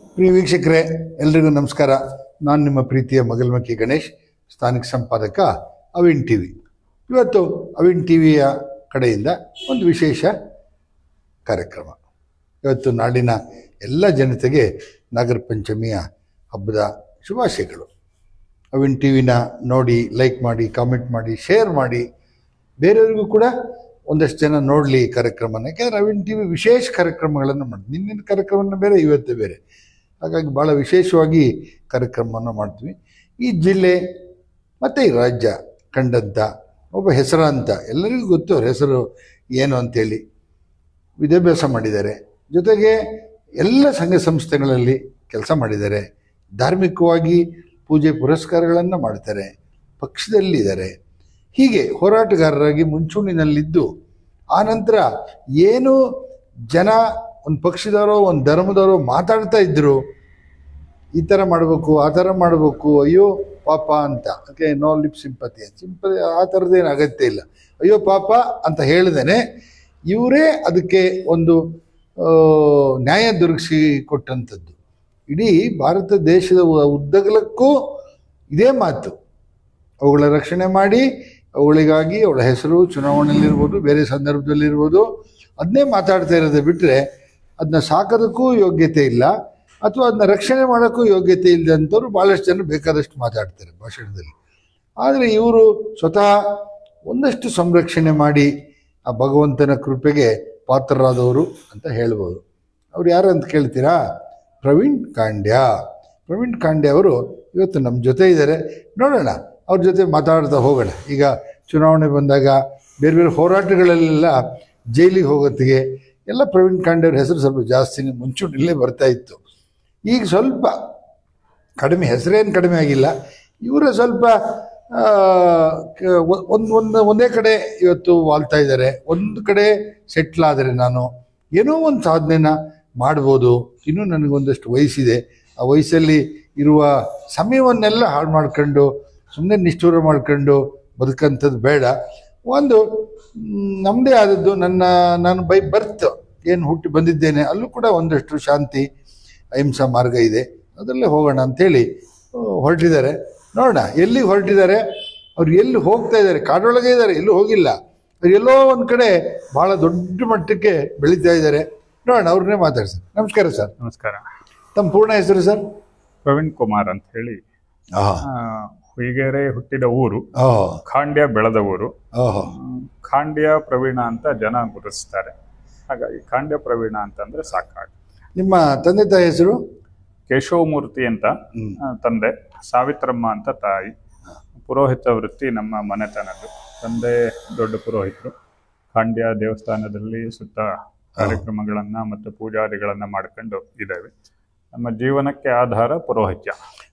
ಪ್ರಿಯ ವೀಕ್ಷಕರೇ ಎಲ್ರಿಗೂ ನಮಸ್ಕಾರ ನಾನು ನಿಮ್ಮ ಪ್ರೀತಿಯ ಮಗಲ್ಮಕ್ಕಿ ಗಣೇಶ್ ಸ್ಥಾನಿಕ ಸಂಪಾದಕ ಅವಿನ್ ಟಿ ವಿ ಇವತ್ತು ಅವಿನ್ ಟಿ ವಿಯ ಕಡೆಯಿಂದ ಒಂದು ವಿಶೇಷ ಕಾರ್ಯಕ್ರಮ ಇವತ್ತು ನಾಡಿನ ಎಲ್ಲ ಜನತೆಗೆ ನಾಗರ ಪಂಚಮಿಯ ಹಬ್ಬದ ಶುಭಾಶಯಗಳು ಅವಿನ್ ಟಿ ವಿನ ನೋಡಿ ಲೈಕ್ ಮಾಡಿ ಕಾಮೆಂಟ್ ಮಾಡಿ ಶೇರ್ ಮಾಡಿ ಬೇರೆಯವರಿಗೂ ಕೂಡ ಒಂದಷ್ಟು ಜನ ನೋಡಲಿ ಈ ಕಾರ್ಯಕ್ರಮನ ಯಾಕೆಂದರೆ ಅವಿನ್ ಟಿ ವಿ ವಿಶೇಷ ಕಾರ್ಯಕ್ರಮಗಳನ್ನು ಮಾಡಿ ನಿನ್ನಿನ ಕಾರ್ಯಕ್ರಮನ ಬೇರೆ ಇವತ್ತೇ ಬೇರೆ ಹಾಗಾಗಿ ಭಾಳ ವಿಶೇಷವಾಗಿ ಕಾರ್ಯಕ್ರಮವನ್ನು ಮಾಡ್ತೀವಿ ಈ ಜಿಲ್ಲೆ ಮತ್ತು ಈ ರಾಜ್ಯ ಕಂಡಂಥ ಒಬ್ಬ ಹೆಸರಾಂತ ಎಲ್ಲರಿಗೂ ಗೊತ್ತು ಅವ್ರ ಹೆಸರು ಏನು ಅಂತೇಳಿ ವಿದ್ಯಾಭ್ಯಾಸ ಮಾಡಿದ್ದಾರೆ ಜೊತೆಗೆ ಎಲ್ಲ ಸಂಘ ಸಂಸ್ಥೆಗಳಲ್ಲಿ ಕೆಲಸ ಮಾಡಿದ್ದಾರೆ ಧಾರ್ಮಿಕವಾಗಿ ಪೂಜೆ ಪುರಸ್ಕಾರಗಳನ್ನು ಮಾಡ್ತಾರೆ ಪಕ್ಷದಲ್ಲಿದ್ದಾರೆ ಹೀಗೆ ಹೋರಾಟಗಾರರಾಗಿ ಮುಂಚೂಣಿನಲ್ಲಿದ್ದು ಆನಂತರ ಏನು ಜನ ಒಂದು ಪಕ್ಷದವರೋ ಒಂದು ಧರ್ಮದವರೋ ಮಾತಾಡ್ತಾ ಇದ್ದರು ಈ ಥರ ಮಾಡಬೇಕು ಆ ಥರ ಮಾಡಬೇಕು ಅಯ್ಯೋ ಪಾಪ ಅಂತ okay no lip sympathy sympathy ಆ ಥರದ್ದೇನು ಅಗತ್ಯ ಇಲ್ಲ ಅಯ್ಯೋ ಪಾಪ ಅಂತ ಹೇಳ್ದೇನೆ ಇವರೇ ಅದಕ್ಕೆ ಒಂದು ಆ, ನ್ಯಾಯ ದೊರಕಿಸಿ ಕೊಟ್ಟಂಥದ್ದು ಇಡೀ ಭಾರತ ದೇಶದ ಉ- ಉದ್ದಗಲಕ್ಕೂ ಇದೇ ಮಾತು ಅವುಗಳ ರಕ್ಷಣೆ ಮಾಡಿ ಅವುಗಳಿಗಾಗಿ ಅವಳ ಹೆಸರು ಚುನಾವಣೆಯಲ್ಲಿರ್ಬೋದು ಬೇರೆ ಸಂದರ್ಭದಲ್ಲಿರ್ಬೋದು ಅದನ್ನೇ ಮಾತಾಡ್ತಾ ಇರೋದು ಬಿಟ್ಟರೆ ಅದನ್ನ ಸಾಕೋದಕ್ಕೂ ಯೋಗ್ಯತೆ ಇಲ್ಲ ಅಥವಾ ಅದನ್ನ ರಕ್ಷಣೆ ಮಾಡೋಕ್ಕೂ ಯೋಗ್ಯತೆ ಇಲ್ಲದಂಥವ್ರು ಭಾಳಷ್ಟು ಜನ ಬೇಕಾದಷ್ಟು ಮಾತಾಡ್ತಾರೆ ಭಾಷಣದಲ್ಲಿ ಆದರೆ ಇವರು ಸ್ವತಃ ಒಂದಷ್ಟು ಸಂರಕ್ಷಣೆ ಮಾಡಿ ಆ ಭಗವಂತನ ಕೃಪೆಗೆ ಪಾತ್ರರಾದವರು ಅಂತ ಹೇಳ್ಬೋದು ಅವ್ರು ಯಾರು ಅಂತ ಕೇಳ್ತೀರಾ ಪ್ರವೀಣ್ ಕಾಂಡ್ಯ ಪ್ರವೀಣ್ ಕಾಂಡ್ಯ ಅವರು ಇವತ್ತು ನಮ್ಮ ಜೊತೆ ಇದ್ದಾರೆ ನೋಡೋಣ ಅವ್ರ ಜೊತೆ ಮಾತಾಡ್ತಾ ಹೋಗೋಣ ಈಗ ಚುನಾವಣೆ ಬಂದಾಗ ಬೇರೆ ಬೇರೆ ಹೋರಾಟಗಳಲ್ಲೆಲ್ಲ ಜೈಲಿಗೆ ಹೋಗೋತ್ತಿಗೆ ಎಲ್ಲ ಪ್ರವೀಣ್ ಕಾಂಡ್ಯ ಅವ್ರ ಹೆಸರು ಸ್ವಲ್ಪ ಜಾಸ್ತಿನೇ ಮುಂಚೂಣಿಲ್ಲೇ ಬರ್ತಾ ಇತ್ತು ಈಗ ಸ್ವಲ್ಪ ಕಡಿಮೆ ಹೆಸರೇನು ಕಡಿಮೆ ಆಗಿಲ್ಲ ಇವರ ಸ್ವಲ್ಪ ಒಂದು ಒಂದು ಒಂದೇ ಕಡೆ ಇವತ್ತು ವಾಲ್ತಾ ಇದ್ದಾರೆ ಒಂದು ಕಡೆ ಸೆಟ್ಲ್ ಆದರೆ ನಾನು ಏನೋ ಒಂದು ಸಾಧನೆನ ಮಾಡ್ಬೋದು ಇನ್ನೂ ನನಗೊಂದಷ್ಟು ವಯಸ್ಸಿದೆ ಆ ವಯಸ್ಸಲ್ಲಿ ಇರುವ ಸಮಯವನ್ನೆಲ್ಲ ಹಾಳು ಮಾಡ್ಕೊಂಡು ಸುಮ್ಮನೆ ನಿಷ್ಠೂರ ಮಾಡ್ಕೊಂಡು ಬದುಕಂಥದ್ದು ಬೇಡ ಒಂದು ಮ್, ನಮ್ಮದೇ ಆದದ್ದು ನನ್ನ ನಾನು ಬೈ ಬರ್ತ್ ಏನು ಹುಟ್ಟಿ ಬಂದಿದ್ದೇನೆ ಅಲ್ಲೂ ಕೂಡ ಒಂದಷ್ಟು ಶಾಂತಿ ಅಹಿಂಸಾ ಮಾರ್ಗ ಇದೆ ಅದರಲ್ಲೇ ಹೋಗೋಣ ಅಂಥೇಳಿ ಆ, ಹೊರಟಿದ್ದಾರೆ ನೋಡೋಣ ಎಲ್ಲಿಗೆ ಹೊರಟಿದ್ದಾರೆ ಅವ್ರು ಎಲ್ಲಿ ಹೋಗ್ತಾ ಇದ್ದಾರೆ ಕಾಡೊಳಗೆ ಇದ್ದಾರೆ ಎಲ್ಲೂ ಹೋಗಿಲ್ಲ ಅವ್ರು ಎಲ್ಲೋ ಒಂದು ಕಡೆ ಭಾಳ ದೊಡ್ಡ ಮಟ್ಟಕ್ಕೆ ಬೆಳೀತಾ ಇದ್ದಾರೆ ನೋಡೋಣ ಅವ್ರನ್ನೇ ಮಾತಾಡ್ಸಿ ನಮಸ್ಕಾರ ಸರ್ ನಮಸ್ಕಾರ ತಮ್ಮ ಪೂರ್ಣ ಹೆಸರು ಸರ್ ಪ್ರವೀಣ್ ಕುಮಾರ್ ಅಂತ ಹೇಳಿ ಆಹಾ ಆ, ಹುಯಿಗೆರೆ ಹುಟ್ಟಿದ ಊರು ಓಹೋ ಖಾಂಡ್ಯ ಬೆಳೆದ ಊರು ಓಹೋ ಆ, ಖಾಂಡ್ಯ ಪ್ರವೀಣ ಅಂತ ಜನ ಗುರುತಿಸ್ತಾರೆ ಹಾಗಾಗಿ ಖಾಂಡ್ಯ ಪ್ರವೀಣ ಅಂತಂದ್ರೆ ಸಾಕಾಗ ನಿಮ್ಮ ತಂದೆ ತಾಯಿ ಹೆಸರು ಕೇಶವಮೂರ್ತಿ ಅಂತ ಹ್ಮ್. ಆ, ತಂದೆ ಸಾವಿತ್ರಮ್ಮ ಅಂತ ತಾಯಿ ಪುರೋಹಿತ ವೃತ್ತಿ ನಮ್ಮ ಮನೆತನದ್ದು ತಂದೆ ದೊಡ್ಡ ಪುರೋಹಿತರು ಖಾಂಡ್ಯ ದೇವಸ್ಥಾನದಲ್ಲಿ ಸುತ್ತ ಕಾರ್ಯಕ್ರಮಗಳನ್ನ ಮತ್ತು ಪೂಜಾದಿಗಳನ್ನ ಮಾಡ್ಕೊಂಡು ಇದ್ದೇವೆ ನಮ್ಮ ಜೀವನಕ್ಕೆ ಆಧಾರ ಪುರೋಹಿತ್ಯ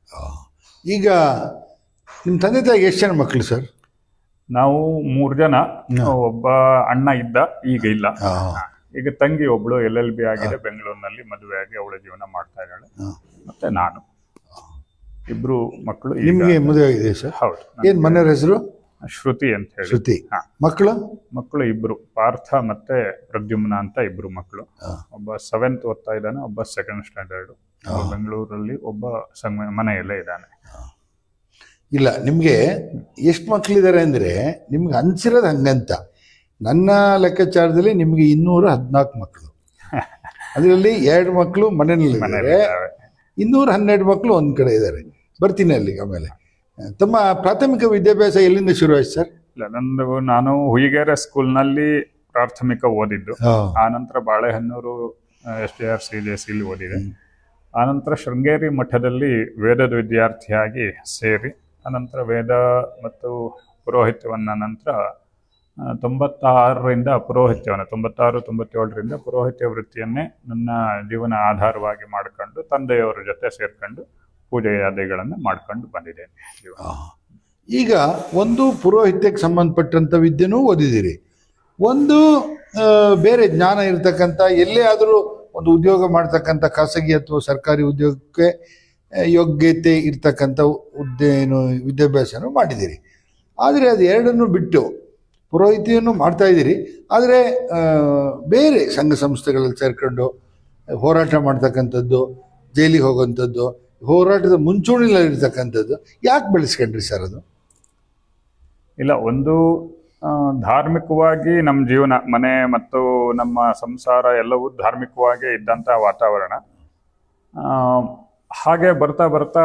ಈಗ ನಿಮ್ಮ ತಂದೆ ತಾಯಿಗೆ ಎಷ್ಟು ಜನ ಮಕ್ಕಳು ಸರ್ ನಾವು ಮೂರ್ ಜನ ಒಬ್ಬ ಅಣ್ಣ ಇದ್ದ ಈಗ ಇಲ್ಲ ಆಹಾ. ಈಗ ತಂಗಿ ಒಬ್ಳು ಎಲ್ ಎಲ್ ಬಿ ಆಗಿದೆ ಬೆಂಗಳೂರಿನಲ್ಲಿ ಮದುವೆ ಆಗಿ ಅವಳ ಜೀವನ ಮಾಡ್ತಾ ಇದ್ದಾಳೆ ಹಾ. ಮತ್ತೆ ನಾನು ಇಬ್ರು ಮಕ್ಕಳು ಈಗ- ನಿಮಗೆ ಮದುವೆ ಆಗಿದೆ ಸರ್ ಹೌದು ಏನು ಮನೆಯವ್ರ ಹೆಸರು ಶ್ರುತಿ ಅಂತ ಹೇಳಿ ಶ್ರುತಿ ಹಾ. ಮಕ್ಕಳು ಮಕ್ಕಳು ಇಬ್ರು ಪಾರ್ಥ ಮತ್ತೆ ಪ್ರದ್ಯುಮ್ನ ಅಂತ ಇಬ್ರು ಮಕ್ಕಳು ಹಾ. ಒಬ್ಬ ಸೆವೆಂತ್ ಓದ್ತಾ ಇದ್ದಾನೆ ಒಬ್ಬ ಸೆಕೆಂಡ್ ಸ್ಟ್ಯಾಂಡರ್ಡ್ ಬೆಂಗಳೂರಲ್ಲಿ ಒಬ್ಬ ಸಂಗ ಮನೆಯಲ್ಲೇ ಇದ್ದಾನೆ ಇಲ್ಲ ನಿಮಗೆ ಎಷ್ಟು ಮಕ್ಕಳಿದ್ದಾರೆ ಅಂದರೆ ನಿಮ್ಗೆ ಅನ್ಸಿರೋದು ಹಂಗಂತ ನನ್ನ ಲೆಕ್ಕಾಚಾರದಲ್ಲಿ ನಿಮಗೆ ಇನ್ನೂರ ಹದಿನಾಲ್ಕು ಮಕ್ಕಳು ಅದರಲ್ಲಿ ಎರಡು ಮಕ್ಕಳು ಮನೆಯಲ್ಲಿ ಮನೆಯಲ್ಲಿ ಇದ್ದಾವೆ. ಇನ್ನೂರ ಹನ್ನೆರಡು ಮಕ್ಕಳು ಒಂದು ಕಡೆ ಇದ್ದಾರೆ ಬರ್ತೀನಿ ಅಲ್ಲಿಗೆ ಆಮೇಲೆ ತಮ್ಮ ಪ್ರಾಥಮಿಕ ವಿದ್ಯಾಭ್ಯಾಸ ಎಲ್ಲಿಂದ ಶುರು ಆಯ್ತು ಸರ್ ಇಲ್ಲ ನಂದು ನಾನು ಹುಯಿಗೆರೆ ಸ್ಕೂಲ್ನಲ್ಲಿ ಪ್ರಾಥಮಿಕ ಓದಿದ್ದು ಆನಂತರ Balehonnur S D R C J ಸಿಲಿ ಓದಿದೆ ಆನಂತರ ಶೃಂಗೇರಿ ಮಠದಲ್ಲಿ ವೇದದ ವಿದ್ಯಾರ್ಥಿಯಾಗಿ ಸೇರಿ ಅನಂತರ ವೇದ ಮತ್ತು ಪುರೋಹಿತ್ಯವನ್ನ ನಂತರ ಆ, ತೊಂಬತ್ತಾರರಿಂದ ಪುರೋಹಿತ್ಯವನ್ನು ತೊಂಬತ್ತಾರು ತೊಂಬತ್ತೇಳರಿಂದ ಪುರೋಹಿತ್ಯ ವೃತ್ತಿಯನ್ನೇ ನನ್ನ ಜೀವನ ಆಧಾರವಾಗಿ ಮಾಡಿಕೊಂಡು ತಂದೆಯವರ ಜೊತೆ ಸೇರ್ಕೊಂಡು ಪೂಜೆಯಾದಿಗಳನ್ನು ಮಾಡ್ಕೊಂಡು ಬಂದಿದ್ದೇನೆ ಜೀವನ. ಈಗ ಒಂದು ಪುರೋಹಿತ್ಯಕ್ಕೆ ಸಂಬಂಧಪಟ್ಟಂಥ ವಿದ್ಯೆನೂ ಓದಿದ್ದೀರಿ ಒಂದು ಆ, ಬೇರೆ ಜ್ಞಾನ ಇರತಕ್ಕಂಥ ಎಲ್ಲೇ ಆದರೂ ಒಂದು ಉದ್ಯೋಗ ಮಾಡ್ತಕ್ಕಂಥ ಖಾಸಗಿ ಅಥವಾ ಸರ್ಕಾರಿ ಉದ್ಯೋಗಕ್ಕೆ ಆ, ಯೋಗ್ಯತೆ ಇರ್ತಕ್ಕಂಥ ಹುದ್ದೆ ಏನು ವಿದ್ಯಾಭ್ಯಾಸನೂ ಮಾಡಿದ್ದೀರಿ ಆದರೆ ಅದು ಎರಡನ್ನು ಬಿಟ್ಟು ಪುರೋಹಿತಿಯನ್ನು ಮಾಡ್ತಾ ಇದ್ದೀರಿ ಆದರೆ ಆ, ಬೇರೆ ಸಂಘ ಸಂಸ್ಥೆಗಳಲ್ಲಿ ಸೇರ್ಕೊಂಡು ಹೋರಾಟ ಮಾಡ್ತಕ್ಕಂಥದ್ದು ಜೈಲಿಗೆ ಹೋಗುವಂಥದ್ದು ಹೋರಾಟದ ಮುಂಚೂಣಿನಲ್ಲಿ ಇರ್ತಕ್ಕಂಥದ್ದು ಯಾಕೆ ಬೆಳೆಸ್ಕೊಂಡ್ರಿ ಸರ್ ಅದು ಇಲ್ಲ ಒಂದು ಆ, ಧಾರ್ಮಿಕವಾಗಿ ನಮ್ಮ ಜೀವನ ಮನೆ ಮತ್ತು ನಮ್ಮ ಸಂಸಾರ ಎಲ್ಲವೂ ಧಾರ್ಮಿಕವಾಗಿ ಇದ್ದಂಥ ವಾತಾವರಣ ಆ, ಹಾಗೆ ಬರ್ತಾ ಬರ್ತಾ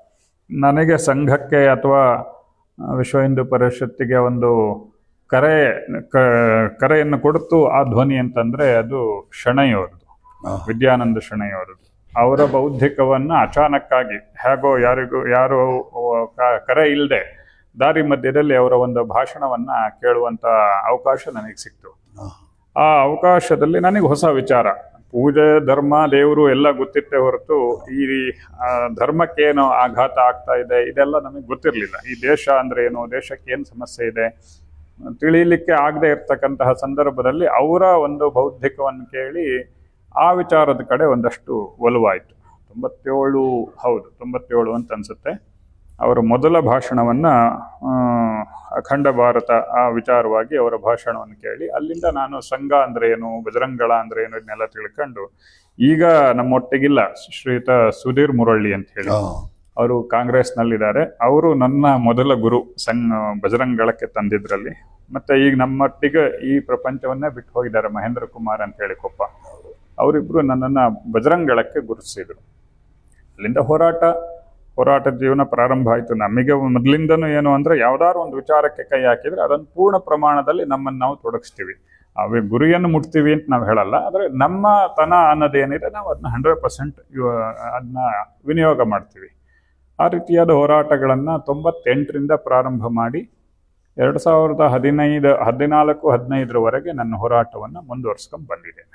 ನನಗೆ ಸಂಘಕ್ಕೆ ಅಥವಾ ವಿಶ್ವ ಹಿಂದೂ ಪರಿಷತ್ತಿಗೆ ಒಂದು ಕರೆ ಕ- ಕರೆಯನ್ನು ಕೊಡ್ತು ಆ ಧ್ವನಿ ಅಂತಂದ್ರೆ ಅದು ಶಣೈಯವ್ರದ್ದು ವಿದ್ಯಾನಂದ ಶಣೈಯವ್ರದ್ದು ಅವರ ಬೌದ್ಧಿಕವನ್ನ ಅಚಾನಕ್ಕಾಗಿ ಹೇಗೋ ಯಾರಿಗೂ ಯಾರು ಕ- ಕರೆ ಇಲ್ಲದೆ ದಾರಿ ಮಧ್ಯದಲ್ಲಿ ಅವರ ಒಂದು ಭಾಷಣವನ್ನ ಕೇಳುವಂತ ಅವಕಾಶ ನನಗೆ ಸಿಕ್ತು ಆ ಅವಕಾಶದಲ್ಲಿ ನನಗೆ ಹೊಸ ವಿಚಾರ ಪೂಜೆ ಧರ್ಮ ದೇವರು ಎಲ್ಲ ಗೊತ್ತಿತ್ತೆ ಹೊರತು ಈ ಆ, ಧರ್ಮಕ್ಕೇನು ಆಘಾತ ಆಗ್ತಾ ಇದೆ ಇದೆಲ್ಲ ನಮಗೆ ಗೊತ್ತಿರಲಿಲ್ಲ ಈ ದೇಶ ಅಂದ್ರೆ ಏನು ದೇಶಕ್ಕೆ ಏನು ಸಮಸ್ಯೆ ಇದೆ ತಿಳಿಯಲಿಕ್ಕೆ ಆಗದೆ ಇರ್ತಕ್ಕಂತಹ ಸಂದರ್ಭದಲ್ಲಿ ಅವರ ಒಂದು ಬೌದ್ಧಿಕವನ್ನು ಕೇಳಿ ಆ ವಿಚಾರದ ಕಡೆ ಒಂದಷ್ಟು ಒಲವಾಯಿತು ತೊಂಬತ್ತೇಳು ಹೌದು ತೊಂಬತ್ತೇಳು ಅಂತ ಅನ್ಸುತ್ತೆ ಅವರ ಮೊದಲ ಭಾಷಣವನ್ನ ಆ, ಅಖಂಡ ಭಾರತ ಆ ವಿಚಾರವಾಗಿ ಅವರ ಭಾಷಣವನ್ನು ಕೇಳಿ ಅಲ್ಲಿಂದ ನಾನು ಸಂಘ ಅಂದ್ರೆ ಏನು ಬಜರಂಗಳ ಅಂದ್ರೆ ಏನು ಇದನ್ನೆಲ್ಲ ತಿಳ್ಕೊಂಡು ಈಗ ನಮ್ಮೊಟ್ಟಿಗಿಲ್ಲ ಶ್ರೀಯುತ ಸುಧೀರ್ ಮುರಳ್ಳಿ ಅಂತ ಹೇಳಿ ಅವರು ಕಾಂಗ್ರೆಸ್ನಲ್ಲಿದ್ದಾರೆ ಅವರು ನನ್ನ ಮೊದಲ ಗುರು ಸಂಘ ಬಜರಂಗಳಕ್ಕೆ ತಂದಿದ್ರಲ್ಲಿ ಮತ್ತೆ ಈಗ ನಮ್ಮೊಟ್ಟಿಗೆ ಈ ಪ್ರಪಂಚವನ್ನೇ ಬಿಟ್ಟು ಹೋಗಿದ್ದಾರೆ ಮಹೇಂದ್ರ ಕುಮಾರ್ ಅಂತ ಹೇಳಿ ಕೊಪ್ಪ ಅವರಿಬ್ರು ನನ್ನನ್ನ ಬಜರಂಗಳಕ್ಕೆ ಗುರುತಿಸಿದ್ರು ಅಲ್ಲಿಂದ ಹೋರಾಟ ಹೋರಾಟ ಜೀವನ ಪ್ರಾರಂಭ ಆಯಿತು ನಮಗೆ ಮೊದಲಿಂದನೂ ಏನು ಅಂದ್ರೆ ಯಾವ್ದಾದ್ರು ಒಂದು ವಿಚಾರಕ್ಕೆ ಕೈ ಹಾಕಿದ್ರೆ ಅದನ್ನು ಪೂರ್ಣ ಪ್ರಮಾಣದಲ್ಲಿ ನಮ್ಮನ್ನು ನಾವು ತೊಡಗಿಸ್ತೀವಿ ಅವೇ ಗುರಿಯನ್ನು ಮುಟ್ತೀವಿ ಅಂತ ನಾವು ಹೇಳಲ್ಲ ಆದರೆ ನಮ್ಮ ತನ ಅನ್ನೋದೇನಿದೆ ನಾವು ಅದನ್ನ ಹಂಡ್ರೆಡ್ ಪರ್ಸೆಂಟ್ ಅದನ್ನ ವಿನಿಯೋಗ ಮಾಡ್ತೀವಿ ಆ ರೀತಿಯಾದ ಹೋರಾಟಗಳನ್ನು ತೊಂಬತ್ತೆಂಟರಿಂದ ಪ್ರಾರಂಭ ಮಾಡಿ ಎರಡು ಸಾವಿರದ ಹದಿನೈದು ಹದಿನಾಲ್ಕು ಹದಿನೈದರವರೆಗೆ ನನ್ನ ಹೋರಾಟವನ್ನು ಮುಂದುವರ್ಸ್ಕೊಂಡು ಬಂದಿದ್ದೇನೆ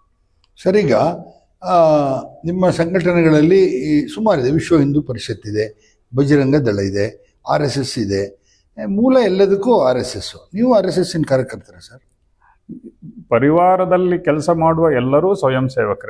ಸರ್ ಈಗ ಆ, ನಿಮ್ಮ ಸಂಘಟನೆಗಳಲ್ಲಿ ಈ ಸುಮಾರಿದೆ ವಿಶ್ವ ಹಿಂದೂ ಪರಿಷತ್ ಇದೆ ಬಜರಂಗ ದಳ ಇದೆ ಆರ್ ಎಸ್ ಎಸ್ ಇದೆ ಏ, ಮೂಲ ಎಲ್ಲದಕ್ಕೂ ಆರ್ ಎಸ್ ಎಸ್ ನೀವು ಆರ್ ಎಸ್ ಎಸ್ಸಿನ ಕಾರ್ಯಕರ್ತರ ಸರ್ ಪರಿವಾರದಲ್ಲಿ ಕೆಲಸ ಮಾಡುವ ಎಲ್ಲರೂ ಸ್ವಯಂ ಸೇವಕರೇ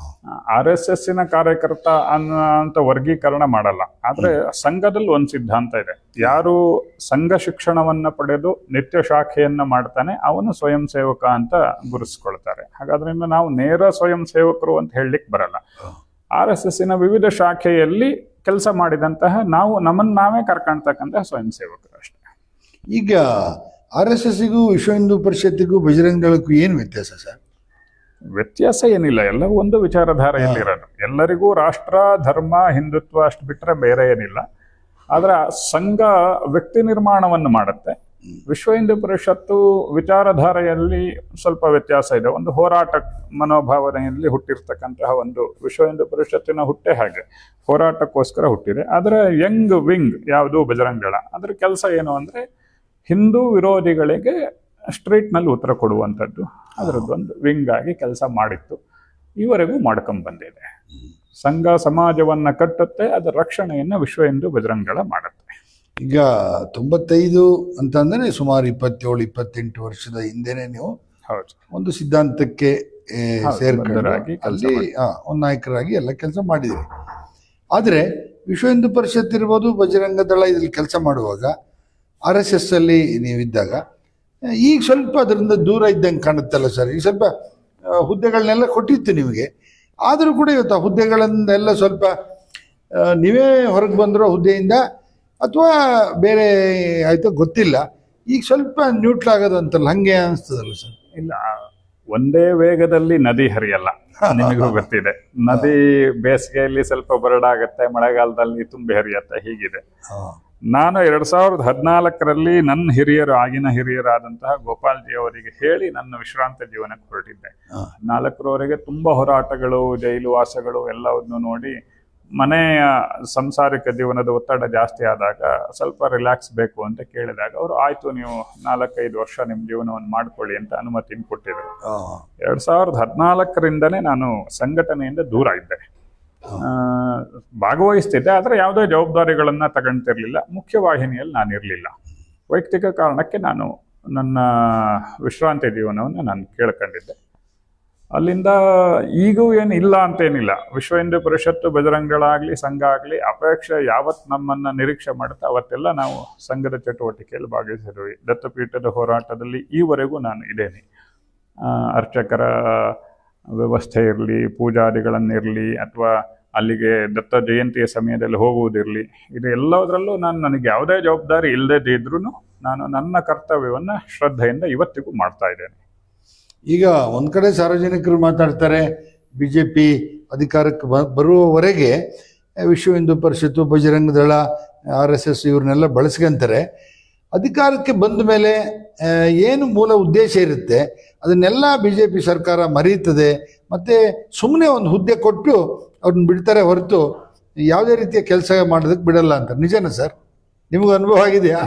ಆರ್ ಎಸ್ ಎಸ್ಸಿನ ಕಾರ್ಯಕರ್ತ ಅನ್ನೋ ಅಂತ ವರ್ಗೀಕರಣ ಮಾಡಲ್ಲ ಆದ್ರೆ ಸಂಘದಲ್ಲಿ ಒಂದು ಸಿದ್ಧಾಂತ ಇದೆ ಯಾರು ಸಂಘ ಶಿಕ್ಷಣವನ್ನ ಪಡೆದು ನಿತ್ಯ ಶಾಖೆಯನ್ನ ಮಾಡ್ತಾನೆ ಅವನು ಸ್ವಯಂ ಸೇವಕ ಅಂತ ಗುರುಸ್ಕೊಳ್ತಾರೆ ಹಾಗಾದ್ರಿಂದ ನಾವು ನೇರ ಸ್ವಯಂ ಸೇವಕರು ಅಂತ ಹೇಳಲಿಕ್ಕೆ ಬರಲ್ಲ ಆರ್ ಎಸ್ ಎಸ್ಸಿನ ವಿವಿಧ ಶಾಖೆಯಲ್ಲಿ ಕೆಲಸ ಮಾಡಿದಂತಹ ನಾವು ನಮ್ಮನ್ನು ನಾವೇ ಕರ್ಕೊಳ್ತಕ್ಕಂತಹ ಸ್ವಯಂ ಸೇವಕರು ಅಷ್ಟೇ ಈಗ ಆರ್ ಎಸ್ ಎಸ್ಸಿಗೂ ವಿಶ್ವ ಹಿಂದೂ ಪರಿಷತ್ತಿಗೂ ಬಜರಂಗ ದಳಕ್ಕೂ ಏನು ವ್ಯತ್ಯಾಸ ಸರ್ ವ್ಯತ್ಯಾಸ ಏನಿಲ್ಲ ಎಲ್ಲವೂ ಒಂದು ವಿಚಾರಧಾರೆಯಲ್ಲಿರೋದು ಎಲ್ಲರಿಗೂ ರಾಷ್ಟ್ರ ಧರ್ಮ ಹಿಂದುತ್ವ ಅಷ್ಟು ಬಿಟ್ಟರೆ ಬೇರೆ ಏನಿಲ್ಲ ಆದ್ರೆ ಆ ಸಂಘ ವ್ಯಕ್ತಿ ನಿರ್ಮಾಣವನ್ನು ಮಾಡುತ್ತೆ ವಿಶ್ವ ಹಿಂದೂ ಪರಿಷತ್ತು ವಿಚಾರಧಾರೆಯಲ್ಲಿ ಸ್ವಲ್ಪ ವ್ಯತ್ಯಾಸ ಇದೆ ಒಂದು ಹೋರಾಟ ಮನೋಭಾವನೆಯಲ್ಲಿ ಹುಟ್ಟಿರ್ತಕ್ಕಂತಹ ಒಂದು ವಿಶ್ವ ಹಿಂದೂ ಪರಿಷತ್ತಿನ ಹುಟ್ಟೆ ಹಾಗೆ ಹೋರಾಟಕ್ಕೋಸ್ಕರ ಹುಟ್ಟಿದೆ ಆದರೆ ಯಂಗ್ ವಿಂಗ್ ಯಾವುದು ಬಜರಂಗಳ ಅದ್ರ ಕೆಲಸ ಏನು ಅಂದ್ರೆ ಹಿಂದೂ ವಿರೋಧಿಗಳಿಗೆ ಸ್ಟ್ರೀಟ್ನಲ್ಲಿ ಉತ್ತರ ಕೊಡುವಂಥದ್ದು ಅದರದ್ದೊಂದು ವಿಂಗ್ ಆಗಿ ಕೆಲಸ ಮಾಡಿತ್ತು ಈವರೆಗೂ ಮಾಡ್ಕೊಂಡ್ ಬಂದಿದೆ ಸಂಘ ಸಮಾಜವನ್ನ ಕಟ್ಟುತ್ತೆ ಅದರ ರಕ್ಷಣೆಯನ್ನ ವಿಶ್ವ ಹಿಂದೂ ಬಜರಂಗಳ ಮಾಡುತ್ತೆ ಈಗ ತೊಂಬತ್ತೈದು ಅಂತಂದ್ರೆ ಸುಮಾರು ಇಪ್ಪತ್ತೇಳು ಇಪ್ಪತ್ತೆಂಟು ವರ್ಷದ ಹಿಂದೆನೆ ನೀವು ಹೌದು ಒಂದು ಸಿದ್ಧಾಂತಕ್ಕೆ ಏ, ಹೌದು, ಸೇರ್ಕೊಂಡು ಬದ್ಧರಾಗಿ ಕೆಲ್ಸ ಅಲ್ಲಿ ಆ, ಒಂದು ನಾಯಕರಾಗಿ ಎಲ್ಲ ಕೆಲಸ ಮಾಡಿದ್ರಿ ಆದರೆ ವಿಶ್ವ ಹಿಂದೂ ಪರಿಷತ್ ಇರ್ಬೋದು ಬಜರಂಗ ದಳ ಇದ್ರಲ್ಲಿ ಕೆಲಸ ಮಾಡುವಾಗ ಆರ್ ಎಸ್ ಎಸ್ ಅಲ್ಲಿ ನೀವಿದ್ದಾಗ ಆ, ಈಗ ಸ್ವಲ್ಪ ಅದರಿಂದ ದೂರ ಇದ್ದಂಗೆ ಕಾಣುತ್ತಲ್ಲ ಸರ್ ಈಗ ಸ್ವಲ್ಪ ಆ, ಹುದ್ದೆಗಳನ್ನೆಲ್ಲ ಕೊಟ್ಟಿತ್ತು ನಿಮಗೆ ಆದರೂ ಕೂಡ ಇವತ್ತು ಆ ಹುದ್ದೆಗಳನ್ನೆಲ್ಲ ಸ್ವಲ್ಪ ಆ, ನೀವೇ ಹೊರಗೆ ಬಂದಿರೋ ಹುದ್ದೆಯಿಂದ ಅಥವಾ ಬೇರೆ ಆಯ್ತೋ ಗೊತ್ತಿಲ್ಲ ಈಗ ಸ್ವಲ್ಪ ನ್ಯೂಟ್ಲ್ ಆಗೋದು ಅಂತಲ್ಲ ಹಂಗೆ ಅನಿಸ್ತದಲ್ಲ ಸರ್ ಇಲ್ಲ ಒಂದೇ ವೇಗದಲ್ಲಿ ನದಿ ಹರಿಯಲ್ಲ ನಿಮಗೂ ಗೊತ್ತಿದೆ ನದಿ ಬೇಸಿಗೆಯಲ್ಲಿ ಸ್ವಲ್ಪ ಬರಡಾಗತ್ತೆ ಮಳೆಗಾಲದಲ್ಲಿ ತುಂಬಿ ಹರಿಯತ್ತೆ ಹೀಗಿದೆ ನಾನು ಎರಡ್ ಸಾವಿರದ ಹದಿನಾಲ್ಕರಲ್ಲಿ ನನ್ನ ಹಿರಿಯರು ಆಗಿನ ಹಿರಿಯರಾದಂತಹ ಗೋಪಾಲ್ಜಿ ಅವರಿಗೆ ಹೇಳಿ ನನ್ನ ವಿಶ್ರಾಂತ ಜೀವನಕ್ಕೆ ಹೊರಟಿದ್ದೆ ಹಾ. ನಾಲ್ಕರವರೆಗೆ ತುಂಬಾ ಹೋರಾಟಗಳು ಜೈಲು ವಾಸಗಳು ಎಲ್ಲವನ್ನು ನೋಡಿ ಮನೆಯ ಸಂಸಾರಿಕ ಜೀವನದ ಒತ್ತಡ ಜಾಸ್ತಿ ಆದಾಗ ಸ್ವಲ್ಪ ರಿಲ್ಯಾಕ್ಸ್ ಬೇಕು ಅಂತ ಕೇಳಿದಾಗ ಅವರು ಆಯ್ತು ನೀವು ನಾಲ್ಕೈದು ವರ್ಷ ನಿಮ್ಮ ಜೀವನವನ್ನು ಮಾಡ್ಕೊಳ್ಳಿ ಅಂತ ಅನುಮತಿನ ಕೊಟ್ಟಿದ್ರು ಎರಡ್ ಸಾವಿರದ ಹದಿನಾಲ್ಕರಿಂದನೇ ನಾನು ಸಂಘಟನೆಯಿಂದ ದೂರ ಇದ್ದೆ ಆ, ಭಾಗವಹಿಸ್ತಿದ್ದೆ ಆದರೆ ಯಾವುದೇ ಜವಾಬ್ದಾರಿಗಳನ್ನ ತಗೊಂತಿರ್ಲಿಲ್ಲ ಮುಖ್ಯವಾಹಿನಿಯಲ್ಲಿ ನಾನು ಇರಲಿಲ್ಲ ವೈಯಕ್ತಿಕ ಕಾರಣಕ್ಕೆ ನಾನು ನನ್ನ ವಿಶ್ರಾಂತಿ ಜೀವನವನ್ನು ನಾನು ಕೇಳ್ಕೊಂಡಿದ್ದೆ ಅಲ್ಲಿಂದ ಈಗೂ ಏನು ಇಲ್ಲ ಅಂತೇನಿಲ್ಲ ವಿಶ್ವ ಹಿಂದೂ ಪರಿಷತ್ತು ಬಜರಂಗಳಾಗ್ಲಿ ಸಂಘ ಆಗಲಿ ಅಪೇಕ್ಷೆ ಯಾವತ್ತು ನಮ್ಮನ್ನ ನಿರೀಕ್ಷೆ ಮಾಡುತ್ತೆ ಅವತ್ತೆಲ್ಲ ನಾವು ಸಂಘದ ಚಟುವಟಿಕೆಯಲ್ಲಿ ಭಾಗವಹಿಸಿದ್ವಿ ದತ್ತಪೀಠದ ಹೋರಾಟದಲ್ಲಿ ಈವರೆಗೂ ನಾನು ಇದ್ದೇನೆ ಆ, ಅರ್ಚಕರ ವ್ಯವಸ್ಥೆ ಇರಲಿ ಪೂಜಾದಿಗಳನ್ನಿರಲಿ ಅಥವಾ ಅಲ್ಲಿಗೆ ದತ್ತ ಜಯಂತಿಯ ಸಮಯದಲ್ಲಿ ಹೋಗುವುದಿರಲಿ ಇದು ಎಲ್ಲದರಲ್ಲೂ ನಾನು ನನಗೆ ಯಾವುದೇ ಜವಾಬ್ದಾರಿ ಇಲ್ಲದೇ ಇದ್ರೂ ನಾನು ನನ್ನ ಕರ್ತವ್ಯವನ್ನ ಶ್ರದ್ಧೆಯಿಂದ ಇವತ್ತಿಗೂ ಮಾಡ್ತಾ ಇದ್ದೇನೆ ಈಗ ಒಂದ್ ಕಡೆ ಸಾರ್ವಜನಿಕರು ಮಾತಾಡ್ತಾರೆ ಬಿಜೆಪಿ ಅಧಿಕಾರಕ್ಕೆ ಬ- ಬರುವವರೆಗೆ ವಿಶ್ವ ಹಿಂದೂ ಪರಿಷತ್ತು ಬಜರಂಗ ದಳ ಆರ್ ಎಸ್ ಎಸ್ ಇವ್ರನ್ನೆಲ್ಲ ಬಳಸ್ಕೊಂತಾರೆ ಅಧಿಕಾರಕ್ಕೆ ಬಂದ ಮೇಲೆ ಆ, ಏನು ಮೂಲ ಉದ್ದೇಶ ಇರುತ್ತೆ ಅದನ್ನೆಲ್ಲ ಬಿ ಜೆ ಪಿ ಸರ್ಕಾರ ಮರೀತದೆ ಮತ್ತೆ ಸುಮ್ಮನೆ ಒಂದು ಹುದ್ದೆ ಕೊಟ್ಟು ಅವ್ರನ್ನ ಬಿಡ್ತಾರೆ ಹೊರತು ಯಾವುದೇ ರೀತಿಯ ಕೆಲಸ ಮಾಡೋದಕ್ಕೆ ಬಿಡಲ್ಲ ಅಂತ ನಿಜನಾ ಸರ್ ನಿಮಗೂ ಅನುಭವ ಆಗಿದೆಯಾ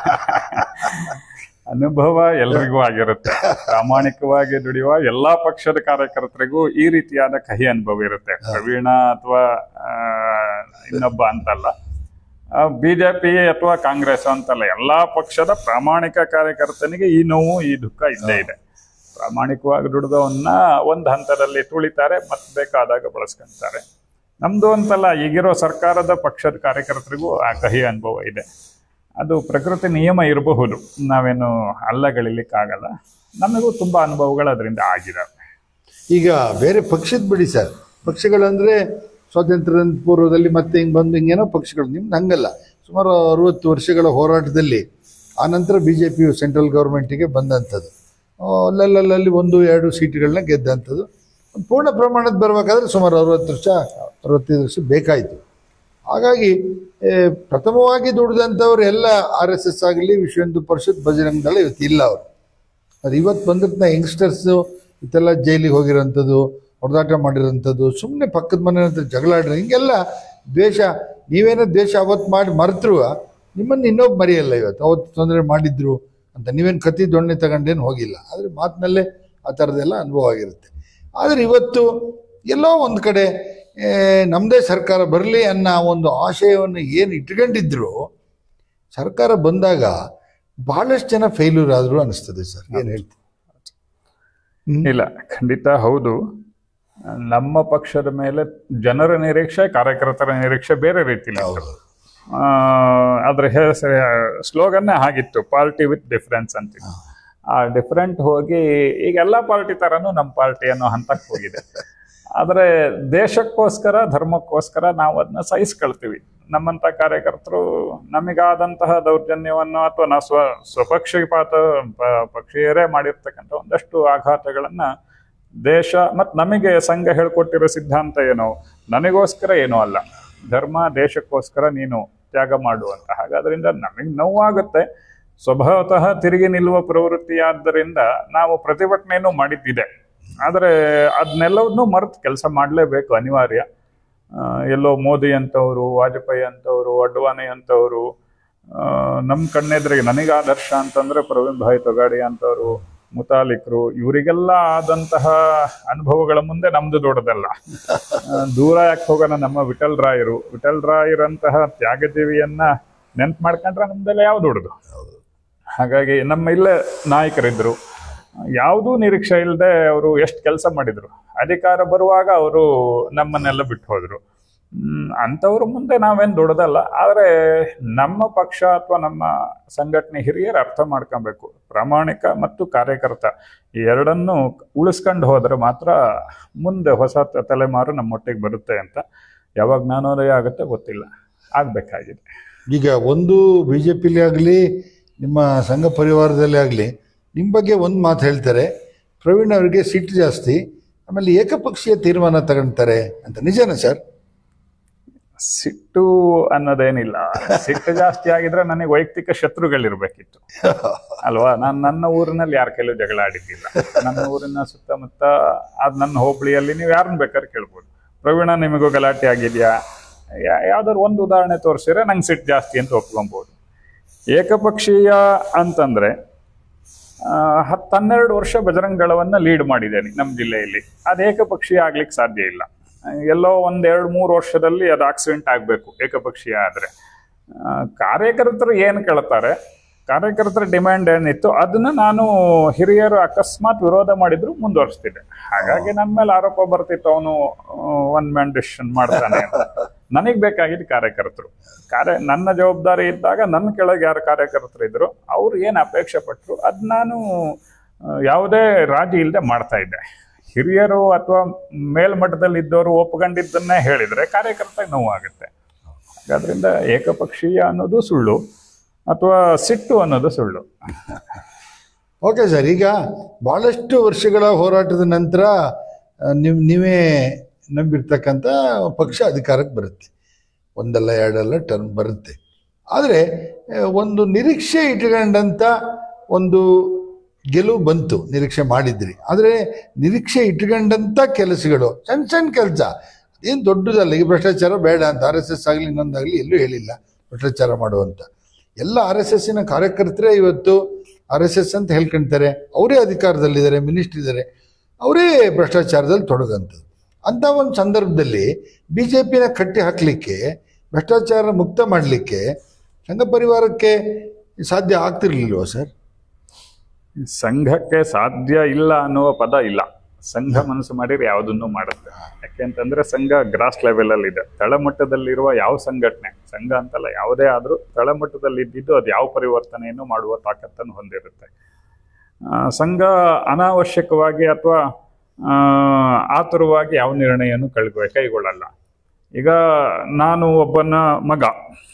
ಅನುಭವ ಎಲ್ರಿಗೂ ಆಗಿರುತ್ತೆ ಪ್ರಾಮಾಣಿಕವಾಗಿ ದುಡಿಯುವ ಎಲ್ಲಾ ಪಕ್ಷದ ಕಾರ್ಯಕರ್ತರಿಗೂ ಈ ರೀತಿಯಾದ ಕಹಿ ಅನುಭವ ಇರುತ್ತೆ ಪ್ರವೀಣ ಅಥವಾ ಇನ್ನೊಬ್ಬ ಅಂತಲ್ಲ ಬಿಜೆಪಿ ಅಥವಾ ಕಾಂಗ್ರೆಸ್ ಅಂತಲ್ಲ ಎಲ್ಲಾ ಪಕ್ಷದ ಪ್ರಾಮಾಣಿಕ ಕಾರ್ಯಕರ್ತನಿಗೆ ಈ ನೋವು ಈ ದುಃಖ ಇದ್ದೇ ಇದೆ ಪ್ರಾಮಾಣಿಕವಾಗಿ ದುಡಿದವನ್ನ ಒಂದು ಹಂತದಲ್ಲಿ ತುಳಿತಾರೆ ಮತ್ತೆ ಬೇಕಾದಾಗ ಬಳಸ್ಕೊಂತಾರೆ ನಮ್ದು ಅಂತಲ್ಲ ಈಗಿರೋ ಸರ್ಕಾರದ ಪಕ್ಷದ ಕಾರ್ಯಕರ್ತರಿಗೂ ಆ ಕಹಿ ಅನುಭವ ಇದೆ ಅದು ಪ್ರಕೃತಿ ನಿಯಮ ಇರಬಹುದು ನಾವೇನು ಅಲ್ಲಗಳಿಲಿಕ್ಕಾಗಲ್ಲ ನಮಗೂ ತುಂಬ ಅನುಭವಗಳು ಅದರಿಂದ ಆಗಿದಾವೆ ಈಗ ಬೇರೆ ಪಕ್ಷದ ಬಿಡಿ ಸರ್ ಪಕ್ಷಗಳಂದ್ರೆ ಸ್ವಾತಂತ್ರ್ಯ ಪೂರ್ವದಲ್ಲಿ ಮತ್ತೆ ಹಿಂಗೆ ಬಂದು ಹಿಂಗೇನೋ ಪಕ್ಷಗಳು ನಿಮ್ದು ಹಂಗಲ್ಲ ಸುಮಾರು ಅರುವತ್ತು ವರ್ಷಗಳ ಹೋರಾಟದಲ್ಲಿ ಆನಂತರ ಬಿ ಜೆ ಪಿಯು ಸೆಂಟ್ರಲ್ ಗೌರ್ಮೆಂಟಿಗೆ ಬಂದಂಥದ್ದು ಆ, ಅಲ್ಲಲ್ಲಲ್ಲಿ ಒಂದು ಎರಡು ಸೀಟ್ಗಳನ್ನ ಗೆದ್ದಂಥದ್ದು ಒಂದು ಪೂರ್ಣ ಪ್ರಮಾಣದ ಬರಬೇಕಾದ್ರೆ ಸುಮಾರು ಅರುವತ್ತು ವರ್ಷ ಅರವತ್ತೈದು ವರ್ಷ ಬೇಕಾಯಿತು ಹಾಗಾಗಿ ಏ, ಪ್ರಥಮವಾಗಿ ದುಡಿದಂಥವ್ರು ಎಲ್ಲ ಆರ್ ಎಸ್ ಎಸ್ ಆಗಲಿ ವಿಶ್ವ ಹಿಂದೂ ಪರಿಷತ್ ಬಜರಂಗ ದಳ ಇವತ್ತು ಇಲ್ಲ ಅವರು ಅದು ಇವತ್ತು ಬಂದಿರ್ತ ಯಂಗ್ಸ್ಟರ್ಸು ಇತ್ತೆಲ್ಲ ಜೈಲಿಗೆ ಹೋಗಿರೋಂಥದ್ದು ಹೊಡೆದಾಟ ಮಾಡಿರೋಂಥದ್ದು ಸುಮ್ಮನೆ ಪಕ್ಕದ ಮನೆ ಹತ್ರ ಜಗಳ ಆಡಿರೋ ಹಿಂಗೆಲ್ಲ ದ್ವೇಷ ನೀವೇನೋ ದ್ವೇಷ ಅವತ್ತು ಮಾಡಿ ಮರೆತರು ನಿಮ್ಮನ್ನು ಇನ್ನೊಬ್ಬ ಮರೆಯಲ್ಲ ಇವತ್ತು ಅವತ್ತು ತೊಂದರೆ ಮಾಡಿದ್ರು ಅಂತ ನೀವೇನು ಕತ್ತಿ ದೊಣ್ಣೆ ತಗೊಂಡೇನು ಹೋಗಿಲ್ಲ ಆದರೆ ಮಾತಿನಲ್ಲೇ ಆ ಥರದ್ದೆಲ್ಲ ಅನುಭವ ಆಗಿರುತ್ತೆ ಆದರೆ ಇವತ್ತು ಎಲ್ಲೋ ಒಂದು ಕಡೆ ಏ, ನಮ್ಮದೇ ಸರ್ಕಾರ ಬರಲಿ ಅನ್ನೋ ಒಂದು ಆಶಯವನ್ನು ಏನು ಇಟ್ಕೊಂಡಿದ್ರು ಸರ್ಕಾರ ಬಂದಾಗ ಬಹಳಷ್ಟು ಜನ ಫೇಲ್ಯೂರ್ ಆದ್ರು ಅನಿಸ್ತದೆ ಸರ್ ಏನು ಹೇಳ್ತೀವಿ ಇಲ್ಲ ಖಂಡಿತ ಹೌದು ನಮ್ಮ ಪಕ್ಷದ ಮೇಲೆ ಜನರ ನಿರೀಕ್ಷೆ ಕಾರ್ಯಕರ್ತರ ನಿರೀಕ್ಷೆ ಬೇರೆ ರೀತಿಲಿ ಇತ್ತು. ಆ, ಅದ್ರ ಸ್ಲೋಗನ್ನೇ ಹಾಗಿತ್ತು ಪಾರ್ಟಿ ವಿತ್ ಡಿಫರೆನ್ಸ್ ಅಂತ ಆ ಡಿಫರೆಂಟ್ ಹೋಗಿ ಈಗ ಎಲ್ಲಾ ಪಾರ್ಟಿ ತರನು ನಮ್ಮ ಪಾರ್ಟಿ ಅನ್ನೋ ಹಂತಕ್ಕೆ ಹೋಗಿದೆ ಆದ್ರೆ ದೇಶಕ್ಕೋಸ್ಕರ ಧರ್ಮಕ್ಕೋಸ್ಕರ ನಾವು ಅದನ್ನ ಸಹಿಸ್ಕೊಳ್ತೀವಿ ನಮ್ಮಂತ ಕಾರ್ಯಕರ್ತರು ನಮಗಾದಂತಹ ದೌರ್ಜನ್ಯವನ್ನು ಅಥವಾ ನಾವು ಸ್ವ ಸ್ವಪಕ್ಷಪಾತ ಪ- ಪಕ್ಷೀಯರೇ ಮಾಡಿರ್ತಕ್ಕಂಥ ಒಂದಷ್ಟು ಆಘಾತಗಳನ್ನ ದೇಶ ಮತ್ತು ನಮಗೆ ಸಂಘ ಹೇಳ್ಕೊಟ್ಟಿರೋ ಸಿದ್ಧಾಂತ ಏನೋ ನನಗೋಸ್ಕರ ಏನೂ ಅಲ್ಲ ಧರ್ಮ ದೇಶಕ್ಕೋಸ್ಕರ ನೀನು ತ್ಯಾಗ ಮಾಡುವಂತ ಹಾಗಾದ್ರಿಂದ ನಮಗೆ ನೋವಾಗುತ್ತೆ ಸ್ವಭಾವತಃ ತಿರುಗಿ ನಿಲ್ಲುವ ಪ್ರವೃತ್ತಿಯಾದ್ದರಿಂದ ನಾವು ಪ್ರತಿಭಟನೆಯನ್ನು ಮಾಡಿದ್ದಿದೆ ಆದರೆ ಅದನ್ನೆಲ್ಲವನ್ನೂ ಮರೆತು ಕೆಲಸ ಮಾಡಲೇಬೇಕು ಅನಿವಾರ್ಯ ಆ, ಎಲ್ಲೋ ಮೋದಿ ಅಂತವರು ವಾಜಪೇಯಿ ಅಂತವರು ಅಡ್ವಾಣಿ ಅಂತವರು ನಮ್ಮ ಕಣ್ಣೆದುರಿಗೆ ನನಗೆ ಆದರ್ಶ ಅಂತಂದ್ರೆ ಪ್ರವೀಣ್ ಭಾಯ್ ತೊಗಾಡಿ ಅಂತವರು ಮುತಾಲಿಕ್ರು ಇವರಿಗೆಲ್ಲ ಆದಂತಹ ಅನುಭವಗಳ ಮುಂದೆ ನಮ್ದು ದೊಡ್ಡದಲ್ಲ ಆ, ದೂರ ಯಾಕೆ ಹೋಗೋಣ ನಮ್ಮ ವಿಠಲ್ ರಾಯರು ವಿಠಲ್ ರಾಯರಂತಹ ತ್ಯಾಗಜೀವಿಯನ್ನ ನೆನ್ಪು ಮಾಡ್ಕೊಂಡ್ರೆ ನಮ್ದೆಲ್ಲ ಯಾವ ದೊಡ್ಡದು ಹಾಗಾಗಿ ನಮ್ಮ ಇಲ್ಲೇ ನಾಯಕರಿದ್ರು ಯಾವುದೂ ನಿರೀಕ್ಷೆ ಇಲ್ಲದೆ ಅವರು ಎಷ್ಟು ಕೆಲಸ ಮಾಡಿದ್ರು ಅಧಿಕಾರ ಬರುವಾಗ ಅವರು ನಮ್ಮನ್ನೆಲ್ಲ ಬಿಟ್ಟು ಹೋದ್ರು ಹ್ಮ್, ಅಂಥವ್ರ ಮುಂದೆ ನಾವೇನು ದೊಡ್ಡದಲ್ಲ ಆದರೆ ನಮ್ಮ ಪಕ್ಷ ಅಥವಾ ನಮ್ಮ ಸಂಘಟನೆ ಹಿರಿಯರು ಅರ್ಥ ಮಾಡ್ಕೊಬೇಕು ಪ್ರಾಮಾಣಿಕ ಮತ್ತು ಕಾರ್ಯಕರ್ತ ಈ ಎರಡನ್ನು ಉಳಿಸ್ಕೊಂಡು ಹೋದ್ರೆ ಮಾತ್ರ ಮುಂದೆ ಹೊಸ ತ- ತಲೆಮಾರು ನಮ್ಮೊಟ್ಟಿಗೆ ಬರುತ್ತೆ ಅಂತ ಯಾವಾಗ ಜ್ಞಾನೋದಯ ಆಗುತ್ತೆ ಗೊತ್ತಿಲ್ಲ ಆಗ್ಬೇಕಾಗಿದೆ ಈಗ ಒಂದು ಬಿ ಜೆ ಪಿಲಿ ಆಗಲಿ ನಿಮ್ಮ ಸಂಘ ಪರಿವಾರದಲ್ಲೇ ಆಗಲಿ ನಿಮ್ಮ ಬಗ್ಗೆ ಒಂದು ಮಾತು ಹೇಳ್ತಾರೆ ಪ್ರವೀಣ್ ಅವರಿಗೆ ಸಿಟ್ಟು ಜಾಸ್ತಿ ಆಮೇಲೆ ಏಕಪಕ್ಷೀಯ ತೀರ್ಮಾನ ತಗೊಳ್ತಾರೆ ಅಂತ ನಿಜನಾ ಸರ್ ಸಿಟ್ಟು ಅನ್ನೋದೇನಿಲ್ಲ ಸಿಟ್ಟು ಜಾಸ್ತಿ ಆಗಿದ್ರೆ ನನಗೆ ವೈಯಕ್ತಿಕ ಶತ್ರುಗಳಿರ್ಬೇಕಿತ್ತು ಅಲ್ವಾ ನಾನು ನನ್ನ ಊರಿನಲ್ಲಿ ಯಾರ ಕೈಲೂ ಜಗಳ ಆಡಿದ್ದಿಲ್ಲ ನನ್ನ ಊರಿನ ಸುತ್ತಮುತ್ತ ಅದ್ ನನ್ನ ಹೋಬಳಿಯಲ್ಲಿ ನೀವು ಯಾರನ್ನ ಬೇಕಾದ್ರೆ ಕೇಳ್ಬೋದು ಪ್ರವೀಣ ನಿಮಗೂ ಗಲಾಟೆ ಆಗಿದೆಯಾ ಯಾವ್ದಾದ್ರು ಒಂದು ಉದಾಹರಣೆ ತೋರಿಸಿದ್ರೆ ನಂಗೆ ಸಿಟ್ಟು ಜಾಸ್ತಿ ಅಂತ ಒಪ್ಕೊಬೋದು ಏಕಪಕ್ಷೀಯ ಅಂತಂದ್ರೆ ಆ, ಹತ್ತು ಹನ್ನೆರಡು ವರ್ಷ ಬಜರಂಗಳವನ್ನ ಲೀಡ್ ಮಾಡಿದ್ದೇನೆ ನಮ್ಮ ಜಿಲ್ಲೆಯಲ್ಲಿ ಅದು ಏಕಪಕ್ಷೀಯ ಆಗ್ಲಿಕ್ಕೆ ಸಾಧ್ಯ ಇಲ್ಲ ಆ, ಎಲ್ಲೋ ಒಂದ್ ಎರಡು ಮೂರು ವರ್ಷದಲ್ಲಿ ಅದು ಆಕ್ಸಿಡೆಂಟ್ ಆಗಬೇಕು ಏಕಪಕ್ಷೀಯ ಆದ್ರೆ ಆ, ಕಾರ್ಯಕರ್ತರು ಏನು ಕೇಳ್ತಾರೆ ಕಾರ್ಯಕರ್ತರ ಡಿಮ್ಯಾಂಡ್ ಏನಿತ್ತು ಅದನ್ನ ನಾನು ಹಿರಿಯರು ಅಕಸ್ಮಾತ್ ವಿರೋಧ ಮಾಡಿದ್ರು ಮುಂದುವರಿಸ್ತಿದ್ದೆ ಹಾಗಾಗಿ ನನ್ನ ಮೇಲೆ ಆರೋಪ ಬರ್ತಿತ್ತು ಅವನು ಒನ್ ಮ್ಯಾನ್ ಡಿಸಿಷನ್ ಮಾಡ್ತಾನೆ ಅಂತ ನನಗೆ ಬೇಕಾಗಿದ್ದು ಕಾರ್ಯಕರ್ತರು ಕಾರ್ಯ ನನ್ನ ಜವಾಬ್ದಾರಿ ಇದ್ದಾಗ ನನ್ನ ಕೆಳಗೆ ಯಾರು ಕಾರ್ಯಕರ್ತರು ಇದ್ರು ಅವ್ರು ಏನು ಅಪೇಕ್ಷೆ ಪಟ್ಟರು ಅದು ನಾನು ಆ, ಯಾವುದೇ ರಾಜಿ ಇಲ್ಲದೆ ಮಾಡ್ತಾ ಇದ್ದೆ ಹಿರಿಯರು ಅಥವಾ ಮೇಲ್ಮಟ್ಟದಲ್ಲಿ ಇದ್ದವರು ಒಪ್ಕೊಂಡಿದ್ದನ್ನೇ ಹೇಳಿದ್ರೆ ಕಾರ್ಯಕರ್ತ ನೋವಾಗುತ್ತೆ ಹಾಗಾದ್ರಿಂದ ಏಕಪಕ್ಷೀಯ ಅನ್ನೋದು ಸುಳ್ಳು ಅಥವಾ ಸಿಟ್ಟು ಅನ್ನೋದು ಸುಳ್ಳು ಓಕೆ ಸರ್ ಈಗ ಭಾಳಷ್ಟು ವರ್ಷಗಳ ಹೋರಾಟದ ನಂತರ ನೀವು ನೀವೇ ನಂಬಿರ್ತಕ್ಕಂಥ ಪಕ್ಷ ಅಧಿಕಾರಕ್ಕೆ ಬರುತ್ತೆ ಒಂದಲ್ಲ ಎರಡಲ್ಲ ಟರ್ಮ್ ಬರುತ್ತೆ ಆದರೆ ಒಂದು ನಿರೀಕ್ಷೆ ಇಟ್ಕೊಂಡಂಥ ಒಂದು ಗೆಲುವು ಬಂತು ನಿರೀಕ್ಷೆ ಮಾಡಿದ್ರಿ ಆದರೆ ನಿರೀಕ್ಷೆ ಇಟ್ಕೊಂಡಂಥ ಕೆಲಸಗಳು ಸಣ್ಣ ಸಣ್ಣ ಕೆಲಸ ಏನು ದೊಡ್ಡದಲ್ಲ ಈಗ ಭ್ರಷ್ಟಾಚಾರ ಬೇಡ ಅಂತ ಆರ್ ಎಸ್ ಎಸ್ ಆಗಲಿ ಇನ್ನೊಂದಾಗಲಿ ಎಲ್ಲೂ ಹೇಳಿಲ್ಲ ಭ್ರಷ್ಟಾಚಾರ ಮಾಡುವಂತ ಎಲ್ಲ ಆರ್ ಎಸ್ ಎಸ್ಸಿನ ಕಾರ್ಯಕರ್ತರೇ ಇವತ್ತು ಆರ್ ಎಸ್ ಎಸ್ ಅಂತ ಹೇಳ್ಕೊಂತಾರೆ ಅವರೇ ಅಧಿಕಾರದಲ್ಲಿದ್ದಾರೆ ಮಿನಿಸ್ಟರ್ ಇದ್ದಾರೆ ಅವರೇ ಭ್ರಷ್ಟಾಚಾರದಲ್ಲಿ ತೊಡಗಂಥದ್ದು ಅಂಥ ಒಂದು ಸಂದರ್ಭದಲ್ಲಿ ಬಿ ಜೆ ಪಿನ ಕಟ್ಟಿ ಹಾಕಲಿಕ್ಕೆ ಭ್ರಷ್ಟಾಚಾರ ಮುಕ್ತ ಮಾಡಲಿಕ್ಕೆ ಸಂಘ ಪರಿವಾರಕ್ಕೆ ಸಾಧ್ಯ ಆಗ್ತಿರ್ಲಿಲ್ವಾ ಸರ್ ಸಂಘಕ್ಕೆ ಸಾಧ್ಯ ಇಲ್ಲ ಅನ್ನುವ ಪದ ಇಲ್ಲ ಸಂಘ ಮನಸ್ಸು ಮಾಡಿದ್ರೆ ಯಾವುದನ್ನು ಮಾಡುತ್ತೆ ಯಾಕೆಂತಂದ್ರೆ ಸಂಘ ಗ್ರಾಸ್ ಲೆವೆಲ್ ಅಲ್ಲಿ ಇದೆ ತಳಮಟ್ಟದಲ್ಲಿರುವ ಯಾವ ಸಂಘಟನೆ ಸಂಘ ಅಂತಲ್ಲ ಯಾವುದೇ ಆದ್ರೂ ತಳಮಟ್ಟದಲ್ಲಿ ಇದ್ದಿದ್ದು ಅದು ಯಾವ ಪರಿವರ್ತನೆಯನ್ನು ಮಾಡುವ ತಾಕತ್ತನ್ನು ಹೊಂದಿರುತ್ತೆ ಆ, ಸಂಘ ಅನಾವಶ್ಯಕವಾಗಿ ಅಥವಾ ಆತುರವಾಗಿ ಯಾವ ನಿರ್ಣಯವನ್ನು ಕೈಗೊಳ್ಳ ಕೈಗೊಳ್ಳಲ್ಲ ಈಗ ನಾನು ಒಬ್ಬನ ಮಗ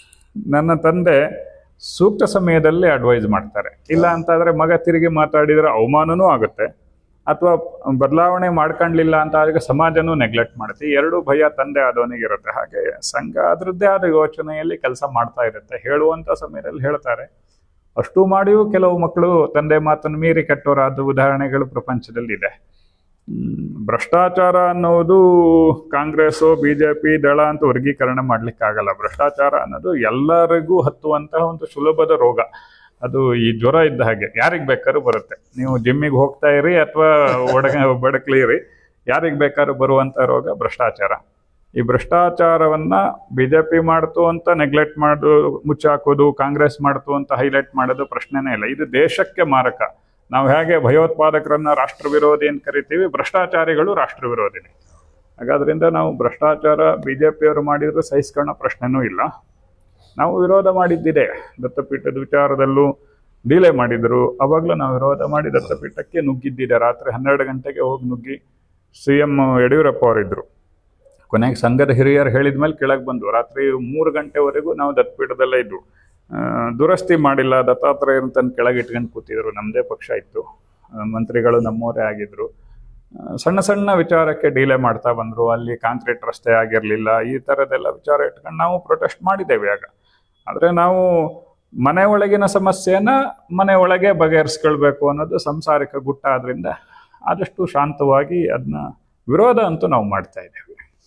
ನನ್ನ ತಂದೆ ಸೂಕ್ತ ಸಮಯದಲ್ಲಿ ಅಡ್ವೈಸ್ ಮಾಡ್ತಾರೆ ಇಲ್ಲ ಅಂತಾದ್ರೆ ಮಗ ತಿರುಗಿ ಮಾತಾಡಿದ್ರೆ ಅವಮಾನನೂ ಆಗುತ್ತೆ ಅಥವಾ ಬದಲಾವಣೆ ಮಾಡ್ಕೊಂಡ್ಲಿಲ್ಲ ಅಂತ ಆದ್ರೆ ಸಮಾಜನೂ ನೆಗ್ಲೆಕ್ಟ್ ಮಾಡುತ್ತೆ ಈ ಎರಡು ಭಯ ತಂದೆ ಆದವನಿಗೆ ಇರುತ್ತೆ ಹಾಗೆ ಸಂಘ ಅದರದ್ದೇ ಆದ ಯೋಚನೆಯಲ್ಲಿ ಕೆಲಸ ಮಾಡ್ತಾ ಇರುತ್ತೆ ಹೇಳುವಂತ ಸಮಯದಲ್ಲಿ ಹೇಳ್ತಾರೆ ಅಷ್ಟು ಮಾಡಿಯೂ ಕೆಲವು ಮಕ್ಕಳು ತಂದೆ ಮಾತನ್ನು ಮೀರಿ ಕೆಟ್ಟವರಾದ ಉದಾಹರಣೆಗಳು ಪ್ರಪಂಚದಲ್ಲಿ ಇದೆ ಹ್ಮ್, ಭ್ರಷ್ಟಾಚಾರ ಅನ್ನೋದು ಕಾಂಗ್ರೆಸ್ ಬಿಜೆಪಿ ದಳ ಅಂತ ವರ್ಗೀಕರಣ ಮಾಡ್ಲಿಕ್ಕೆ ಆಗಲ್ಲ ಭ್ರಷ್ಟಾಚಾರ ಅನ್ನೋದು ಎಲ್ಲರಿಗೂ ಹತ್ತುವಂತಹ ಒಂದು ಸುಲಭದ ರೋಗ ಅದು ಈ ಜ್ವರ ಇದ್ದ ಹಾಗೆ ಯಾರಿಗ್ ಬೇಕಾದ್ರೂ ಬರುತ್ತೆ ನೀವು ಜಿಮ್ಮಿಗೆ ಹೋಗ್ತಾ ಇರಿ ಅಥವಾ ಒಡಗ ಬಡಕ್ಲಿ ಇರಿ ಯಾರಿಗ್ ಬೇಕಾದ್ರೂ ಬರುವಂತ ರೋಗ ಭ್ರಷ್ಟಾಚಾರ ಈ ಭ್ರಷ್ಟಾಚಾರವನ್ನ ಬಿಜೆಪಿ ಮಾಡ್ತು ಅಂತ ನೆಗ್ಲೆಕ್ಟ್ ಮಾಡೋದು ಮುಚ್ಚಾಕೋದು ಕಾಂಗ್ರೆಸ್ ಮಾಡ್ತು ಅಂತ ಹೈಲೈಟ್ ಮಾಡೋದು ಪ್ರಶ್ನೆನೇ ಇಲ್ಲ ಇದು ದೇಶಕ್ಕೆ ಮಾರಕ ನಾವು ಹೇಗೆ ಭಯೋತ್ಪಾದಕರನ್ನ ರಾಷ್ಟ್ರ ವಿರೋಧಿ ಅಂತ ಕರಿತೀವಿ ಭ್ರಷ್ಟಾಚಾರಿಗಳು ರಾಷ್ಟ್ರ ವಿರೋಧಿನಿ ಹಾಗಾದ್ರಿಂದ ನಾವು ಭ್ರಷ್ಟಾಚಾರ ಬಿಜೆಪಿಯವರು ಮಾಡಿದ್ರು ಸಹಿಸ್ಕೊಳ್ಳೋ ಪ್ರಶ್ನೆನೂ ಇಲ್ಲ ನಾವು ವಿರೋಧ ಮಾಡಿದ್ದಿದೆ ದತ್ತಪೀಠದ ವಿಚಾರದಲ್ಲೂ ಡಿಲೇ ಮಾಡಿದ್ರು ಅವಾಗಲೂ ನಾವು ವಿರೋಧ ಮಾಡಿ ದತ್ತಪೀಠಕ್ಕೆ ನುಗ್ಗಿದ್ದಿದೆ ರಾತ್ರಿ ಹನ್ನೆರಡು ಗಂಟೆಗೆ ಹೋಗಿ ನುಗ್ಗಿ ಸಿ ಎಂ ಯಡಿಯೂರಪ್ಪ ಅವರಿದ್ರು ಕೊನೆಗೆ ಸಂಘದ ಹಿರಿಯರು ಹೇಳಿದ ಮೇಲೆ ಕೆಳಗೆ ಬಂದು ರಾತ್ರಿ ಮೂರು ಗಂಟೆವರೆಗೂ ನಾವು ದತ್ತಪೀಠದಲ್ಲೇ ಇದ್ವು ಆ, ದುರಸ್ತಿ ಮಾಡಿಲ್ಲ ದತ್ತಾತ್ರೇಯರ ತನ್ನ ಕೆಳಗೆ ಇಟ್ಕೊಂಡು ಕೂತಿದ್ರು ನಮ್ಮದೇ ಪಕ್ಷ ಇತ್ತು ಆ, ಮಂತ್ರಿಗಳು ನಮ್ಮವರೇ ಆಗಿದ್ರು ಆ, ಸಣ್ಣ ಸಣ್ಣ ವಿಚಾರಕ್ಕೆ ಡಿಲೇ ಮಾಡ್ತಾ ಬಂದ್ರು ಅಲ್ಲಿ ಕಾಂಕ್ರೀಟ್ ರಸ್ತೆ ಆಗಿರಲಿಲ್ಲ ಈ ಥರದ್ದೆಲ್ಲ ವಿಚಾರ ಇಟ್ಕೊಂಡು ನಾವು ಪ್ರೊಟೆಸ್ಟ್ ಮಾಡಿದ್ದೇವೆ ಆಗ ಆದರೆ ನಾವು ಮನೆ ಒಳಗಿನ ಸಮಸ್ಯೆನ ಮನೆ ಒಳಗೆ ಬಗೆಹರಿಸ್ಕೊಳ್ಬೇಕು ಅನ್ನೋದು ಸಂಸಾರಿಕ ಗುಟ್ಟ ಆದ್ರಿಂದ ಆದಷ್ಟು ಶಾಂತವಾಗಿ ಅದನ್ನ ವಿರೋಧ ಅಂತೂ ನಾವು ಮಾಡ್ತಾ ಇದ್ದೇವೆ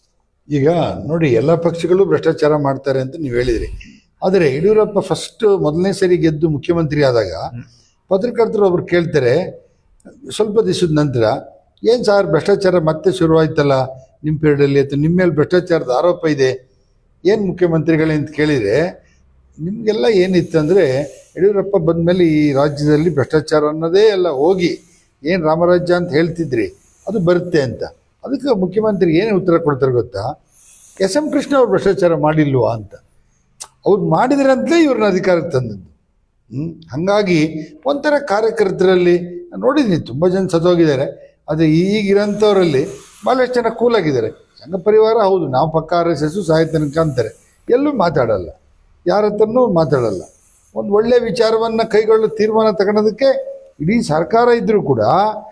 ಈಗ ನೋಡಿ ಎಲ್ಲ ಪಕ್ಷಗಳು ಭ್ರಷ್ಟಾಚಾರ ಮಾಡ್ತಾರೆ ಅಂತ ನೀವು ಹೇಳಿದ್ರಿ ಆದರೆ ಯಡಿಯೂರಪ್ಪ ಫಸ್ಟ್ ಮೊದಲನೇ ಸರಿ ಗೆದ್ದು ಮುಖ್ಯಮಂತ್ರಿ ಆದಾಗ ಪತ್ರಕರ್ತರು ಒಬ್ರು ಕೇಳ್ತಾರೆ ಸ್ವಲ್ಪ ದಿವಸದ ನಂತರ ಏನು ಸಾರ್ ಭ್ರಷ್ಟಾಚಾರ ಮತ್ತೆ ಶುರುವಾಯ್ತಲ್ಲ ನಿಮ್ಮ ಪೀರಿಯಡಲ್ಲಿ ಅಥವಾ ನಿಮ್ಮ ಮೇಲೆ ಭ್ರಷ್ಟಾಚಾರದ ಆರೋಪ ಇದೆ ಏನು ಮುಖ್ಯಮಂತ್ರಿಗಳೇ ಅಂತ ಕೇಳಿದರೆ ನಿಮಗೆಲ್ಲ ಏನಿತ್ತಂದರೆ ಯಡಿಯೂರಪ್ಪ ಬಂದಮೇಲೆ ಈ ರಾಜ್ಯದಲ್ಲಿ ಭ್ರಷ್ಟಾಚಾರ ಅನ್ನೋದೇ ಎಲ್ಲ ಹೋಗಿ ಏನು ರಾಮರಾಜ್ಯ ಅಂತ ಹೇಳ್ತಿದ್ರಿ ಅದು ಬರುತ್ತೆ ಅಂತ ಅದಕ್ಕೆ ಮುಖ್ಯಮಂತ್ರಿ ಏನು ಉತ್ತರ ಕೊಡ್ತಾರೆ ಗೊತ್ತಾ ಎಸ್ ಎಂ ಕೃಷ್ಣ ಅವ್ರು ಭ್ರಷ್ಟಾಚಾರ ಮಾಡಿಲ್ವಾ ಅಂತ ಅವ್ರು ಮಾಡಿದ್ರಂತಲೇ ಇವ್ರನ್ನ ಅಧಿಕಾರಕ್ಕೆ ತಂದದ್ದು ಹ್ಮ್? ಹಾಗಾಗಿ ಒಂಥರ ಕಾರ್ಯಕರ್ತರಲ್ಲಿ ನೋಡಿದ್ದೀನಿ ತುಂಬ ಜನ ಸತ್ತೋಗಿದ್ದಾರೆ ಆದರೆ ಈಗಿರೋಂಥವ್ರಲ್ಲಿ ಭಾಳಷ್ಟು ಜನ ಕೂಲಾಗಿದ್ದಾರೆ ಸಂಘ ಪರಿವಾರ ಹೌದು ನಾವು ಪಕ್ಕ ಆರ್ ಎಸ್ ಎಸ್ಸು ಸಾಹಿತ್ಯ ತನಕ ಅಂತಾರೆ ಎಲ್ಲೂ ಮಾತಾಡಲ್ಲ ಯಾರ ಹತ್ರನೂ ಮಾತಾಡಲ್ಲ ಒಂದು ಒಳ್ಳೆ ವಿಚಾರವನ್ನು ಕೈಗೊಳ್ಳೋ ತೀರ್ಮಾನ ತಗೊಳೋದಕ್ಕೆ ಇಡೀ ಸರ್ಕಾರ ಇದ್ದರೂ ಕೂಡ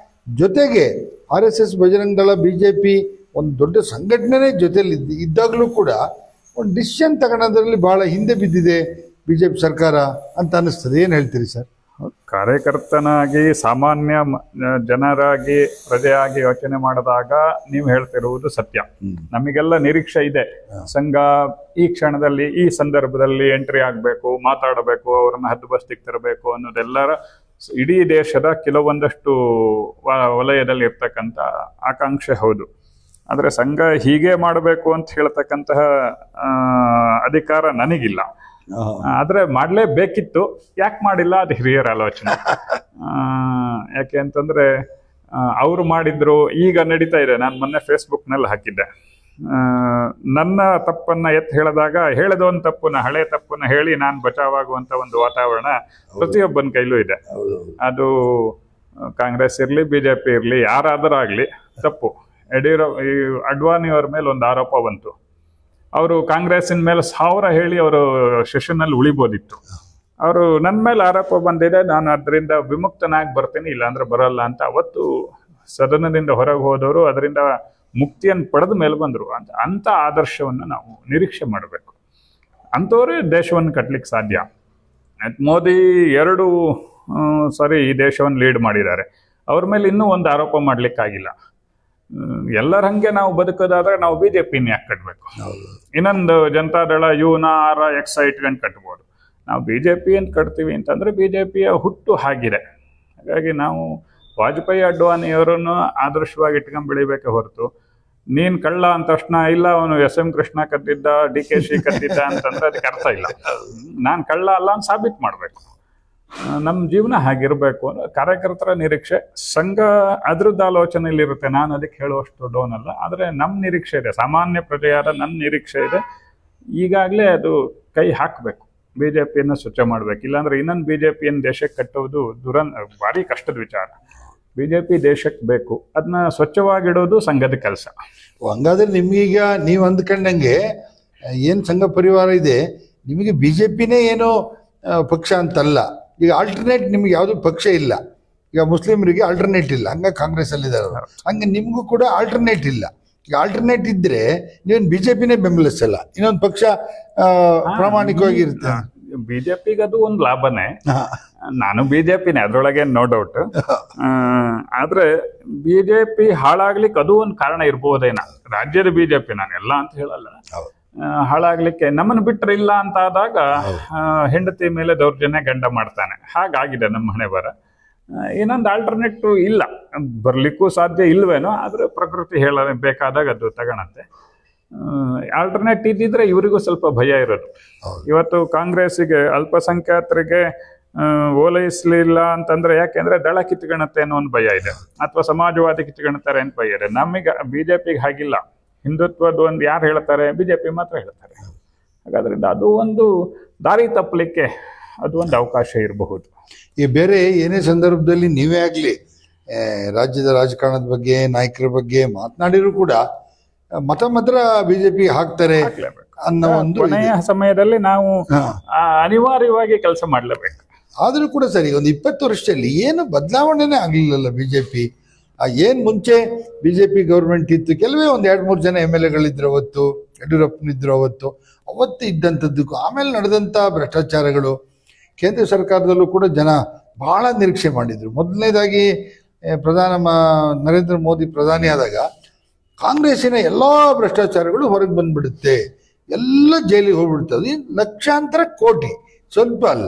ಜೊತೆಗೆ ಆರ್ ಎಸ್ ಎಸ್ ಬಜರಂಗ ದಳ ಬಿ ಜೆ ಪಿ ಒಂದು ದೊಡ್ಡ ಸಂಘಟನೆ ಜೊತೆಲಿ ಇದ್ದ ಇದ್ದಾಗಲೂ ಕೂಡ ಒಂದು ಡಿಸಿಷನ್ ತಗೊಳೋದ್ರಲ್ಲಿ ಭಾಳ ಹಿಂದೆ ಬಿದ್ದಿದೆ ಬಿ ಜೆ ಪಿ ಸರ್ಕಾರ ಅಂತ ಅನ್ನಿಸ್ತದೆ ಏನು ಹೇಳ್ತೀರಿ ಸರ್ ಕಾರ್ಯಕರ್ತನಾಗಿ ಸಾಮಾನ್ಯ ಮ- ಜನರಾಗಿ ಪ್ರಜೆಯಾಗಿ ಯೋಚನೆ ಮಾಡಿದಾಗ ನೀವು ಹೇಳ್ತಿರುವುದು ಸತ್ಯ ನಮಗೆಲ್ಲ ನಿರೀಕ್ಷೆ ಇದೆ ಸಂಘ ಈ ಕ್ಷಣದಲ್ಲಿ ಈ ಸಂದರ್ಭದಲ್ಲಿ ಎಂಟ್ರಿ ಆಗಬೇಕು ಮಾತಾಡಬೇಕು ಅವ್ರನ್ನ ಹದ್ದುಬಸ್ತಿಗೆ ತರಬೇಕು ಅನ್ನೋದೆಲ್ಲರ ಸ- ಇಡೀ ದೇಶದ ಕೆಲವೊಂದಷ್ಟು ವ- ವಲಯದಲ್ಲಿ ಇರ್ತಕ್ಕಂಥ ಆಕಾಂಕ್ಷೆ ಹೌದು ಆದರೆ ಸಂಘ ಹೀಗೆ ಮಾಡಬೇಕು ಅಂತ ಹೇಳ್ತಕ್ಕಂತಹ ಆ, ಅಧಿಕಾರ ನನಗಿಲ್ಲ ಆದ್ರೆ ಮಾಡ್ಲೇಬೇಕಿತ್ತು ಯಾಕೆ ಮಾಡಿಲ್ಲ ಅದು ಹಿರಿಯರ ಆಲೋಚನೆ ಆ, ಯಾಕೆ ಅಂತಂದ್ರೆ ಅವರು ಮಾಡಿದ್ರು ಈಗ ನಡೀತಾ ಇದೆ ನಾನು ಮೊನ್ನೆ ಫೇಸ್ಬುಕ್ ನಲ್ಲಿ ಹಾಕಿದ್ದೆ ಆ, ನನ್ನ ತಪ್ಪನ್ನ ಎತ್ತು ಹೇಳಿದಾಗ ಹೇಳದವನ್ ತಪ್ಪನ್ನ ಹಳೆ ತಪ್ಪನ್ನ ಹೇಳಿ ನಾನು ಬಚಾವಾಗುವಂತ ಒಂದು ವಾತಾವರಣ ಪ್ರತಿಯೊಬ್ಬನ ಕೈಲೂ ಇದೆ ಹೌದು ಅದು ಕಾಂಗ್ರೆಸ್ ಇರ್ಲಿ ಬಿಜೆಪಿ ಇರ್ಲಿ ಯಾರಾದರೂ ಆಗ್ಲಿ ತಪ್ಪು ಯಡಿಯೂರಪ್ಪ ಈ ಅಡ್ವಾಣಿಯವ್ರ ಮೇಲೆ ಒಂದು ಆರೋಪ ಬಂತು ಅವರು ಕಾಂಗ್ರೆಸ್ಸಿನ ಮೇಲೆ ಸಾವಿರ ಹೇಳಿ ಅವರು ಸೆಷನ್ನಲ್ಲಿ ಉಳಿಬೋದಿತ್ತು ಅವರು ನನ್ನ ಮೇಲೆ ಆರೋಪ ಬಂದಿದೆ ನಾನು ಅದರಿಂದ ವಿಮುಕ್ತನಾಗಿ ಬರ್ತೀನಿ ಇಲ್ಲಾಂದ್ರೆ ಬರಲ್ಲ ಅಂತ ಅವತ್ತು ಸದನದಿಂದ ಹೊರಗೆ ಹೋದವರು ಅದರಿಂದ ಮುಕ್ತಿಯನ್ನು ಪಡೆದ ಮೇಲೆ ಬಂದರು ಅಂತ ಅಂಥ ಆದರ್ಶವನ್ನು ನಾವು ನಿರೀಕ್ಷೆ ಮಾಡಬೇಕು ಅಂಥವರೇ ದೇಶವನ್ನು ಕಟ್ಟಲಿಕ್ಕೆ ಸಾಧ್ಯ ಆಯ್ತ್ ಮೋದಿ ಎರಡು ಸಾರಿ ಈ ದೇಶವನ್ನು ಲೀಡ್ ಮಾಡಿದ್ದಾರೆ ಅವ್ರ ಮೇಲೆ ಇನ್ನೂ ಒಂದು ಆರೋಪ ಮಾಡ್ಲಿಕ್ಕಾಗಿಲ್ಲ ಹ್ಮ್, ಎಲ್ಲರ ಹಂಗೆ ನಾವು ಬದುಕೋದಾದ್ರೆ ನಾವು ಬಿ ಜೆ ಪಿನ ಯಾಕೆ ಕಟ್ಟಬೇಕು ಇನ್ನೊಂದು ಜನತಾದಳ ಯುನ ಆರ ಎಕ್ಸ್ ಇಟ್ಕೊಂಡು ಕಟ್ಬೋದು ನಾವು ಬಿ ಜೆ ಪಿ ಅಂತ ಕಟ್ತೀವಿ ಅಂತಂದ್ರೆ ಬಿ ಜೆ ಪಿಯ ಹುಟ್ಟು ಹಾಗಿದೆ ಹಾಗಾಗಿ ನಾವು ವಾಜಪೇಯಿ ಅಡ್ವಾಣಿಯವರನ್ನು ಆದರ್ಶವಾಗಿ ಇಟ್ಕೊಂಡ್ ಬೆಳಿಬೇಕೆ ಹೊರತು ನೀನ್ ಕಳ್ಳ ಅಂದ ತಕ್ಷಣ ಇಲ್ಲ ಅವನು ಎಸ್ ಎಂ ಕೃಷ್ಣ ಕದ್ದಿದ್ದ ಡಿ ಕೆ ಶಿ ಕದ್ದಿದ್ದ ಅಂತಂದ್ರೆ ಅದಕ್ಕೆ ಅರ್ಥ ಇಲ್ಲ ನಾನು ಕಳ್ಳ ಅಲ್ಲ ಅಂತ ಸಾಬೀತು ಮಾಡಬೇಕು ನಮ್ಮ ಜೀವನ ಹಾಗಿರ್ಬೇಕು ಅನ್ನೋ ಕಾರ್ಯಕರ್ತರ ನಿರೀಕ್ಷೆ ಸಂಘ ಅದ್ರದ್ದು ಆಲೋಚನೆಯಲ್ಲಿ ಇರುತ್ತೆ ನಾನು ಅದಕ್ಕೆ ಹೇಳುವಷ್ಟು ದೊಡ್ಡವನಲ್ಲ ಆದರೆ ನಮ್ಮ ನಿರೀಕ್ಷೆ ಇದೆ ಸಾಮಾನ್ಯ ಪ್ರಜೆಯಾದ ನನ್ನ ನಿರೀಕ್ಷೆ ಇದೆ ಈಗಾಗಲೇ ಅದು ಕೈ ಹಾಕಬೇಕು ಬಿ ಜೆ ಪಿಯನ್ನು ಸ್ವಚ್ಛ ಮಾಡ್ಬೇಕು ಇಲ್ಲಾಂದ್ರೆ ಇನ್ನೊಂದು ಬಿ ಜೆ ಪಿಯನ್ನು ದೇಶಕ್ಕೆ ಕಟ್ಟುವುದು ದುರನ್ ಭಾರಿ ಕಷ್ಟದ ವಿಚಾರ ಬಿ ಜೆ ಪಿ ದೇಶಕ್ಕೆ ಬೇಕು ಅದನ್ನ ಸ್ವಚ್ಛವಾಗಿಡೋದು ಸಂಘದ ಕೆಲಸ ಹಂಗಾದ್ರೆ ನಿಮ್ಗೀಗ ನೀವು ಅಂದ್ಕೊಂಡಂಗೆ ಏನು ಸಂಘ ಪರಿವಾರ ಇದೆ ನಿಮಗೆ ಬಿ ಜೆ ಪಿನೇ ಏನೋ ಆ, ಪಕ್ಷ ಅಂತಲ್ಲ ಈಗ ಆಲ್ಟರ್ನೇಟ್ ನಿಮ್ಗೆ ಯಾವುದು ಪಕ್ಷ ಇಲ್ಲ ಈಗ ಮುಸ್ಲಿಮರಿಗೆ ಆಲ್ಟರ್ನೇಟ್ ಇಲ್ಲ ಹಂಗ ಕಾಂಗ್ರೆಸ್ ಅಲ್ಲಿದ್ದಾರೆ ಅವ್ರು. ಹಂಗೆ ನಿಮಗೂ ಕೂಡ ಆಲ್ಟರ್ನೇಟ್ ಇಲ್ಲ ಈಗ ಆಲ್ಟರ್ನೇಟ್ ಇದ್ರೆ ನೀವೇನು ಬಿ ಜೆ ಪಿನೇ ಬೆಂಬಲಿಸಲ್ಲ ಇನ್ನೊಂದು ಪಕ್ಷ ಆ, ಪ್ರಾಮಾಣಿಕವಾಗಿರುತ್ತೆ ಬಿಜೆಪಿಗೆ ಅದು ಒಂದು ಲಾಭನೇ ಹಾ. ನಾನು ಬಿಜೆಪಿನೇ ಅದ್ರೊಳಗೆ ನೋ ಡೌಟ್ ಆದ್ರೆ ಬಿಜೆಪಿ ಹಾಳಾಗ್ಲಿಕ್ಕೆ ಅದು ಒಂದು ಕಾರಣ ಇರ್ಬೋದೇನ ರಾಜ್ಯದ ಬಿಜೆಪಿ ನಾನು ಎಲ್ಲ ಅಂತ ಹೇಳಲ್ಲ ಹೌದು. ಆ, ಹಾಳಾಗ್ಲಿಕ್ಕೆ ನಮ್ಮನ್ನು ಬಿಟ್ರೆ ಇಲ್ಲ ಅಂತ ಆದಾಗ ಆ, ಹೆಂಡತಿ ಮೇಲೆ ದೌರ್ಜನ್ಯ ಗಂಡ ಮಾಡ್ತಾನೆ ಹಾಗಾಗಿದೆ ನಮ್ಮ ಹಣೆ ಬರ ಇನ್ನೊಂದು ಆಲ್ಟರ್ನೇಟಿವ್ ಇಲ್ಲ ಬರ್ಲಿಕ್ಕೂ ಸಾಧ್ಯ ಇಲ್ವೇನೋ ಆದ್ರೆ ಪ್ರಕೃತಿ ಹೇಳ ಬೇಕಾದಾಗ ಅದು ತಗೊಳತ್ತೆ ಆಲ್ಟರ್ನೇಟ್ ಇದ್ದಿದ್ರೆ ಇವರಿಗೂ ಸ್ವಲ್ಪ ಭಯ ಇರೋದು ಹೌದು. ಇವತ್ತು ಕಾಂಗ್ರೆಸ್ಸಿಗೆ ಅಲ್ಪಸಂಖ್ಯಾತರಿಗೆ ಆ, ಓಲೈಸ್ಲಿಲ್ಲ ಅಂತಂದ್ರೆ ಯಾಕೆಂದ್ರೆ ದಳ ಕಿತ್ಕೊಳತ್ತೆ ಅನ್ನೋ ಒಂದು ಭಯ ಇದೆ ಅಥವಾ ಸಮಾಜವಾದಿ ಕಿತ್ಕೊಳ್ತಾರೆ ಅಂತ ಭಯ ಇದೆ ನಮಗೆ ಬಿಜೆಪಿಗೆ ಹಾಗಿಲ್ಲ ಹಿಂದುತ್ವದ ಒಂದು ಯಾರು ಹೇಳ್ತಾರೆ ಬಿಜೆಪಿ ಮಾತ್ರ ಹೇಳ್ತಾರೆ ಹಾಗಾದ್ರಿಂದ ಅದು ಒಂದು ದಾರಿ ತಪ್ಪಲಿಕ್ಕೆ ಅದು ಒಂದು ಅವಕಾಶ ಇರಬಹುದು ಈ ಬೇರೆ ಏನೇ ಸಂದರ್ಭದಲ್ಲಿ ನೀವೇ ಆಗಲಿ ರಾಜ್ಯದ ರಾಜಕಾರಣದ ಬಗ್ಗೆ ನಾಯಕರ ಬಗ್ಗೆ ಮಾತನಾಡಿದ್ರು ಕೂಡ ಆ, ಮತ ಮಾತ್ರ ಬಿಜೆಪಿ ಹಾಕ್ತಾರೆ ಹಾಕ್ಲೇಬೇಕು. ಅನ್ನೋ ಒಂದು ಕೊನೆಯ ಸಮಯದಲ್ಲಿ ನಾವು ಹಾ. ಆ, ಅನಿವಾರ್ಯವಾಗಿ ಕೆಲಸ ಮಾಡಲೇಬೇಕು ಆದರೂ ಕೂಡ ಸರಿ ಒಂದು ಇಪ್ಪತ್ತು ವರ್ಷದಲ್ಲಿ ಏನು ಬದಲಾವಣೆನೇ ಆಗಲಿಲ್ಲಲ್ಲ ಬಿ ಜೆ ಪಿ ಏನು ಮುಂಚೆ ಬಿ ಜೆ ಪಿ ಗೌರ್ಮೆಂಟ್ ಇತ್ತು ಕೆಲವೇ ಒಂದು ಎರಡು ಮೂರು ಜನ ಎಮ್ ಎಲ್ ಎಗಳಿದ್ರು ಅವತ್ತು ಯಡಿಯೂರಪ್ಪನಿದ್ರು ಅವತ್ತು ಅವತ್ತು ಇದ್ದಂಥದ್ದಕ್ಕೂ ಆಮೇಲೆ ನಡೆದಂಥ ಭ್ರಷ್ಟಾಚಾರಗಳು ಕೇಂದ್ರ ಸರ್ಕಾರದಲ್ಲೂ ಕೂಡ ಜನ ಬಹಳ ನಿರೀಕ್ಷೆ ಮಾಡಿದರು ಮೊದಲನೇದಾಗಿ ಆ, ಪ್ರಧಾನ ಮ- ನರೇಂದ್ರ ಮೋದಿ ಪ್ರಧಾನಿ ಆದಾಗ ಕಾಂಗ್ರೆಸ್ಸಿನ ಎಲ್ಲ ಭ್ರಷ್ಟಾಚಾರಗಳು ಹೊರಗೆ ಬಂದ್ಬಿಡುತ್ತೆ ಎಲ್ಲ ಜೈಲಿಗೆ ಹೋಗ್ಬಿಡುತ್ತೆ ಅದು ಏನ್ ಲಕ್ಷಾಂತರ ಕೋಟಿ ಸ್ವಲ್ಪ ಅಲ್ಲ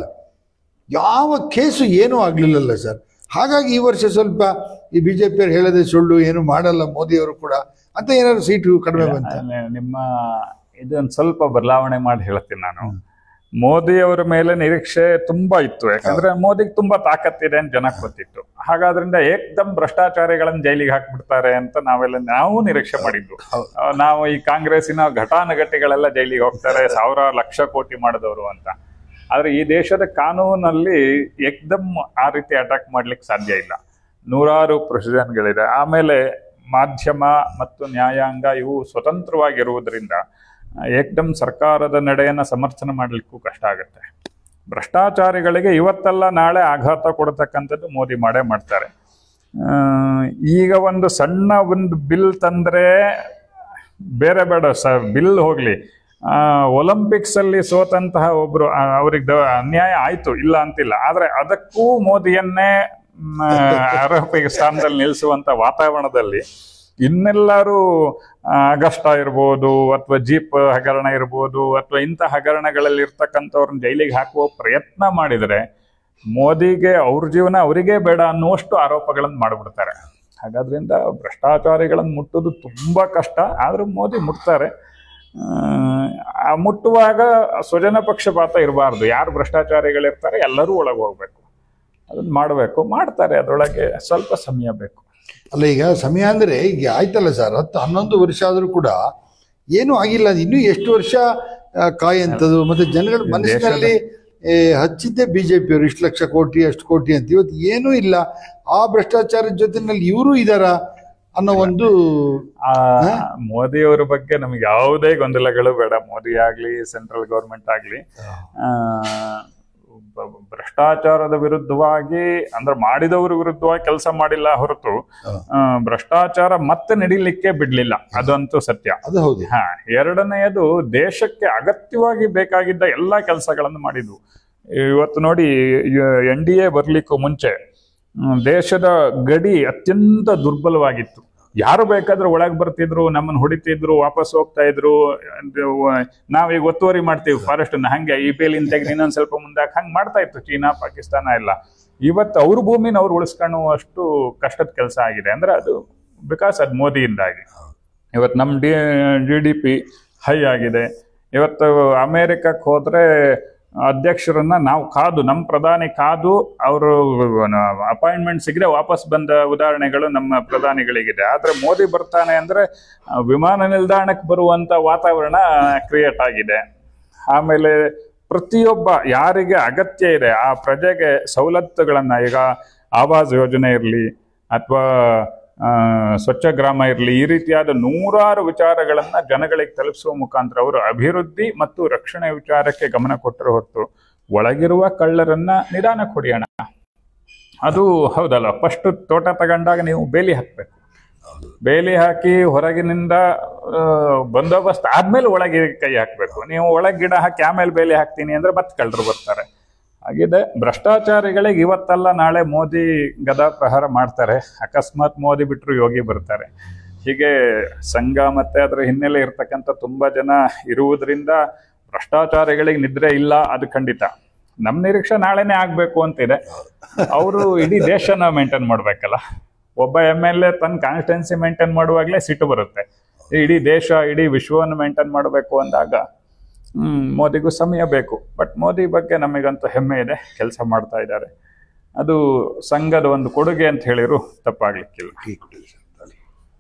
ಯಾವ ಕೇಸು ಏನೂ ಆಗಲಿಲ್ಲಲ್ಲ ಸರ್ ಹಾಗಾಗಿ ಈ ವರ್ಷ ಸ್ವಲ್ಪ ಈ ಬಿ ಜೆ ಪಿಯವ್ರು ಹೇಳದೆ ಸುಳ್ಳು ಏನು ಮಾಡಲ್ಲ ಮೋದಿಯವರು ಕೂಡ ಅಂತ ಏನಾದ್ರು ಸೀಟು ಕಡಿಮೆ ಬಂತ ಆಮೇಲೆ ನಿಮ್ಮ ಇದೊಂದು ಸ್ವಲ್ಪ ಬದಲಾವಣೆ ಮಾಡಿ ಹೇಳ್ತೀನಿ ನಾನು ಮೋದಿ ಅವರ ಮೇಲೆ ನಿರೀಕ್ಷೆ ತುಂಬಾ ಇತ್ತು ಯಾಕಂದ್ರೆ ಮೋದಿಗೆ ತುಂಬಾ ತಾಕತ್ತಿದೆ ಅಂತ ಜನಕ್ಕೆ ಗೊತ್ತಿತ್ತು ಹಾಗಾದ್ರಿಂದ ಏಕ್ದಮ್ ಭ್ರಷ್ಟಾಚಾರಿಗಳನ್ನ ಜೈಲಿಗೆ ಹಾಕ್ಬಿಡ್ತಾರೆ ಅಂತ ನಾವೆಲ್ಲ ನಾವು ನಿರೀಕ್ಷೆ ಮಾಡಿದ್ದು ಹೌದು. ಆ, ನಾವು ಈ ಕಾಂಗ್ರೆಸ್ಸಿನ ಘಟಾನುಘಟಿಗಳೆಲ್ಲ ಜೈಲಿಗೆ ಹೋಗ್ತಾರೆ ಸಾವಿರ ಲಕ್ಷ ಕೋಟಿ ಮಾಡಿದವರು ಅಂತ ಆದ್ರೆ ಈ ದೇಶದ ಕಾನೂನಲ್ಲಿ ಏಕ್ದಮ್ ಆ ರೀತಿ ಅಟ್ಯಾಕ್ ಮಾಡ್ಲಿಕ್ಕೆ ಸಾಧ್ಯ ಇಲ್ಲ ನೂರಾರು ಪ್ರೊಸಿಜನ್ಗಳಿದೆ ಆಮೇಲೆ ಮಾಧ್ಯಮ ಮತ್ತು ನ್ಯಾಯಾಂಗ ಇವು ಸ್ವತಂತ್ರವಾಗಿರುವುದರಿಂದ ಆ, ಏಕ್ದಮ್ ಸರ್ಕಾರದ ನಡೆಯನ್ನ ಸಮರ್ಥನೆ ಮಾಡಲಿಕ್ಕೂ ಕಷ್ಟ ಆಗುತ್ತೆ ಭ್ರಷ್ಟಾಚಾರಿಗಳಿಗೆ ಇವತ್ತಲ್ಲ ನಾಳೆ ಆಘಾತ ಕೊಡತಕ್ಕಂಥದ್ದು ಮೋದಿ ಮಾಡೇ ಮಾಡ್ತಾರೆ ಆ, ಈಗ ಒಂದು ಸಣ್ಣ ಒಂದು ಬಿಲ್ ತಂದ್ರೆ ಬೇರೆ ಬೇಡ ಸ ಬಿಲ್ ಹೋಗ್ಲಿ ಆ, ಒಲಿಂಪಿಕ್ಸ್ ಅಲ್ಲಿ ಸೋತಂತಹ ಒಬ್ರು ಆ, ಅವ್ರಿಗೆ ದ- ಅನ್ಯಾಯ ಆಯ್ತು ಇಲ್ಲ ಅಂತಿಲ್ಲ ಆದ್ರೆ ಅದಕ್ಕೂ ಮೋದಿಯನ್ನೇ ಮ್, ಆರೋಪಿ ಸ್ಥಾನದಲ್ಲಿ ನಿಲ್ಲಿಸುವಂತ ವಾತಾವರಣದಲ್ಲಿ ಇನ್ನೆಲ್ಲರೂ ಆ, ಅಗಸ್ಟ ಇರ್ಬೋದು ಅಥವಾ ಜೀಪ್ ಹಗರಣ ಇರ್ಬೋದು ಅಥವಾ ಇಂಥ ಹಗರಣಗಳಲ್ಲಿ ಇರ್ತಕ್ಕಂಥವ್ರನ್ನ ಜೈಲಿಗೆ ಹಾಕುವ ಪ್ರಯತ್ನ ಮಾಡಿದರೆ ಮೋದಿಗೆ ಅವ್ರ ಜೀವನ ಅವರಿಗೇ ಬೇಡ ಅನ್ನುವಷ್ಟು ಆರೋಪಗಳನ್ನು ಮಾಡಿಬಿಡ್ತಾರೆ ಹಾಗಾದ್ರಿಂದ ಭ್ರಷ್ಟಾಚಾರಿಗಳನ್ನು ಮುಟ್ಟೋದು ತುಂಬಾ ಕಷ್ಟ ಆದ್ರೂ ಮೋದಿ ಮುಟ್ತಾರೆ ಆ, ಆ ಮುಟ್ಟುವಾಗ ಸ್ವಜನ ಪಕ್ಷಪಾತ ಇರಬಾರ್ದು ಯಾರು ಭ್ರಷ್ಟಾಚಾರಿಗಳಿರ್ತಾರೆ ಎಲ್ಲರೂ ಒಳಗೆ ಹೋಗ್ಬೇಕು ಅದನ್ನ ಮಾಡಬೇಕು ಮಾಡ್ತಾರೆ ಅದರೊಳಗೆ ಸ್ವಲ್ಪ ಸಮಯ ಬೇಕು ಅಲ್ಲ ಈಗ ಸಮಯ ಅಂದ್ರೆ ಈಗ ಆಯ್ತಲ್ಲ ಸರ್ ಹತ್ತು ಹನ್ನೊಂದು ವರ್ಷ ಆದರೂ ಕೂಡ ಏನೂ ಆಗಿಲ್ಲ ಇನ್ನೂ ಎಷ್ಟು ವರ್ಷ ಆ, ಕಾಯಂಥದ್ದು ಮತ್ತೆ ಜನಗಳ ಮನಸ್ಸಿನಲ್ಲಿ ಏ, ಹಚ್ಚಿದ್ದೆ ಬಿಜೆಪಿಯವರು ಇಷ್ಟು ಲಕ್ಷ ಕೋಟಿ ಅಷ್ಟು ಕೋಟಿ ಅಂತ ಇವತ್ತು ಏನೂ ಇಲ್ಲ ಆ ಭ್ರಷ್ಟಾಚಾರದ ಜೊತೆನಲ್ಲಿ ಇವರು ಇದಾರ ಅನ್ನೋ ಒಂದು ಆ ಮೋದಿ ಅವರ ಬಗ್ಗೆ ನಮ್ಗೆ ಯಾವುದೇ ಗೊಂದಲಗಳು ಬೇಡ ಮೋದಿ ಆಗ್ಲಿ ಸೆಂಟ್ರಲ್ ಗೌರ್ಮೆಂಟ್ ಆಗ್ಲಿ ಆ, ಬ- ಭ್ರಷ್ಟಾಚಾರದ ವಿರುದ್ಧವಾಗಿ ಅಂದ್ರೆ ಮಾಡಿದವ್ರ ವಿರುದ್ಧವಾಗಿ ಕೆಲಸ ಮಾಡಿಲ್ಲ ಹೊರತು ಆ, ಭ್ರಷ್ಟಾಚಾರ ಮತ್ತೆ ನಡಿಲಿಕ್ಕೆ ಬಿಡ್ಲಿಲ್ಲ ಅದಂತೂ ಸತ್ಯ ಅದು ಹೌದು ಹಾ ಎರಡನೆಯದು ದೇಶಕ್ಕೆ ಅಗತ್ಯವಾಗಿ ಬೇಕಾಗಿದ್ದ ಎಲ್ಲಾ ಕೆಲಸಗಳನ್ನು ಮಾಡಿದ್ವು ಇವತ್ತು ನೋಡಿ ಎನ್ ಡಿ ಎ ಬರ್ಲಿಕ್ಕೂ ಮುಂಚೆ ಹ್ಮ್, ದೇಶದ ಗಡಿ ಅತ್ಯಂತ ದುರ್ಬಲವಾಗಿತ್ತು ಯಾರು ಬೇಕಾದ್ರೂ ಒಳಗೆ ಬರ್ತಿದ್ರು ನಮ್ಮನ್ನು ಹೊಡಿತಿದ್ರು ವಾಪಸ್ ಹೋಗ್ತಾ ಇದ್ರು ಅದು, ನಾವೀಗ ಒತ್ತುವರಿ ಮಾಡ್ತೀವಿ ಫಾರೆಸ್ಟ್ ಹಂಗೆ ಈ ಬೇಲಿನ ತೆಗೆದು ಇನ್ನೊಂದ್ ಸ್ವಲ್ಪ ಮುಂದಾಕ್ ಹಂಗ್ ಮಾಡ್ತಾ ಇತ್ತು ಚೀನಾ ಪಾಕಿಸ್ತಾನ ಎಲ್ಲ ಇವತ್ತು ಅವ್ರ ಭೂಮಿನ ಅವ್ರು ಉಳಿಸ್ಕೊಳ್ಳುವಷ್ಟು ಕಷ್ಟದ ಕೆಲಸ ಆಗಿದೆ ಅಂದ್ರೆ ಅದು ಬಿಕಾಸ್ ಅದು ಮೋದಿಯಿಂದಾಗಿ ಇವತ್ತು ನಮ್ಮ D G D P high ಆಗಿದೆ ಇವತ್ತು ಅಮೇರಿಕಕ್ಕೆ ಹೋದ್ರೆ ಅಧ್ಯಕ್ಷರನ್ನ ನಾವು ಕಾದು ನಮ್ಮ ಪ್ರಧಾನಿ ಕಾದು ಅವರು ಅಪಾಯಿಂಟ್ಮೆಂಟ್ ಸಿಗದೆ ವಾಪಸ್ ಬಂದ ಉದಾಹರಣೆಗಳು ನಮ್ಮ ಪ್ರಧಾನಿಗಳಿಗಿದೆ ಆದ್ರೆ ಮೋದಿ ಬರ್ತಾನೆ ಅಂದ್ರೆ ಆ, ವಿಮಾನ ನಿಲ್ದಾಣಕ್ಕೆ ಬರುವಂತ ವಾತಾವರಣ ಕ್ರಿಯೇಟ್ ಆಗಿದೆ ಆಮೇಲೆ ಪ್ರತಿಯೊಬ್ಬ ಯಾರಿಗೆ ಅಗತ್ಯ ಇದೆ ಆ ಪ್ರಜೆಗೆ ಸವಲತ್ತುಗಳನ್ನ ಈಗ ಆವಾಸ್ ಯೋಜನೆ ಇರಲಿ ಅಥವಾ ಸ್ವಚ್ಛ ಗ್ರಾಮ ಇರಲಿ ಈ ರೀತಿಯಾದ ನೂರಾರು ವಿಚಾರಗಳನ್ನ ಜನಗಳಿಗೆ ತಲುಪಿಸುವ ಮುಖಾಂತರ ಅವರು ಅಭಿವೃದ್ಧಿ ಮತ್ತು ರಕ್ಷಣೆ ವಿಚಾರಕ್ಕೆ ಗಮನ ಕೊಟ್ಟರೆ ಹೊರತು ಒಳಗಿರುವ ಕಳ್ಳರನ್ನ ನಿಧಾನಕ್ಕೆ ಹೊಡೆಯೋಣ ಅದು ಹೌದಲ್ಲ ಫಸ್ಟ್ ತೋಟ ತಗೊಂಡಾಗ ನೀವು ಬೇಲಿ ಹಾಕ್ಬೇಕು ಬೇಲಿ ಹಾಕಿ ಹೊರಗಿನಿಂದ ಆ, ಬಂದೋಬಸ್ತ್ ಆದ್ಮೇಲೆ ಒಳಗೆ ಕೈ ಹಾಕ್ಬೇಕು ನೀವು ಒಳಗೆ ಗಿಡ ಹಾಕಿ ಆಮೇಲೆ ಬೇಲಿ ಹಾಕ್ತೀನಿ ಅಂದ್ರೆ ಮತ್ತೆ ಕಳ್ಳರು ಬರ್ತಾರೆ ಹಾಗಿದೆ ಭ್ರಷ್ಟಾಚಾರಿಗಳಿಗೆ ಇವತ್ತಲ್ಲ ನಾಳೆ ಮೋದಿ ಗದಾ ಪ್ರಹಾರ ಮಾಡ್ತಾರೆ ಅಕಸ್ಮಾತ್ ಮೋದಿ ಬಿಟ್ಟರು ಯೋಗಿ ಬರ್ತಾರೆ ಹೀಗೆ ಸಂಘ ಮತ್ತೆ ಅದರ ಹಿನ್ನೆಲೆ ಇರ್ತಕ್ಕಂಥ ತುಂಬಾ ಜನ ಇರುವುದರಿಂದ ಭ್ರಷ್ಟಾಚಾರಿಗಳಿಗೆ ನಿದ್ರೆ ಇಲ್ಲ ಅದು ಖಂಡಿತ ನಮ್ಮ ನಿರೀಕ್ಷೆ ನಾಳೆನೇ ಆಗ್ಬೇಕು ಅಂತಿದೆ ಅವರು ಇಡೀ ದೇಶನ ಮೇಂಟೈನ್ ಮಾಡ್ಬೇಕಲ್ಲ ಒಬ್ಬ ಎಮ್ ಎಲ್ ಎ ತನ್ನ ಕಾನ್ಸ್ಟಿಟ್ಯೂನ್ಸಿ ಮೇಂಟೈನ್ ಮಾಡುವಾಗಲೇ ಸಿಟ್ಟು ಬರುತ್ತೆ ಇಡೀ ದೇಶ ಇಡೀ ವಿಶ್ವವನ್ನು ಮೇಂಟೈನ್ ಮಾಡಬೇಕು ಅಂದಾಗ ಹ್ಮ್ ಮೋದಿಗೂ ಸಮಯ ಬೇಕು ಬಟ್ ಮೋದಿ ಬಗ್ಗೆ ನಮಗಂತೂ ಹೆಮ್ಮೆ ಇದೆ ಕೆಲಸ ಮಾಡ್ತಾ ಇದ್ದಾರೆ ಅದು ಸಂಘದ ಒಂದು ಕೊಡುಗೆ ಅಂತ ಹೇಳಿರು ತಪ್ಪಾಗ್ಲಿಕ್ಕಿಲ್ಲ ಟೀ ಕುಡಿದು ಸರ್, ತಾಳಿ.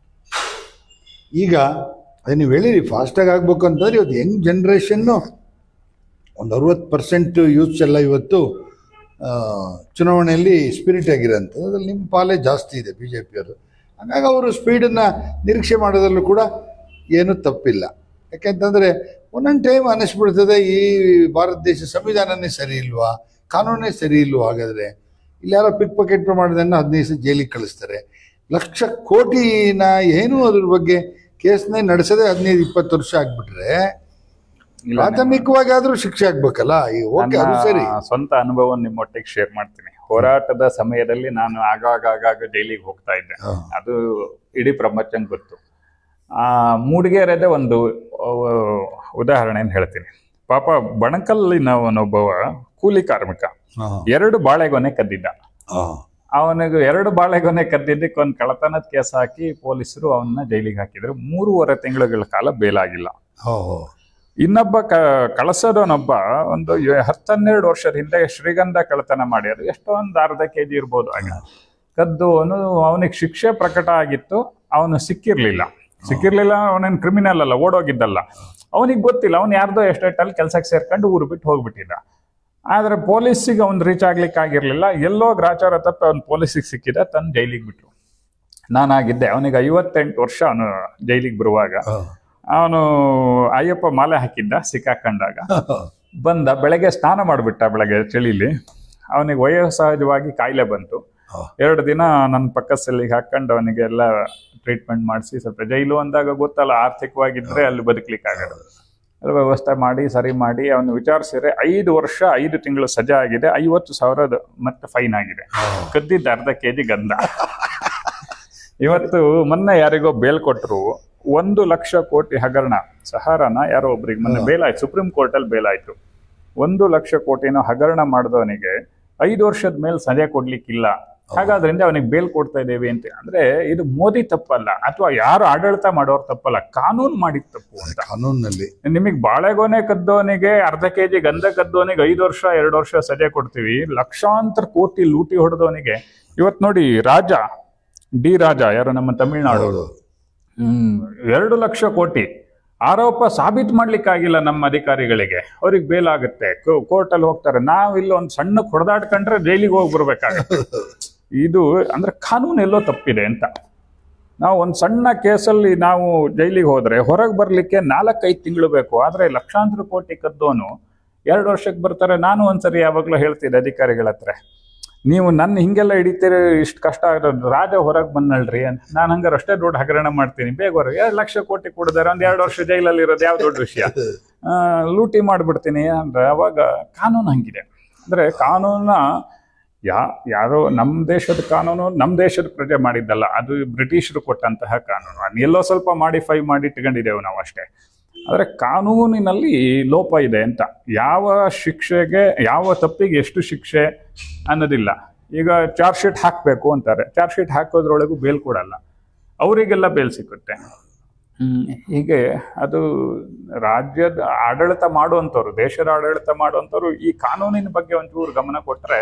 ಈಗ ಅದೇ ನೀವು ಹೇಳಿರಿ ಫಾಸ್ಟಾಗಿ ಆಗ್ಬೇಕು ಅಂತಂದ್ರೆ ಇವತ್ತು ಯಂಗ್ ಜನ್ರೇಷನ್ನು ಒಂದು ಅರವತ್ತು ಪರ್ಸೆಂಟ್ ಯೂತ್ಸ್ ಎಲ್ಲ ಇವತ್ತು ಆ, ಚುನಾವಣೆಯಲ್ಲಿ ಸ್ಪಿರಿಟ್ ಆಗಿರೋಂಥದ್ದು ಅದ್ರಲ್ಲಿ ನಿಮ್ಮ ಪಾಲೇ ಜಾಸ್ತಿ ಇದೆ ಬಿ ಜೆ ಪಿಯವರು ಹಾಗಾಗಿ ಅವರು ಸ್ಪೀಡನ್ನು ನಿರೀಕ್ಷೆ ಮಾಡೋದ್ರಲ್ಲೂ ಕೂಡ ಏನೂ ತಪ್ಪಿಲ್ಲ ಯಾಕೆಂತಂದರೆ ಒಂದೊಂದು ಟೈಮ್ ಅನ್ನಿಸ್ಬಿಡ್ತದೆ ಈ ಭಾರತ ದೇಶ ಸಂವಿಧಾನನೇ ಸರಿ ಇಲ್ವಾ ಕಾನೂನೇ ಸರಿ ಇಲ್ವಾ ಹಾಗಾದರೆ ಇಲ್ಲಿ ಯಾರೋ ಪಿಕ್ ಪಾಕೆಟ್ ಮಾಡಿದನ್ನು ಹದಿನೈದು ದಿವಸ ಜೈಲಿಗೆ ಕಳಿಸ್ತಾರೆ ಲಕ್ಷ ಕೋಟಿನ ಏನೂ ಅದ್ರ ಬಗ್ಗೆ ಕೇಸ್ನೇ ನಡೆಸದೆ ಹದಿನೈದು ಇಪ್ಪತ್ತು ವರ್ಷ ಆಗ್ಬಿಟ್ರೆ ಇಲ್ಲ, ಪ್ರಾಥಮಿಕವಾಗಿ ಆದ್ರೂ ಶಿಕ್ಷೆ ಆಗ್ಬೇಕಲ್ಲ ಈ ಓಕೆ ಅದು ಸರಿ ನನ್ನ ಸ್ವಂತ ಅನುಭವ ನಿಮ್ಮೊಟ್ಟಿಗೆ ಶೇರ್ ಮಾಡ್ತೀನಿ ಹೋರಾಟದ ಸಮಯದಲ್ಲಿ ನಾನು ಆಗಾಗ ಆಗಾಗ ಜೈಲಿಗೆ ಹೋಗ್ತಾ ಇದ್ದೆ ಹಾ. ಅದು ಇಡೀ ಪ್ರಪಂಚಕ್ಕೆ ಗೊತ್ತು ಆ ಮೂಡಿಗೆರೆದೇ ಒಂದು ಆ, ಉದಾಹರಣೆಯನ್ನು ಹೇಳ್ತೀನಿ ಪಾಪ ಬಣಕಲ್ಲಿನವನೊಬ್ಬವ ಕೂಲಿ ಕಾರ್ಮಿಕ ಹಾ. ಎರಡು ಬಾಳೆಗೊನೆ ಕದ್ದಿದ್ದ ಹಾ. ಅವನಿಗೆ ಎರಡು ಬಾಳೆಗೊನೆ ಕದ್ದಿದ್ದಕ್ಕೆ ಒಂದು ಕಳತನದ ಕೇಸ್ ಹಾಕಿ ಪೊಲೀಸರು ಅವನ್ನ ಜೈಲಿಗೆ ಹಾಕಿದ್ರು ಮೂರುವರೆ ತಿಂಗಳುಗಳ ಕಾಲ ಬೇಲಾಗಿಲ್ಲ ಹೋ, ಹೋ. ಇನ್ನೊಬ್ಬ ಕ ಕಳಸದವನೊಬ್ಬ ಒಂದು ಯ- ಹತ್ತನ್ನೆರಡು ವರ್ಷದ ಹಿಂದೆ ಶ್ರೀಗಂಧ ಕಳ್ಳತನ ಮಾಡಿ ಅದು ಎಷ್ಟೋ ಒಂದು ಅರ್ಧ ಕೆ ಜಿ ಇರ್ಬೋದು ಆಗ ಕದ್ದು ಅವನು ಅವನಿಗೆ ಶಿಕ್ಷೆ ಪ್ರಕಟ ಆಗಿತ್ತು ಅವನು ಸಿಕ್ಕಿರ್ಲಿಲ್ಲ ಸಿಕ್ಕಿರ್ಲಿಲ್ಲ ಅವನೇನು ಕ್ರಿಮಿನಲ್ ಅಲ್ಲ ಓಡೋಗಿದ್ದಲ್ಲ ಅವನಿಗೆ ಗೊತ್ತಿಲ್ಲ ಅವ್ನು ಯಾರ್ದೋ ಎಸ್ಟೇಟಲ್ಲಿ ಕೆಲ್ಸಕ್ಕೆ ಸೇರ್ಕೊಂಡು ಊರು ಬಿಟ್ಟು ಹೋಗ್ಬಿಟ್ಟಿದ್ದ ಆದ್ರೆ ಪೊಲೀಸಿಗೆ ಅವ್ನು ರೀಚ್ ಆಗ್ಲಿಕ್ಕೆ ಆಗಿರ್ಲಿಲ್ಲ ಎಲ್ಲೋ ಗ್ರಾಚಾರ ತಪ್ಪಿ ಅವ್ನು ಪೊಲೀಸಿಗೆ ಸಿಕ್ಕಿದ ತನ್ನ ಜೈಲಿಗೆ ಬಿಟ್ರು ನಾನಾಗಿದ್ದೆ ಅವನಿಗೆ ಐವತ್ತೆಂಟು ವರ್ಷ ಅವನು ಜೈಲಿಗೆ ಬರುವಾಗ ಹಾ. ಅವನು ಅಯ್ಯಪ್ಪ ಮಾಲೆ ಹಾಕಿದ್ದ ಸಿಕ್ಕಾಕೊಂಡಾಗ ಬಂದ ಬೆಳಗ್ಗೆ ಸ್ನಾನ ಮಾಡಿಬಿಟ್ಟ ಬೆಳಗ್ಗೆ ಚಳಿಲಿ ಅವನಿಗೆ ವಯೋಸಹಜವಾಗಿ ಕಾಯಿಲೆ ಬಂತು ಹಾ. ಎರಡು ದಿನ ನನ್ನ ಪಕ್ಕದ ಸೆಲ್ಲಿಗೆ ಹಾಕೊಂಡು ಅವನಿಗೆ ಎಲ್ಲ ಟ್ರೀಟ್ಮೆಂಟ್ ಮಾಡಿಸಿ ಸ್ವಲ್ಪ ಜೈಲು ಅಂದಾಗ ಗೊತ್ತಲ್ಲ ಆರ್ಥಿಕವಾಗಿದ್ರೆ ಅಲ್ಲಿ ಬದುಕಲಿಕ್ಕೆ ಆಗಲ್ಲ ಎಲ್ಲ ವ್ಯವಸ್ಥೆ ಮಾಡಿ ಸರಿ ಮಾಡಿ ಅವನು ವಿಚಾರಿಸಿದ್ರೆ ಐದು ವರ್ಷ ಐದು ತಿಂಗಳು ಸಜಾ ಆಗಿದೆ ಐವತ್ತು ಸಾವಿರದ ಮತ್ತೆ ಫೈನ್ ಆಗಿದೆ ಕದ್ದಿದ್ದ ಅರ್ಧ ಕೆ ಜಿ ಗಂಧ ಇವತ್ತು ಮೊನ್ನೆ ಯಾರಿಗೋ ಬೇಲ್ ಕೊಟ್ಟರು ಒಂದು ಲಕ್ಷ ಕೋಟಿ ಹಗರಣ ಸಹಾರನ ಯಾರೋ ಒಬ್ರಿಗೆ ಮೊನ್ನೆ ಬೇಲ್ ಆಯ್ತು ಸುಪ್ರೀಂ ಕೋರ್ಟ್ ಅಲ್ಲಿ ಬೇಲ್ ಆಯ್ತು ಒಂದು ಲಕ್ಷ ಕೋಟಿನ ಹಗರಣ ಮಾಡಿದವನಿಗೆ ಐದು ವರ್ಷದ ಮೇಲೆ ಸಜೆ ಕೊಡ್ಲಿಕ್ಕಿಲ್ಲ ಹಾಗಾದ್ರಿಂದ ಅವನಿಗೆ ಬೇಲ್ ಕೊಡ್ತಾ ಇದ್ದೇವೆ ಅಂತ ಅಂದ್ರೆ ಇದು ಮೋದಿ ತಪ್ಪಲ್ಲ ಅಥವಾ ಯಾರು ಆಡಳಿತ ಮಾಡೋರು ತಪ್ಪಲ್ಲ ಕಾನೂನು ಮಾಡಿದ ತಪ್ಪು ಅಂತ ಕಾನೂನಿನಲ್ಲಿ ನಿಮಗೆ ಬಾಳೆಗೊನೆ ಕದ್ದವನಿಗೆ ಅರ್ಧ ಕೆಜಿ ಗಂಧ ಕದ್ದವನಿಗೆ ಐದು ವರ್ಷ ಎರಡು ವರ್ಷ ಸಜೆ ಕೊಡ್ತೀವಿ ಲಕ್ಷಾಂತರ ಕೋಟಿ ಲೂಟಿ ಹೊಡೆದವನಿಗೆ ಇವತ್ ನೋಡಿ ರಾಜ ಡಿ ರಾಜ ಯಾರು ನಮ್ಮ ತಮಿಳ್ನಾಡು ಹೌದು. ಹ್ಮ್ ಎರಡು ಲಕ್ಷ ಕೋಟಿ ಆರೋಪ ಸಾಬೀತು ಮಾಡ್ಲಿಕ್ಕಾಗಿಲ್ಲ ನಮ್ಮ ಅಧಿಕಾರಿಗಳಿಗೆ ಅವ್ರಿಗೆ ಬೇಲ್ ಆಗುತ್ತೆ ಕೋರ್ಟಲ್ಲಿ ಹೋಗ್ತಾರೆ ನಾವು ಇಲ್ಲಿ ಒಂದು ಸಣ್ಣ ಹೊಡೆದಾಡ್ಕೊಂಡ್ರೆ ಜೈಲಿಗೆ ಹೋಗಿ ಬರ್ಬೇಕಾಗತ್ತೆ ಇದು ಅಂದ್ರೆ ಕಾನೂನು ಎಲ್ಲೋ ತಪ್ಪಿದೆ ಅಂತ ನಾವು ಒಂದು ಸಣ್ಣ ಕೇಸಲ್ಲಿ ನಾವು ಜೈಲಿಗೆ ಹೋದ್ರೆ ಹೊರಗೆ ಬರ್ಲಿಕ್ಕೆ ನಾಲ್ಕೈದು ತಿಂಗಳು ಬೇಕು ಆದ್ರೆ ಲಕ್ಷಾಂತರ ಕೋಟಿ ಕದ್ದೋನು ಎರಡು ವರ್ಷಕ್ಕೆ ಬರ್ತಾರೆ ನಾನು ಒಂದ್ಸರಿ ಯಾವಾಗಲೂ ಹೇಳ್ತಿದ್ದೆ ಅಧಿಕಾರಿಗಳ ಹತ್ರ ನೀವು ನನ್ನ ಹಿಂಗೆಲ್ಲ ಹಿಡಿತೀರಿ ಇಷ್ಟು ಕಷ್ಟ ಆಗೋದು ರಾಜ ಹೊರಗೆ ಬಂದಳ್ರಿ ಅಂತ ನಾನು ಹಂಗಾರೆ ಅಷ್ಟೇ ದೊಡ್ಡ ಹಗರಣ ಮಾಡ್ತೀನಿ ಬೇಗ ಹೊರಗೆ ಎರಡು ಲಕ್ಷ ಕೋಟಿ ಕೊಡಿದಾರೆ ಒಂದು ಎರಡು ವರ್ಷ ಜೈಲಲ್ಲಿ ಇರೋದು ಯಾವ ದೊಡ್ಡ ವಿಷಯ ಆ, ಲೂಟಿ ಮಾಡಿಬಿಡ್ತೀನಿ ಅಂದ್ರೆ ಅವಾಗ ಕಾನೂನು ಹಂಗಿದೆ ಅಂದ್ರೆ ಕಾನೂನ ಯಾ ಯಾರೋ ನಮ್ಮ ದೇಶದ ಕಾನೂನು ನಮ್ಮ ದೇಶದ ಪ್ರಜೆ ಮಾಡಿದ್ದಲ್ಲ ಅದು ಬ್ರಿಟಿಷರು ಕೊಟ್ಟಂತಹ ಕಾನೂನು ಅದನ್ನ ಎಲ್ಲೋ ಸ್ವಲ್ಪ ಮಾಡಿಫೈ ಮಾಡಿ ಇಟ್ಕೊಂಡಿದ್ದೇವೆ ನಾವು ಅಷ್ಟೇ ಆದರೆ ಕಾನೂನಿನಲ್ಲಿ ಲೋಪ ಇದೆ ಅಂತ ಯಾವ ಶಿಕ್ಷೆಗೆ ಯಾವ ತಪ್ಪಿಗೆ ಎಷ್ಟು ಶಿಕ್ಷೆ ಅನ್ನೋದಿಲ್ಲ ಈಗ ಚಾರ್ಜ್ ಶೀಟ್ ಹಾಕಬೇಕು ಅಂತಾರೆ ಚಾರ್ಜ್ ಶೀಟ್ ಹಾಕೋದ್ರೊಳಗೂ ಬೇಲ್ ಕೊಡಲ್ಲ ಅವರಿಗೆಲ್ಲ ಬೇಲ್ ಸಿಕ್ಕುತ್ತೆ ಹ್ಮ್, ಹೀಗೆ ಅದು ರಾಜ್ಯದ ಆಡಳಿತ ಮಾಡುವಂಥವ್ರು ದೇಶದ ಆಡಳಿತ ಮಾಡುವಂಥವ್ರು ಈ ಕಾನೂನಿನ ಬಗ್ಗೆ ಒಂಚೂರು ಗಮನ ಕೊಟ್ಟರೆ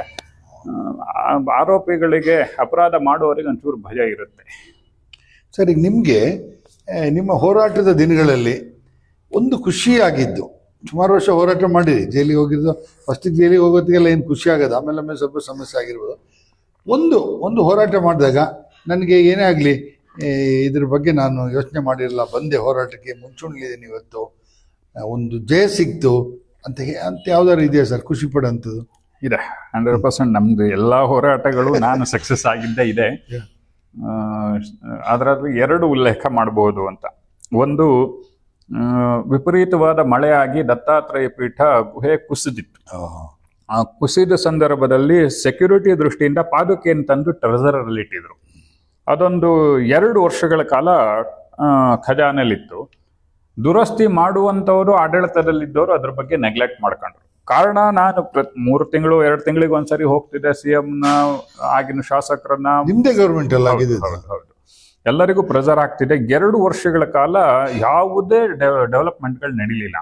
ಆರೋಪಿಗಳಿಗೆ ಅಪರಾಧ ಮಾಡುವವರಿಗೆ ಒಂಚೂರು ಭಯ ಇರುತ್ತೆ ಸರ್ ಈಗ ನಿಮಗೆ ನಿಮ್ಮ ಹೋರಾಟದ ದಿನಗಳಲ್ಲಿ ಒಂದು ಖುಷಿಯಾಗಿದ್ದು ಸುಮಾರು ವರ್ಷ ಹೋರಾಟ ಮಾಡಿರಿ ಜೈಲಿಗೆ ಹೋಗಿದ್ದು ಫಸ್ಟಿಗೆ ಜೈಲಿಗೆ ಹೋಗೋತ್ತಿಗೆಲ್ಲ ಏನು ಖುಷಿ ಆಗೋದು ಆಮೇಲೆ ಆಮೇಲೆ ಸ್ವಲ್ಪ ಸಮಸ್ಯೆ ಆಗಿರ್ಬೋದು ಒಂದು ಒಂದು ಹೋರಾಟ ಮಾಡಿದಾಗ ನನಗೆ ಏನೇ ಆಗಲಿ ಇದ್ರ ಬಗ್ಗೆ ನಾನು ಯೋಚನೆ ಮಾಡಿರಲ್ಲ ಬಂದೆ ಹೋರಾಟಕ್ಕೆ ಮುಂಚೂಣಿಲಿದ್ದೀನಿ ಇವತ್ತು ಆ, ಒಂದು ಜಯ ಸಿಕ್ತು ಅಂತ ಹೇ- ಅಂತ ಯಾವ್ದಾದ್ರು ಇದೆಯಾ ಸರ್ ಖುಷಿ ಪಡೋಂಥದ್ದು ಇದೆ ಹಂಡ್ರೆಡ್ ಪರ್ಸೆಂಟ್ ನಮ್ದು ಎಲ್ಲ ಹೋರಾಟಗಳು ನಾನು ಸಕ್ಸಸ್ ಆಗಿದ್ದೇ ಇದೆ Yeah. ಅದರಲ್ಲಿ ಎರಡು ಉಲ್ಲೇಖ ಮಾಡಬಹುದು ಅಂತ ಒಂದು ಆ, ವಿಪರೀತವಾದ ಮಳೆಯಾಗಿ ದತ್ತಾತ್ರೇಯ ಪೀಠ ಗುಹೆ ಕುಸಿದಿತ್ತು ಆ ಕುಸಿದ ಸಂದರ್ಭದಲ್ಲಿ ಸೆಕ್ಯೂರಿಟಿ ದೃಷ್ಟಿಯಿಂದ ಪಾದುಕೆಯನ್ನು ತಂದು ಟ್ರೆಸರಲ್ಲಿ ಇಟ್ಟಿದ್ರು ಅದೊಂದು ಎರಡು ವರ್ಷಗಳ ಕಾಲ ಆ, ಖಜಾನೆಲಿತ್ತು ದುರಸ್ತಿ ಮಾಡುವಂಥವರು ಆಡಳಿತದಲ್ಲಿದ್ದವರು ಅದ್ರ ಬಗ್ಗೆ ನೆಗ್ಲೆಕ್ಟ್ ಮಾಡ್ಕೊಂಡ್ರು ಕಾರಣ ನಾನು ಪ್ರ ಮೂರು ತಿಂಗಳು ಎರಡು ತಿಂಗಳಿಗೆ ಒಂದ್ಸರಿ ಹೋಗ್ತಿದ್ದೆ ಸಿ ನ ಆಗಿನ ಶಾಸಕರನ್ನ ನಿಮ್ದೇ ಗೌರ್ಮೆಂಟ್ ಎಲ್ಲ ಆಗಿದೆ ಇದು. ಹೌದು, ಹೌದು. ಎಲ್ಲರಿಗೂ ಪ್ರೆಸರ್ ಆಗ್ತಿದೆ ಎರಡು ವರ್ಷಗಳ ಕಾಲ ಯಾವುದೇ ಡೆವಲಪ್ಮೆಂಟ್ಗಳು ನಡೀಲಿಲ್ಲ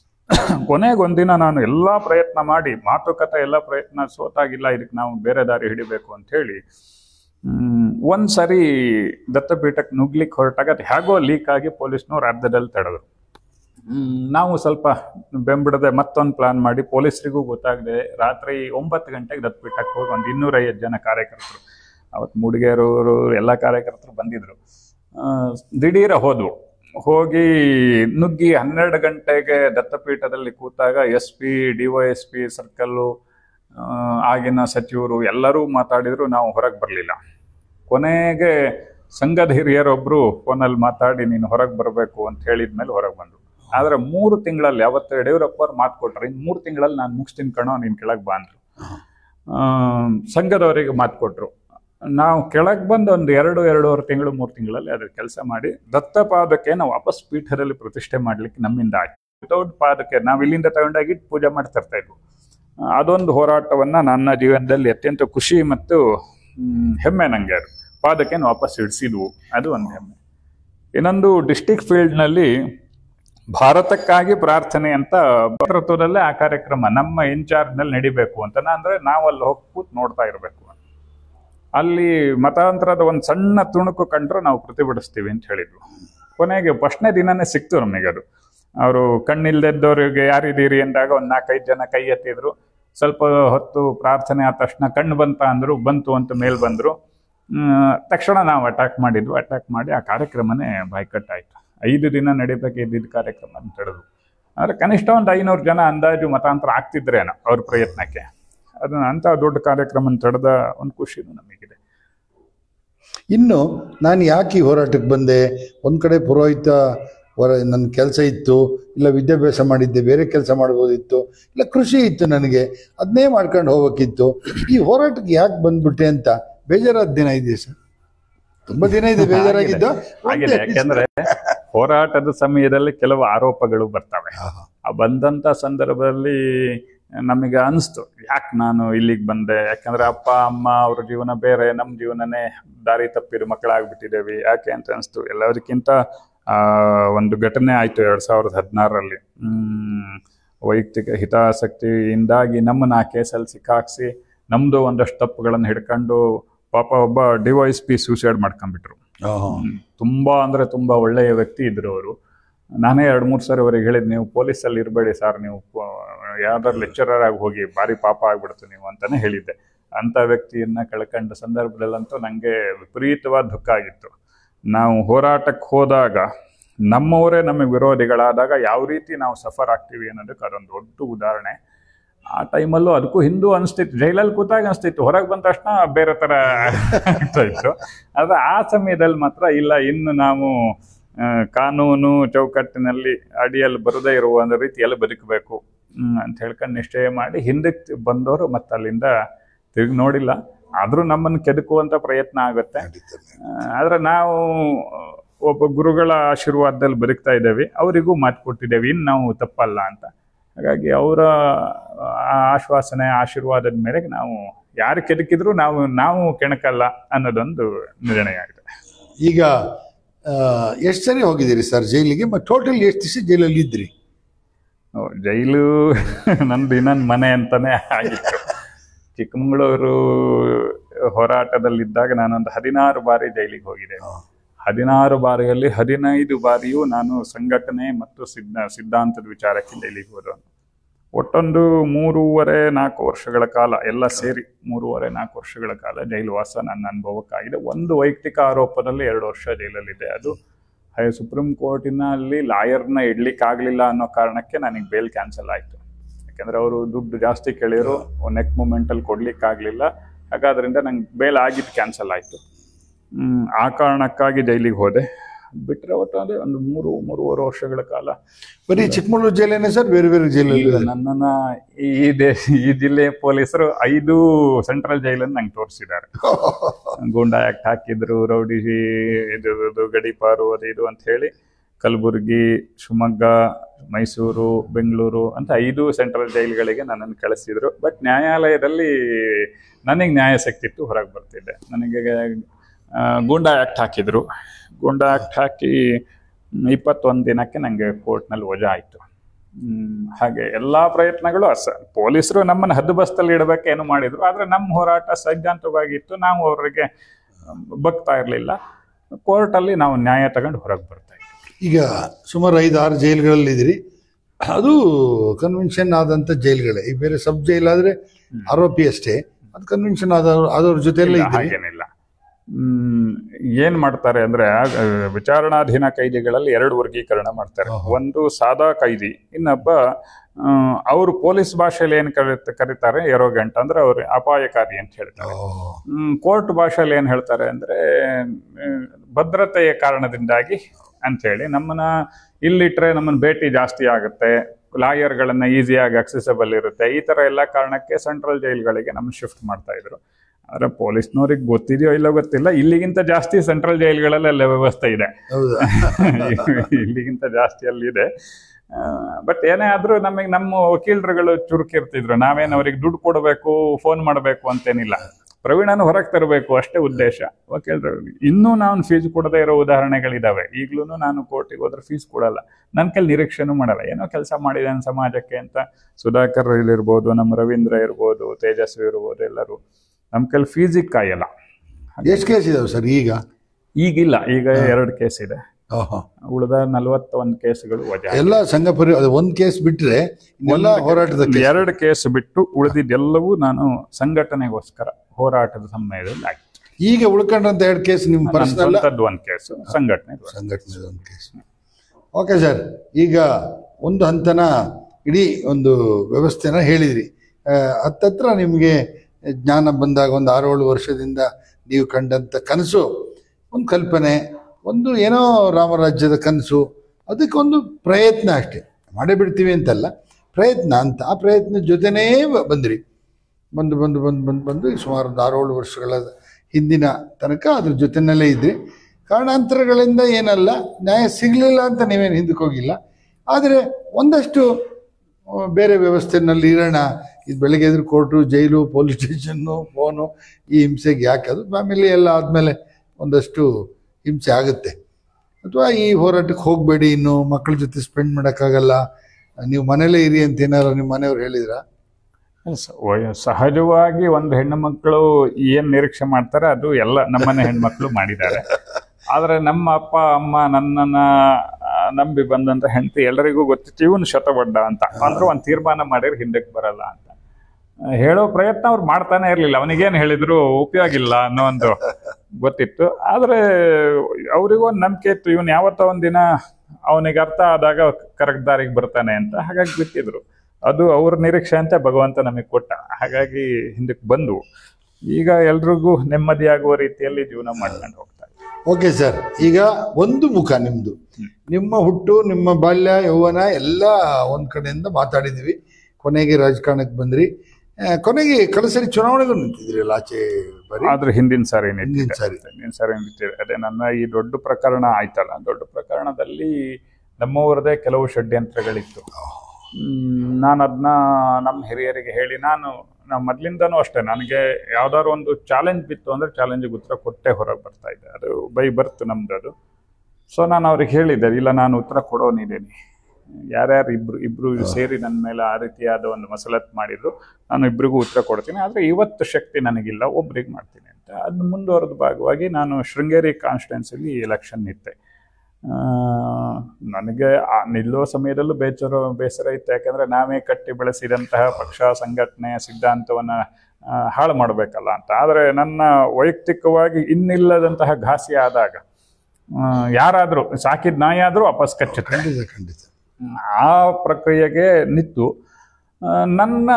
ಕೊನೆಗೆ ಒಂದಿನ ನಾನು ಎಲ್ಲಾ ಪ್ರಯತ್ನ ಮಾಡಿ ಮಾತುಕತೆ ಎಲ್ಲ ಪ್ರಯತ್ನ ಸೋತಾಗಿಲ್ಲ ಇದಕ್ಕೆ ನಾವು ಬೇರೆ ದಾರಿ ಹಿಡಿಬೇಕು ಅಂತ ಹೇಳಿ ಹ್ಮ್, ಒಂದ್ ಸರಿ ದತ್ತಪೀಠಕ್ಕೆ ನುಗ್ಲಿಕ್ಕೆ ಹೊರಟಾಗ ಅದು ಹೇಗೋ ಲೀಕ್ ಆಗಿ ಪೊಲೀಸ್ನವ್ರು ಅರ್ಧದಲ್ಲಿ ತಡೆದ್ರು ಹ್ಮ್, ನಾವು ಸ್ವಲ್ಪ ಬೆಂಬಿಡದೆ ಮತ್ತೊಂದು ಪ್ಲಾನ್ ಮಾಡಿ ಪೊಲೀಸರಿಗೂ ಗೊತ್ತಾಗದೆ ರಾತ್ರಿ ಒಂಬತ್ತು ಗಂಟೆಗೆ ದತ್ತಪೀಠಕ್ಕೆ ಹೋಗಿ ಒಂದು ಇನ್ನೂರೈವತ್ತು ಜನ ಕಾರ್ಯಕರ್ತರು ಅವತ್ತು ಮೂಡಿಗೆರವರು ಎಲ್ಲ ಕಾರ್ಯಕರ್ತರು ಬಂದಿದ್ರು ಆ, ದಿಢೀರ ಹೋದ್ವು ಹೋಗಿ ನುಗ್ಗಿ ಹನ್ನೆರಡು ಗಂಟೆಗೆ ದತ್ತಪೀಠದಲ್ಲಿ ಕೂತಾಗ S P D Y S P circle ಆಗಿನ ಸಚಿವರು ಎಲ್ಲರೂ ಮಾತಾಡಿದ್ರು ನಾವು ಹೊರಗೆ ಬರಲಿಲ್ಲ ಕೊನೆಗೆ ಸಂಘದ ಹಿರಿಯರೊಬ್ರು ಫೋನಲ್ಲಿ ಮಾತಾಡಿ ನೀನು ಹೊರಗೆ ಬರಬೇಕು ಅಂತ ಹೇಳಿದ್ಮೇಲೆ ಹೊರಗೆ ಬಂದ್ರು ಆದ್ರೆ ಮೂರು ತಿಂಗಳಲ್ಲಿ ಅವತ್ತು ಯಡಿಯೂರಪ್ಪ ಅವ್ರು ಮಾತು ಕೊಟ್ರು ಇನ್ನು ಮೂರು ತಿಂಗಳಲ್ಲಿ ನಾನು ಮುಗಿಸ್ತೀನಿ ಕಣೋ ನೀನು ಕೆಳಗೆ ಬಾ ಅಂದ್ರು ಆ, ಸಂಘದವರಿಗೆ ಮಾತು ಕೊಟ್ರು ನಾವು ಕೆಳಗೆ ಬಂದು ಒಂದು ಎರಡು ಎರಡೂವರೆ ತಿಂಗಳು ಮೂರು ತಿಂಗಳಲ್ಲಿ ಅದ್ರ ಕೆಲಸ ಮಾಡಿ ದತ್ತ ಪಾದಕ್ಕೆ ನಾವು ವಾಪಸ್ ಪೀಠದಲ್ಲಿ ಪ್ರತಿಷ್ಠೆ ಮಾಡ್ಲಿಕ್ಕೆ ನಮ್ಮಿಂದ ಆಯ್ತು ವಿತೌಟ್ ಪಾದಕ್ಕೆ ನಾವು ಇಲ್ಲಿಂದ ತಗೊಂಡೋಗಿ ಪೂಜೆ ಮಾಡಿ ತರ್ತಾ ಇದ್ವು ಆ, ಅದೊಂದು ಹೋರಾಟವನ್ನ ನನ್ನ ಜೀವನದಲ್ಲಿ ಅತ್ಯಂತ ಖುಷಿ ಮತ್ತು ಮ್, ಹೆಮ್ಮೆ ನಂಗೆ ಅದು ಪಾದಕ್ಕೆ ವಾಪಸ್ ಇಡಿಸಿದ್ವು ಅದು ಒಂದು ಹೆಮ್ಮೆ ಇನ್ನೊಂದು ಡಿಸ್ಟಿಕ್ ಫೀಲ್ಡ್ನಲ್ಲಿ ಭಾರತಕ್ಕಾಗಿ ಪ್ರಾರ್ಥನೆ ಅಂತ ನೇತೃತ್ವದಲ್ಲೇ ಆ ಕಾರ್ಯಕ್ರಮ ನಮ್ಮ ಇನ್ಚಾರ್ಜ್ನಲ್ಲಿ ನಡಿಬೇಕು ಅಂತ ನಾ- ಅಂದ್ರೆ ನಾವು ಅಲ್ಲಿ ಹೋಗಿ ಕೂತ್ ನೋಡ್ತಾ ಇರಬೇಕು ಅಲ್ಲಿ ಮತಾಂತರದ ಒಂದು ಸಣ್ಣ ತುಣುಕು ಕಂಡ್ರು ನಾವು ಪ್ರತಿಭಟಿಸ್ತೀವಿ ಅಂತ ಹೇಳಿದ್ವು ಕೊನೆಗೆ ಫಸ್ಟ್ನೇ ದಿನನೇ ಸಿಕ್ತು ನಮಗೆ ಅದು ಅವರು ಕಣ್ಣಿಲ್ದೆದ್ದವರಿಗೆ ಯಾರಿದ್ದೀರಿ ಅಂದಾಗ ಒಂದು ನಾಲ್ಕೈದು ಜನ ಕೈ ಎತ್ತಿದ್ರು ಸ್ವಲ್ಪ ಹೊತ್ತು ಪ್ರಾರ್ಥನೆ ಆದ ತಕ್ಷಣ ಕಣ್ಣು ಬಂತ ಅಂದ್ರು ಬಂತು ಅಂತ ಮೇಲ್ ಬಂದ್ರು ಹ್ಮ್, ತಕ್ಷಣ ನಾವು ಅಟ್ಯಾಕ್ ಮಾಡಿದ್ವು ಅಟ್ಯಾಕ್ ಮಾಡಿ ಆ ಕಾರ್ಯಕ್ರಮನೇ ಬಾಯ್ಕಟ್ ಆಯ್ತು ಐದು ದಿನ ನಡಿಬೇಕಿದ್ದಿದ್ದ ಕಾರ್ಯಕ್ರಮ ಅಂತ ಹೇಳಿದ್ರು ಆದ್ರೆ ಕನಿಷ್ಠ ಒಂದು ಐನೂರು ಜನ ಅಂದಾಜು ಮತಾಂತರ ಆಗ್ತಿದ್ರೇನೋ ಅವ್ರ ಪ್ರಯತ್ನಕ್ಕೆ ಅದನ್ನ ಅಂತ ದೊಡ್ಡ ಕಾರ್ಯಕ್ರಮ ತಡೆದ ಒಂದು ಖುಷಿನೂ ನಮಗಿದೆ ಇನ್ನು ನಾನು ಯಾಕೆ ಈ ಹೋರಾಟಕ್ಕೆ ಬಂದೆ ಒಂದು ಕಡೆ ಪುರೋಹಿತ ಹೊರ ನನ್ನ ಕೆಲಸ ಇತ್ತು ಇಲ್ಲ ವಿದ್ಯಾಭ್ಯಾಸ ಮಾಡಿದ್ದೆ ಬೇರೆ ಕೆಲಸ ಮಾಡ್ಬೋದಿತ್ತು ಇಲ್ಲ ಕೃಷಿ ಇತ್ತು ನನಗೆ ಅದನ್ನೇ ಮಾಡ್ಕೊಂಡು ಹೋಗ್ಬೇಕಿತ್ತು ಈ ಹೋರಾಟಕ್ಕೆ ಯಾಕೆ ಬಂದ್ಬಿಟ್ಟೆ ಅಂತ ಬೇಜಾರಾದ ದಿನ ಇದೆಯಾ ಸರ್ ತುಂಬಾ ದಿನ ಇದೆ ಬೇಜಾರಾಗಿದ್ದು ಆಗಿದೆ ಯಾಕೆಂದ್ರೆ ಹೋರಾಟದ ಸಮಯದಲ್ಲಿ ಕೆಲವು ಆರೋಪಗಳು ಬರ್ತವೆ ಆಹಾ. ಆ ಬಂದಂತ ಸಂದರ್ಭದಲ್ಲಿ ನಮಗೆ ಅನಿಸ್ತು ಯಾಕೆ ನಾನು ಇಲ್ಲಿಗೆ ಬಂದೆ ಯಾಕಂದ್ರೆ ಅಪ್ಪ ಅಮ್ಮ ಅವ್ರ ಜೀವನ ಬೇರೆ ನಮ್ಮ ಜೀವನನೇ ದಾರಿ ತಪ್ಪಿರೋ ಮಕ್ಕಳಾಗ್ಬಿಟ್ಟಿದ್ದೇವೆ ಯಾಕೆ ಅಂತ ಅನಿಸ್ತು ಎಲ್ಲದಕ್ಕಿಂತ ಆ ಒಂದು ಘಟನೆ ಆಯ್ತು ಎರಡ್ ಸಾವಿರದ ಹದಿನಾರರಲ್ಲಿ ಹ್ಮ್ ವೈಯಕ್ತಿಕ ಹಿತಾಸಕ್ತಿಯಿಂದಾಗಿ ನಮ್ಮನ್ನ ಆ ಕೇಸಲ್ಲಿ ಸಿಕ್ಕಾಕ್ಸಿ ನಮ್ದು ಒಂದಷ್ಟು ತಪ್ಪುಗಳನ್ನು ಹಿಡ್ಕೊಂಡು ಪಾಪ ಒಬ್ಬ ಡಿವೈಸ್ ಪಿ ಸೂಸೈಡ್ ಮಾಡ್ಕೊಂಡ್ಬಿಟ್ರು ಆಹಾ. ತುಂಬಾ ಅಂದ್ರೆ ತುಂಬಾ ಒಳ್ಳೆಯ ವ್ಯಕ್ತಿ ಇದ್ರು ಅವರು ನಾನೇ ಎರಡು ಮೂರು ಸರಿ ಅವ್ರಿಗೆ ಹೇಳಿದ್ ನೀವು ಪೊಲೀಸಲ್ಲಿ ಇರಬೇಡಿ ಸರ್ ನೀವು ಯಾವ್ದಾದ್ರು ಲೆಕ್ಚರರ್ ಆಗಿ ಹೋಗಿ ಭಾರಿ ಪಾಪ ಆಗ್ಬಿಡ್ತು ನೀವು ಅಂತಾನೆ ಹೇಳಿದ್ದೆ ಅಂತ ವ್ಯಕ್ತಿಯನ್ನ ಕಳ್ಕೊಂಡ ಸಂದರ್ಭದಲ್ಲಂತೂ ನನಗೆ ವಿಪರೀತವಾದ ದುಃಖ ಆಗಿತ್ತು ನಾವು ಹೋರಾಟಕ್ಕೆ ಹೋದಾಗ ನಮ್ಮವರೇ ನಮಗೆ ವಿರೋಧಿಗಳಾದಾಗ ಯಾವ ರೀತಿ ನಾವು ಸಫರ್ ಆಗ್ತೀವಿ ಅನ್ನೋದಕ್ಕೆ ಅದೊಂದು ದೊಡ್ಡ ಉದಾಹರಣೆ ಆ ಟೈಮಲ್ಲೂ ಅದಕ್ಕೂ ಹಿಂದೂ ಅನಿಸ್ತಿತ್ತು ಜೈಲಲ್ಲಿ ಕೂತಾಗ ಅನಿಸ್ತಿತ್ತು ಹೊರಗೆ ಬಂದ ತಕ್ಷಣ ಬೇರೆ ಥರ ಆಗ್ತಾ ಇತ್ತು ಆದರೆ ಆ ಸಮಯದಲ್ಲಿ ಮಾತ್ರ ಇಲ್ಲ ಇನ್ನು ನಾವು ಆ, ಕಾನೂನು ಚೌಕಟ್ಟಿನಲ್ಲಿ ಅಡಿಯಲ್ಲಿ ಬರದೇ ಇರುವ ಒಂದು ರೀತಿಯಲ್ಲಿ ಬದುಕಬೇಕು ಹ್ಮ್, ಅಂತ ಹೇಳ್ಕೊಂಡು ನಿಶ್ಚಯ ಮಾಡಿ ಹಿಂದಕ್ಕೆ ಬಂದವರು ಮತ್ತೆ ಅಲ್ಲಿಂದ ತಿರುಗಿ ನೋಡಿಲ್ಲ ಆದರೂ ನಮ್ಮನ್ನು ಕೆದಕುವಂಥ ಪ್ರಯತ್ನ ಆಗುತ್ತೆ ಆ, ಆದ್ರೆ ನಾವು ಒಬ್ಬ ಗುರುಗಳ ಆಶೀರ್ವಾದದಲ್ಲಿ ಬದುಕ್ತಾ ಇದ್ದೇವೆ ಅವರಿಗೂ ಮಾತು ಕೊಟ್ಟಿದ್ದೇವೆ ಇನ್ನು ನಾವು ತಪ್ಪಲ್ಲ ಅಂತ ಹಾಗಾಗಿ ಅವರ ಆಶ್ವಾಸನೆ ಆಶೀರ್ವಾದದ ಮೇರೆಗೆ ನಾವು ಯಾರು ಕೆದಕಿದ್ರು ನಾವು ನಾವು ಕೆಣಕಲ್ಲ ಅನ್ನೋದೊಂದು ನಿರ್ಣಯ ಆಗಿದೆ ಈಗ ಎಷ್ಟು ಸರಿ ಹೋಗಿದ್ದೀರಿ ಸರ್ ಜೈಲಿಗೆ ಮತ್ತು ಟೋಟಲ್ ಎಷ್ಟು ದಿವಸ ಜೈಲಲ್ಲಿ ಇದ್ರಿ ಓ, ಜೈಲು ನಂದು ಇನ್ನೊಂದು ಮನೆ ಅಂತಾನೆ ಆಗಿತ್ತು ಚಿಕ್ಕಮಗಳೂರು ಹೋರಾಟದಲ್ಲಿದ್ದಾಗ ನಾನೊಂದು ಹದಿನಾರು ಬಾರಿ ಜೈಲಿಗೆ ಹೋಗಿದೆ ಹದಿನಾರು ಬಾರಿಯಲ್ಲಿ ಹದಿನೈದು ಬಾರಿಯೂ ನಾನು ಸಂಘಟನೆ ಮತ್ತು ಸಿದ್ಧ ಸಿದ್ಧಾಂತದ ವಿಚಾರಕ್ಕೆ ಜೈಲಿಗೆ ಹೋದವನು ಒಟ್ಟೊಂದು ಮೂರುವರೆ ನಾಲ್ಕು ವರ್ಷಗಳ ಕಾಲ ಎಲ್ಲ ಸೇರಿ ಮೂರುವರೆ ನಾಲ್ಕು ವರ್ಷಗಳ ಕಾಲ ಜೈಲು ವಾಸ ನನ್ನ ಅನುಭವಕ್ಕಾಗಿದೆ ಒಂದು ವೈಯಕ್ತಿಕ ಆರೋಪದಲ್ಲಿ ಎರಡು ವರ್ಷ ಜೈಲಲ್ಲಿದೆ ಅದು ಹೈ ಸುಪ್ರೀಂ ಕೋರ್ಟಿನಲ್ಲಿ ಲಾಯರ್ನ ಇಡ್ಲಿಕ್ಕಾಗಲಿಲ್ಲ ಅನ್ನೋ ಕಾರಣಕ್ಕೆ ನನಗೆ ಬೇಲ್ ಕ್ಯಾನ್ಸಲ್ ಆಯಿತು ಯಾಕಂದ್ರೆ ಅವರು ದುಡ್ಡು ಜಾಸ್ತಿ ಕೇಳಿದ್ರು ನೆಕ್ ಮೂಮೆಂಟಲ್ಲಿ ಕೊಡ್ಲಿಕ್ಕಾಗಲಿಲ್ಲ ಹಾಗಾದ್ರಿಂದ ನಂಗೆ ಬೇಲ್ ಆಗಿದ್ದು ಕ್ಯಾನ್ಸಲ್ ಆಯಿತು ಆ ಕಾರಣಕ್ಕಾಗಿ ಜೈಲಿಗೆ ಹೋದೆ ಬಿಟ್ಟರೆ ಒಟ್ಟು ಅದೇ ಒಂದು ಮೂರು ಮೂರುವರೆ ವರ್ಷಗಳ ಕಾಲ ಬರೀ ಚಿಕ್ಕಮಗಳೂರು ಜೈಲೇನೆ ಸರ್ ಬೇರೆ ಬೇರೆ ಜೈಲಲ್ಲಿ ಈಗ ನನ್ನನ್ನ ಈ ದೇಶ ಈ ಜಿಲ್ಲೆ ಪೊಲೀಸರು ಐದು ಸೆಂಟ್ರಲ್ ಜೈಲನ್ನು ನಂಗೆ ತೋರಿಸಿದ್ದಾರೆ ಗೂಂಡಾ ಆಕ್ಟ್ ಹಾಕಿದ್ರು ರೌಡಿ ಇದು ಇದು ಗಡೀಪಾರು ಅದು ಇದು ಅಂತ ಹೇಳಿ ಕಲಬುರಗಿ ಶಿವಮೊಗ್ಗ ಮೈಸೂರು ಬೆಂಗಳೂರು ಅಂತ ಐದು ಸೆಂಟ್ರಲ್ ಜೈಲುಗಳಿಗೆ ನನ್ನನ್ನು ಕಳಿಸಿದ್ರು ಬಟ್ ನ್ಯಾಯಾಲಯದಲ್ಲಿ ನನಗೆ ನ್ಯಾಯ ಸಿಕ್ತಿತ್ತು ಹೊರಗೆ ಬರ್ತಿದ್ದೆ ನನಗೆ ಆ, ಗೂಂಡಾ ಆ್ಯಕ್ಟ್ ಹಾಕಿದ್ರು ಗೂಂಡಾ ಆ್ಯಕ್ಟ್ ಹಾಕಿ ಇಪ್ಪತ್ತೊಂದು ದಿನಕ್ಕೆ ನನಗೆ ಕೋರ್ಟ್ನಲ್ಲಿ ವಜಾ ಆಯಿತು ಹಾಗೆ ಎಲ್ಲ ಪ್ರಯತ್ನಗಳು ಅಸ ಪೊಲೀಸರು ನಮ್ಮನ್ನು ಹದ್ದುಬಸ್ತಲ್ಲಿ ಇಡಬೇಕೇನು ಮಾಡಿದ್ರು ಆದರೆ ನಮ್ಮ ಹೋರಾಟ ಸೈದ್ಧಾಂತವಾಗಿತ್ತು ನಾವು ಅವರಿಗೆ ಬಗ್ತಾ ಇರಲಿಲ್ಲ ಕೋರ್ಟಲ್ಲಿ ನಾವು ನ್ಯಾಯ ತಗೊಂಡು ಹೊರಗೆ ಬರ್ತಾ ಇದ್ವಿ ಈಗ ಸುಮಾರು ಐದು ಆರು ಜೈಲುಗಳಲ್ಲಿ ಇದ್ರಿ ಅದು ಕನ್ವೆನ್ಷನ್ ಆದಂಥ ಜೈಲುಗಳೇ ಈಗ ಬೇರೆ ಸಬ್ ಜೈಲ್ ಆದರೆ ಆರೋಪಿ ಅಷ್ಟೇ ಅದು ಕನ್ವೆನ್ಷನ್ ಆದವ್ರ ಆದವ್ರ ಜೊತೆಯಲ್ಲೇ ಇಲ್ಲ, ಇದ್ರಿ ಹಾಗೇನಿಲ್ಲ ಹ್ಮ್, ಏನ್ ಮಾಡ್ತಾರೆ ಅಂದ್ರೆ ಆ, ವಿಚಾರಣಾಧೀನ ಕೈದಿಗಳಲ್ಲಿ ಎರಡು ವರ್ಗೀಕರಣ ಮಾಡ್ತಾರೆ ಆಹಾ. ಒಂದು ಸಾದಾ ಕೈದಿ ಇನ್ನೊಬ್ಬ ಅವರು ಪೊಲೀಸ್ ಭಾಷೆಯಲ್ಲಿ ಏನ್ ಕರೀತ ಕರೀತಾರೆ ಎರೋಗೆಂಟ್ ಅಂದ್ರೆ ಅವ್ರು ಅಪಾಯಕಾರಿ ಅಂತ ಹೇಳ್ತಾರೆ ಕೋರ್ಟ್ ಭಾಷೆಯಲ್ಲಿ ಏನ್ ಹೇಳ್ತಾರೆ ಅಂದ್ರೆ ಹ್ಮ್, ಭದ್ರತೆಯ ಕಾರಣದಿಂದಾಗಿ ಅಂತ ಹೇಳಿ ನಮ್ಮನ್ನ ಇಲ್ಲಿಟ್ರೆ ನಮ್ಮನ್ನ ಭೇಟಿ ಜಾಸ್ತಿ ಆಗುತ್ತೆ ಲಾಯರ್ಗಳನ್ನ ಈಸಿಯಾಗಿ ಅಕ್ಸೆಸಬಲ್ ಇರುತ್ತೆ ಈ ತರ ಎಲ್ಲ ಕಾರಣಕ್ಕೆ ಸೆಂಟ್ರಲ್ ಜೈಲ್ಗಳಿಗೆ ನಮ್ಮ ಶಿಫ್ಟ್ ಮಾಡ್ತಾ ಇದ್ರು ಆದ್ರೆ ಪೊಲೀಸ್ನವ್ರಿಗೆ ಗೊತ್ತಿದೆಯೋ ಇಲ್ಲೋ ಗೊತ್ತಿಲ್ಲ ಇಲ್ಲಿಗಿಂತ ಜಾಸ್ತಿ ಸೆಂಟ್ರಲ್ ಜೈಲ್ಗಳಲ್ಲಿ ಎಲ್ಲ ವ್ಯವಸ್ಥೆ ಇದೆ ಹೌದಾ ಇಲ್ಲಿಗಿಂತ ಜಾಸ್ತಿ ಅಲ್ಲಿದೆ ಬಟ್ ಏನೇ ಆದ್ರೂ ನಮಗೆ ನಮ್ಮ ವಕೀಲರುಗಳು ಚುರುಕಿರ್ತಿದ್ರು ನಾವೇನು ಅವ್ರಿಗೆ ದುಡ್ಡು ಕೊಡಬೇಕು ಫೋನ್ ಮಾಡಬೇಕು ಅಂತೇನಿಲ್ಲ ಪ್ರವೀಣನು ಹೊರಗೆ ತರಬೇಕು ಅಷ್ಟೇ ಉದ್ದೇಶ ವಕೀಲರು ಇನ್ನೂ ನಾನು ಫೀಸ್ ಕೊಡದೇ ಇರೋ ಉದಾಹರಣೆಗಳಿದಾವೆ ಈಗಲೂ ನಾನು ಕೋರ್ಟಿಗೆ ಹೋದ್ರೆ ಫೀಸ್ ಕೊಡಲ್ಲ ನನ್ನ ಕೈಲಿ ನಿರೀಕ್ಷೆನೂ ಮಾಡಲ್ಲ ಏನೋ ಕೆಲಸ ಮಾಡಿದ್ದಾನೆ ಸಮಾಜಕ್ಕೆ ಅಂತ ಸುಧಾಕರ್ ಇರ್ಬೋದು ನಮ್ಮ ರವೀಂದ್ರ ಇರ್ಬೋದು ತೇಜಸ್ವಿ ಇರ್ಬೋದು ಎಲ್ಲರೂ ನಮ್ಮ ಕೈಲಿ ಫೀಸಿಗೆ ಕಾಯಲ್ಲ ಎಷ್ಟು ಕೇಸ್ ಇದಾವೆ ಸರ್ ಈಗ ಈಗಿಲ್ಲ ಈಗ ಎರಡು ಕೇಸ್ ಇದೆ ಆಹಾ. ಉಳಿದ ನಲವತ್ತೊಂದು ಕೇಸ್ಗಳು ವಜಾ ಎಲ್ಲ ಸಂಘ ಪರಿ ಅದು ಒಂದು ಕೇಸ್ ಬಿಟ್ರೆ ಇನ್ನೆಲ್ಲ ಹೋರಾಟದ case. ಎರಡು ಕೇಸ್ ಬಿಟ್ಟು ಉಳಿದಿದ್ದೆಲ್ಲವೂ ನಾನು ಸಂಘಟನೆಗೋಸ್ಕರ ಹೋರಾಟದ ಸಮಯದಲ್ಲಿ ಆಗಿತ್ತು ಈಗ ಉಳ್ಕೊಂಡಂತ ಎರಡು ಕೇಸ್ ನಿಮ್ಮ ನನ್ನ ಪರ್ಸನಲ್ ಸ್ವಂತದ್ದು ಒಂದು ಕೇಸು ಸಂಘಟನೆ ಸಂಘಟನೆದ ಒಂದು ಕೇಸ್ ಓಕೆ ಸರ್ ಈಗ ಒಂದು ಹಂತನ ಇಡೀ ಒಂದು ವ್ಯವಸ್ಥೆನ ಹೇಳಿದ್ರಿ ಆ, ಹತ್ತತ್ರ ನಿಮಗೆ ಜ್ಞಾನ ಬಂದಾಗ ಒಂದು ಆರೇಳು ವರ್ಷದಿಂದ ನೀವು ಕಂಡಂಥ ಕನಸು ಒಂದು ಕಲ್ಪನೆ ಒಂದು ಏನೋ ರಾಮರಾಜ್ಯದ ಕನಸು ಅದಕ್ಕೊಂದು ಪ್ರಯತ್ನ ಅಷ್ಟೇ ಮಾಡೇ ಬಿಡ್ತೀವಿ ಅಂತಲ್ಲ ಪ್ರಯತ್ನ ಅಂತ ಆ ಪ್ರಯತ್ನದ ಜೊತೆನೇ ಬ- ಬಂದ್ರಿ ಬಂದು ಬಂದು ಬಂದು ಬಂದು ಬಂದು ಸುಮಾರು ಒಂದು ಆರೇಳು ವರ್ಷಗಳ ಹಿಂದಿನ ತನಕ ಅದ್ರ ಜೊತೆನಲ್ಲೇ ಇದ್ರಿ ಕಾರಣಾಂತರಗಳಿಂದ ಏನಲ್ಲ ನ್ಯಾಯ ಸಿಗಲಿಲ್ಲ ಅಂತ ನೀವೇನು ಹಿಂದಕ್ಕೆ ಹೋಗಿಲ್ಲ ಆದರೆ ಒಂದಷ್ಟು ಆ, ಬೇರೆ ವ್ಯವಸ್ಥೆನಲ್ಲಿ ಇರೋಣ ಇದು ಬೆಳಗ್ಗೆ ಎದುರು court jail police station phone ಈ ಹಿಂಸೆಗೆ ಯಾಕೆ ಅದು ಫ್ಯಾಮಿಲಿ ಎಲ್ಲ ಆದಮೇಲೆ ಒಂದಷ್ಟು ಹಿಂಸೆ ಆಗುತ್ತೆ ಅಥವಾ ಈ ಹೋರಾಟಕ್ಕೆ ಹೋಗಬೇಡಿ ಇನ್ನು ಮಕ್ಕಳ ಜೊತೆ ಸ್ಪೆಂಡ್ ಮಾಡೋಕ್ಕಾಗಲ್ಲ ನೀವು ಮನೇಲೇ ಇರಿ ಅಂತ ಏನಾರು ನಿಮ್ಮ ಮನೆಯವ್ರು ಹೇಳಿದ್ರಾ ಸ- ವಯ- ಸಹಜವಾಗಿ ಒಂದು ಹೆಣ್ಣು ಮಕ್ಕಳು ಏನ್ ನಿರೀಕ್ಷೆ ಮಾಡ್ತಾರೆ ಅದು ಎಲ್ಲ ನಮ್ಮನೆ ಹೆಣ್ಮಕ್ಳು ಮಾಡಿದ್ದಾರೆ ಆದ್ರೆ ನಮ್ಮ ಅಪ್ಪ ಅಮ್ಮ ನನ್ನನ್ನ ಆ, ನಂಬಿ ಬಂದಂತ ಹೆಂಡತಿ ಎಲ್ಲರಿಗೂ ಗೊತ್ತಿತ್ತು ಇವನು ಶತಬಡ್ಡ ಅಂತ ಅಂದ್ರೆ ಒಂದ್ ತೀರ್ಮಾನ ಮಾಡಿದ್ರೆ ಹಿಂದಕ್ಕೆ ಬರಲ್ಲ ಅಂತ ಆ, ಹೇಳೋ ಪ್ರಯತ್ನ ಅವ್ರು ಮಾಡ್ತಾನೆ ಇರ್ಲಿಲ್ಲ ಅವನಿಗೇನ್ ಹೇಳಿದ್ರು ಉಪಯೋಗ ಇಲ್ಲ ಅನ್ನೋ ಒಂದು ಗೊತ್ತಿತ್ತು ಆದ್ರೆ ಅವ್ರಿಗೂ ಒಂದ್ ನಂಬಿಕೆ ಇತ್ತು ಇವನ್ ಯಾವತ್ತೋ ಒಂದಿನ ಅವನಿಗೆ ಅರ್ಥ ಆದಾಗ ಕರೆಕ್ಟ್ ದಾರಿಗೆ ಬರ್ತಾನೆ ಅಂತ ಹಾಗಾಗಿ ಬಿಟ್ಟಿದ್ರು ಅದು ಅವ್ರ ನಿರೀಕ್ಷೆ ಅಂತ ಭಗವಂತ ನಮಗೆ ಕೊಟ್ಟ ಹಾಗಾಗಿ ಹಿಂದಕ್ಕೆ ಬಂದು ಈಗ ಎಲ್ರಿಗೂ ನೆಮ್ಮದಿಯಾಗುವ ರೀತಿಯಲ್ಲಿ ಜೀವನ ಮಾಡ್ಕೊಂಡು ಹೋಗ್ತಾ ಇದ್ದಾರೆ. ಓಕೆ ಸರ್ ಈಗ ಒಂದು ಮುಖ ನಿಮ್ದು ನಿಮ್ಮ ಹುಟ್ಟು ನಿಮ್ಮ ಬಾಲ್ಯ ಯೌವನ ಎಲ್ಲ ಒಂದ್ ಕಡೆಯಿಂದ ಮಾತಾಡಿದ್ವಿ ಕೊನೆಗೆ ರಾಜಕಾರಣಕ್ಕೆ ಬಂದ್ರಿ ಆ, ಕೊನೆಗೆ ಕಳೆದ ಸರಿ ಚುನಾವಣೆಗೂ ನಿಂತಿದ್ರಲ್ಲ ಆಚೆ ಬರೀ ಆದ್ರೆ ಹಿಂದಿನ ಸಾರಿ ಹಿಂದಿನ ಸಾರಿ ಹಿಂದಿನ ಸಾರಿ ನಿಂತಿದೆ ಅದೇ ನನ್ನ ಈ ದೊಡ್ಡ ಪ್ರಕರಣ ಆಯ್ತಲ್ಲ ದೊಡ್ಡ ಪ್ರಕರಣದಲ್ಲಿ ನಮ್ಮವರದೇ ಕೆಲವು ಷಡ್ಯಂತ್ರಗಳಿತ್ತು ಹ್ಮ್, ನಾನು ಅದನ್ನ ನಮ್ಮ ಹಿರಿಯರಿಗೆ ಹೇಳಿ ನಾನು ನಾ ಮೊದ್ಲಿಂದನೂ ಅಷ್ಟೇ ನನಗೆ ಯಾವ್ದಾದ್ರು ಒಂದು ಚಾಲೆಂಜ್ ಬಿತ್ತು ಅಂದ್ರೆ ಚಾಲೆಂಜಿಗೆ ಉತ್ತರ ಕೊಟ್ಟೆ ಹೊರಗೆ ಬರ್ತಾ ಇದ್ದೆ ಅದು ಬೈ ಬರ್ತು ನಮ್ದು ಅದು ಸೊ ನಾನು ಅವ್ರಿಗೆ ಹೇಳಿದ್ದೆ ಇಲ್ಲ ನಾನು ಉತ್ತರ ಕೊಡೋನಿದ್ದೀನಿ ಯಾರ್ಯಾರು ಇಬ್ರು ಇಬ್ರು ಸೇರಿ ನನ್ನ ಮೇಲೆ ಆ ರೀತಿಯಾದ ಒಂದು ಮಸಲತ್ ಮಾಡಿದ್ರು ನಾನು ಇಬ್ರಿಗೂ ಉತ್ತರ ಕೊಡ್ತೀನಿ ಆದರೆ ಇವತ್ತು ಶಕ್ತಿ ನನಗಿಲ್ಲ ಒಬ್ರಿಗೆ ಮಾಡ್ತೀನಿ ಅಂತ ಅದ್ ಮುಂದುವರೆದ ಭಾಗವಾಗಿ ನಾನು ಶೃಂಗೇರಿ ಕಾನ್ಸ್ಟಿಟ್ಯೂನ್ಸಿಲಿ ಎಲೆಕ್ಷನ್ ನಿಂತೆ ಆ, ನನಗೆ ಆ ನಿಲ್ಲೋ ಸಮಯದಲ್ಲೂ ಬೇಸರ ಬೇಸರ ಇತ್ತು ಯಾಕಂದ್ರೆ ನಾವೇ ಕಟ್ಟಿ ಬೆಳೆಸಿದಂತಹ ಪಕ್ಷ ಸಂಘಟನೆ ಸಿದ್ಧಾಂತವನ್ನ ಆ, ಹಾಳು ಮಾಡಬೇಕಲ್ಲ ಅಂತ ಆದರೆ ನನ್ನ ವೈಯಕ್ತಿಕವಾಗಿ ಇನ್ನಿಲ್ಲದಂತಹ ಘಾಸಿ ಆದಾಗ ಆ, ಯಾರಾದ್ರೂ ಸಾಕಿದ ನಾಯಿ ಆದ್ರೂ ವಾಪಸ್ ಕಚ್ಚುತ್ತೆ ಖಂಡಿತ ಖಂಡಿತ ಆ ಪ್ರಕ್ರಿಯೆಗೆ ನಿಂತು ಆ, ನನ್ನ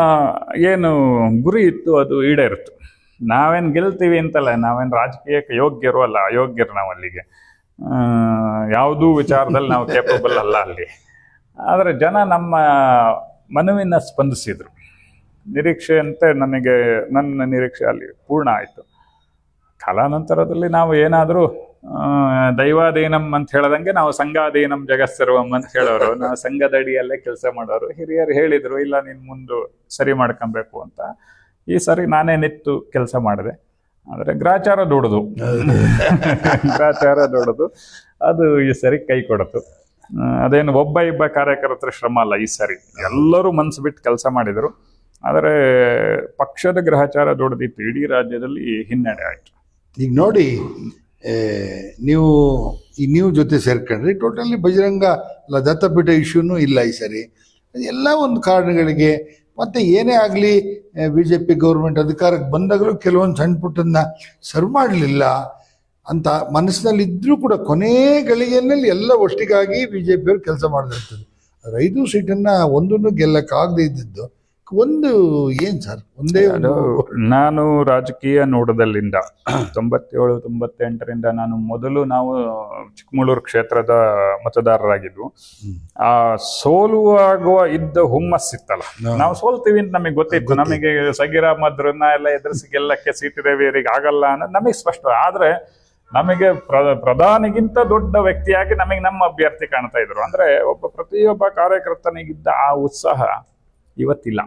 ಏನು ಗುರಿ ಇತ್ತು ಅದು ಈಡೇರಿತು ನಾವೇನು ಗೆಲ್ತೀವಿ ಅಂತಲ್ಲ ನಾವೇನು ರಾಜಕೀಯಕ್ಕೆ ಯೋಗ್ಯರು ಅಲ್ಲ ಅಯೋಗ್ಯರು ನಾವು ಅಲ್ಲಿಗೆ ಆ, ಯಾವುದೂ ವಿಚಾರದಲ್ಲಿ ನಾವು ಕೇಪಬಲ್ ಅಲ್ಲ ಅಲ್ಲಿ ಆದರೆ ಜನ ನಮ್ಮ ಮನವಿನ ಸ್ಪಂದಿಸಿದ್ರು ನಿರೀಕ್ಷೆಯಂತೆ ನನಗೆ ನನ್ನ ನಿರೀಕ್ಷೆ ಅಲ್ಲಿ ಪೂರ್ಣ ಆಯಿತು ಕಾಲಾನಂತರದಲ್ಲಿ ನಾವು ಏನಾದರೂ ದೈವಾಧೀನಂ ಅಂತ ಹೇಳದಂಗೆ ನಾವು ಸಂಘಾಧೀನಂ ಜಗತ್ಸರ್ವಂ ಅಂತ ಹೇಳೋರು ನಾವು ಸಂಘದಡಿಯಲ್ಲೇ ಕೆಲಸ ಮಾಡೋರು ಹಿರಿಯರು ಹೇಳಿದ್ರು ಇಲ್ಲ ನೀನು ಮುಂದೆ ಸರಿ ಮಾಡ್ಕೊಬೇಕು ಅಂತ ಈ ಸರಿ ನಾನೇ ನಿಂತು ಕೆಲಸ ಮಾಡಿದೆ ಆದರೆ ಗ್ರಾಚಾರ ದೊಡ್ಡದು ಗ್ರಾಚಾರ ದೊಡ್ಡದು ಅದು ಈ ಸರಿ ಕೈ ಕೊಡತು ಆ, ಅದೇನು ಒಬ್ಬ ಇಬ್ಬ ಕಾರ್ಯಕರ್ತರ ಶ್ರಮ ಅಲ್ಲ ಈ ಸರಿ ಎಲ್ಲರೂ ಮನಸ್ಸು ಬಿಟ್ಟು ಕೆಲಸ ಮಾಡಿದರು ಆದರೆ ಪಕ್ಷದ ಗ್ರಹಚಾರ ದೊಡ್ಡದಿತ್ತು ಇಡೀ ರಾಜ್ಯದಲ್ಲಿ ಹಿನ್ನಡೆ ಆಯಿತು ಈಗ ನೋಡಿ ಏ, ನೀವು ಈ ನೀವು ಜೊತೆ ಸೇರ್ಕೊಂಡ್ರಿ ಟೋಟಲಿ ಬಜರಂಗ ಅಲ್ಲ ದತ್ತಪೀಠ ಇಶ್ಯೂನು ಇಲ್ಲ ಈ ಸರಿ ಎಲ್ಲ ಒಂದು ಕಾರಣಗಳಿಗೆ ಮತ್ತೆ ಏನೇ ಆಗಲಿ ಬಿ ಜೆ ಪಿ ಗೌರ್ಮೆಂಟ್ ಅಧಿಕಾರಕ್ಕೆ ಬಂದಾಗಲೂ ಕೆಲವೊಂದು ಸಣ್ಣ ಪುಟ್ಟನ್ನ ಸರ್ವ್ ಮಾಡಲಿಲ್ಲ ಅಂತ ಮನಸ್ಸಿನಲ್ಲಿ ಇದ್ರೂ ಕೂಡ ಕೊನೆ ಗಳಿಗೆಯಲ್ಲಿ ಎಲ್ಲ ಒಟ್ಟಿಗಾಗಿ ಬಿ ಜೆ ಪಿಯವರು ಕೆಲಸ ಮಾಡಿದಿರ್ತದೆ ಆದ್ರೆ ಐದು ಸೀಟನ್ನ ಒಂದನ್ನು ಗೆಲ್ಲಕ್ಕಾಗದೇ ಇದ್ದಿದ್ದು ಒಂದು ಏನ್ ಸರ್ ಒಂದೇ ಒಂದು ನಾನು ರಾಜಕೀಯ ನೋಡದಲ್ಲಿಂದ ತೊಂಬತ್ತೇಳು ತೊಂಬತ್ತೆಂಟರಿಂದ ನಾನು ಮೊದಲು ನಾವು ಚಿಕ್ಕಮಗಳೂರು ಕ್ಷೇತ್ರದ ಮತದಾರರಾಗಿದ್ವು ಆ ಸೋಲುವಾಗುವ ಇದ್ದ ಹುಮ್ಮಸ್ಸಿತ್ತಲ್ಲ ನಾವು ಸೋಲ್ತೀವಿ ಅಂತ ನಮಗೆ ಗೊತ್ತಿತ್ತು ನಮಗೆ ಸಗೀರ ಮದ್ರನ್ನ ಎಲ್ಲ ಎದುರಿಸಿ ಗೆಲ್ಲಕ್ಕೆ ಸೀಟಿದೇವಿಯರಿಗೆ ಆಗಲ್ಲ ಅನ್ನೋದು ನಮಗೆ ಸ್ಪಷ್ಟ ಆದ್ರೆ ನಮಗೆ ಪ್ರ ಪ್ರಧಾನಿಗಿಂತ ದೊಡ್ಡ ವ್ಯಕ್ತಿಯಾಗಿ ನಮಗೆ ನಮ್ಮ ಅಭ್ಯರ್ಥಿ ಕಾಣ್ತಾ ಇದ್ರು ಅಂದ್ರೆ ಒಬ್ಬ ಪ್ರತಿಯೊಬ್ಬ ಕಾರ್ಯಕರ್ತನಿಗಿದ್ದ ಆ ಉತ್ಸಾಹ ಇವತ್ತಿಲ್ಲ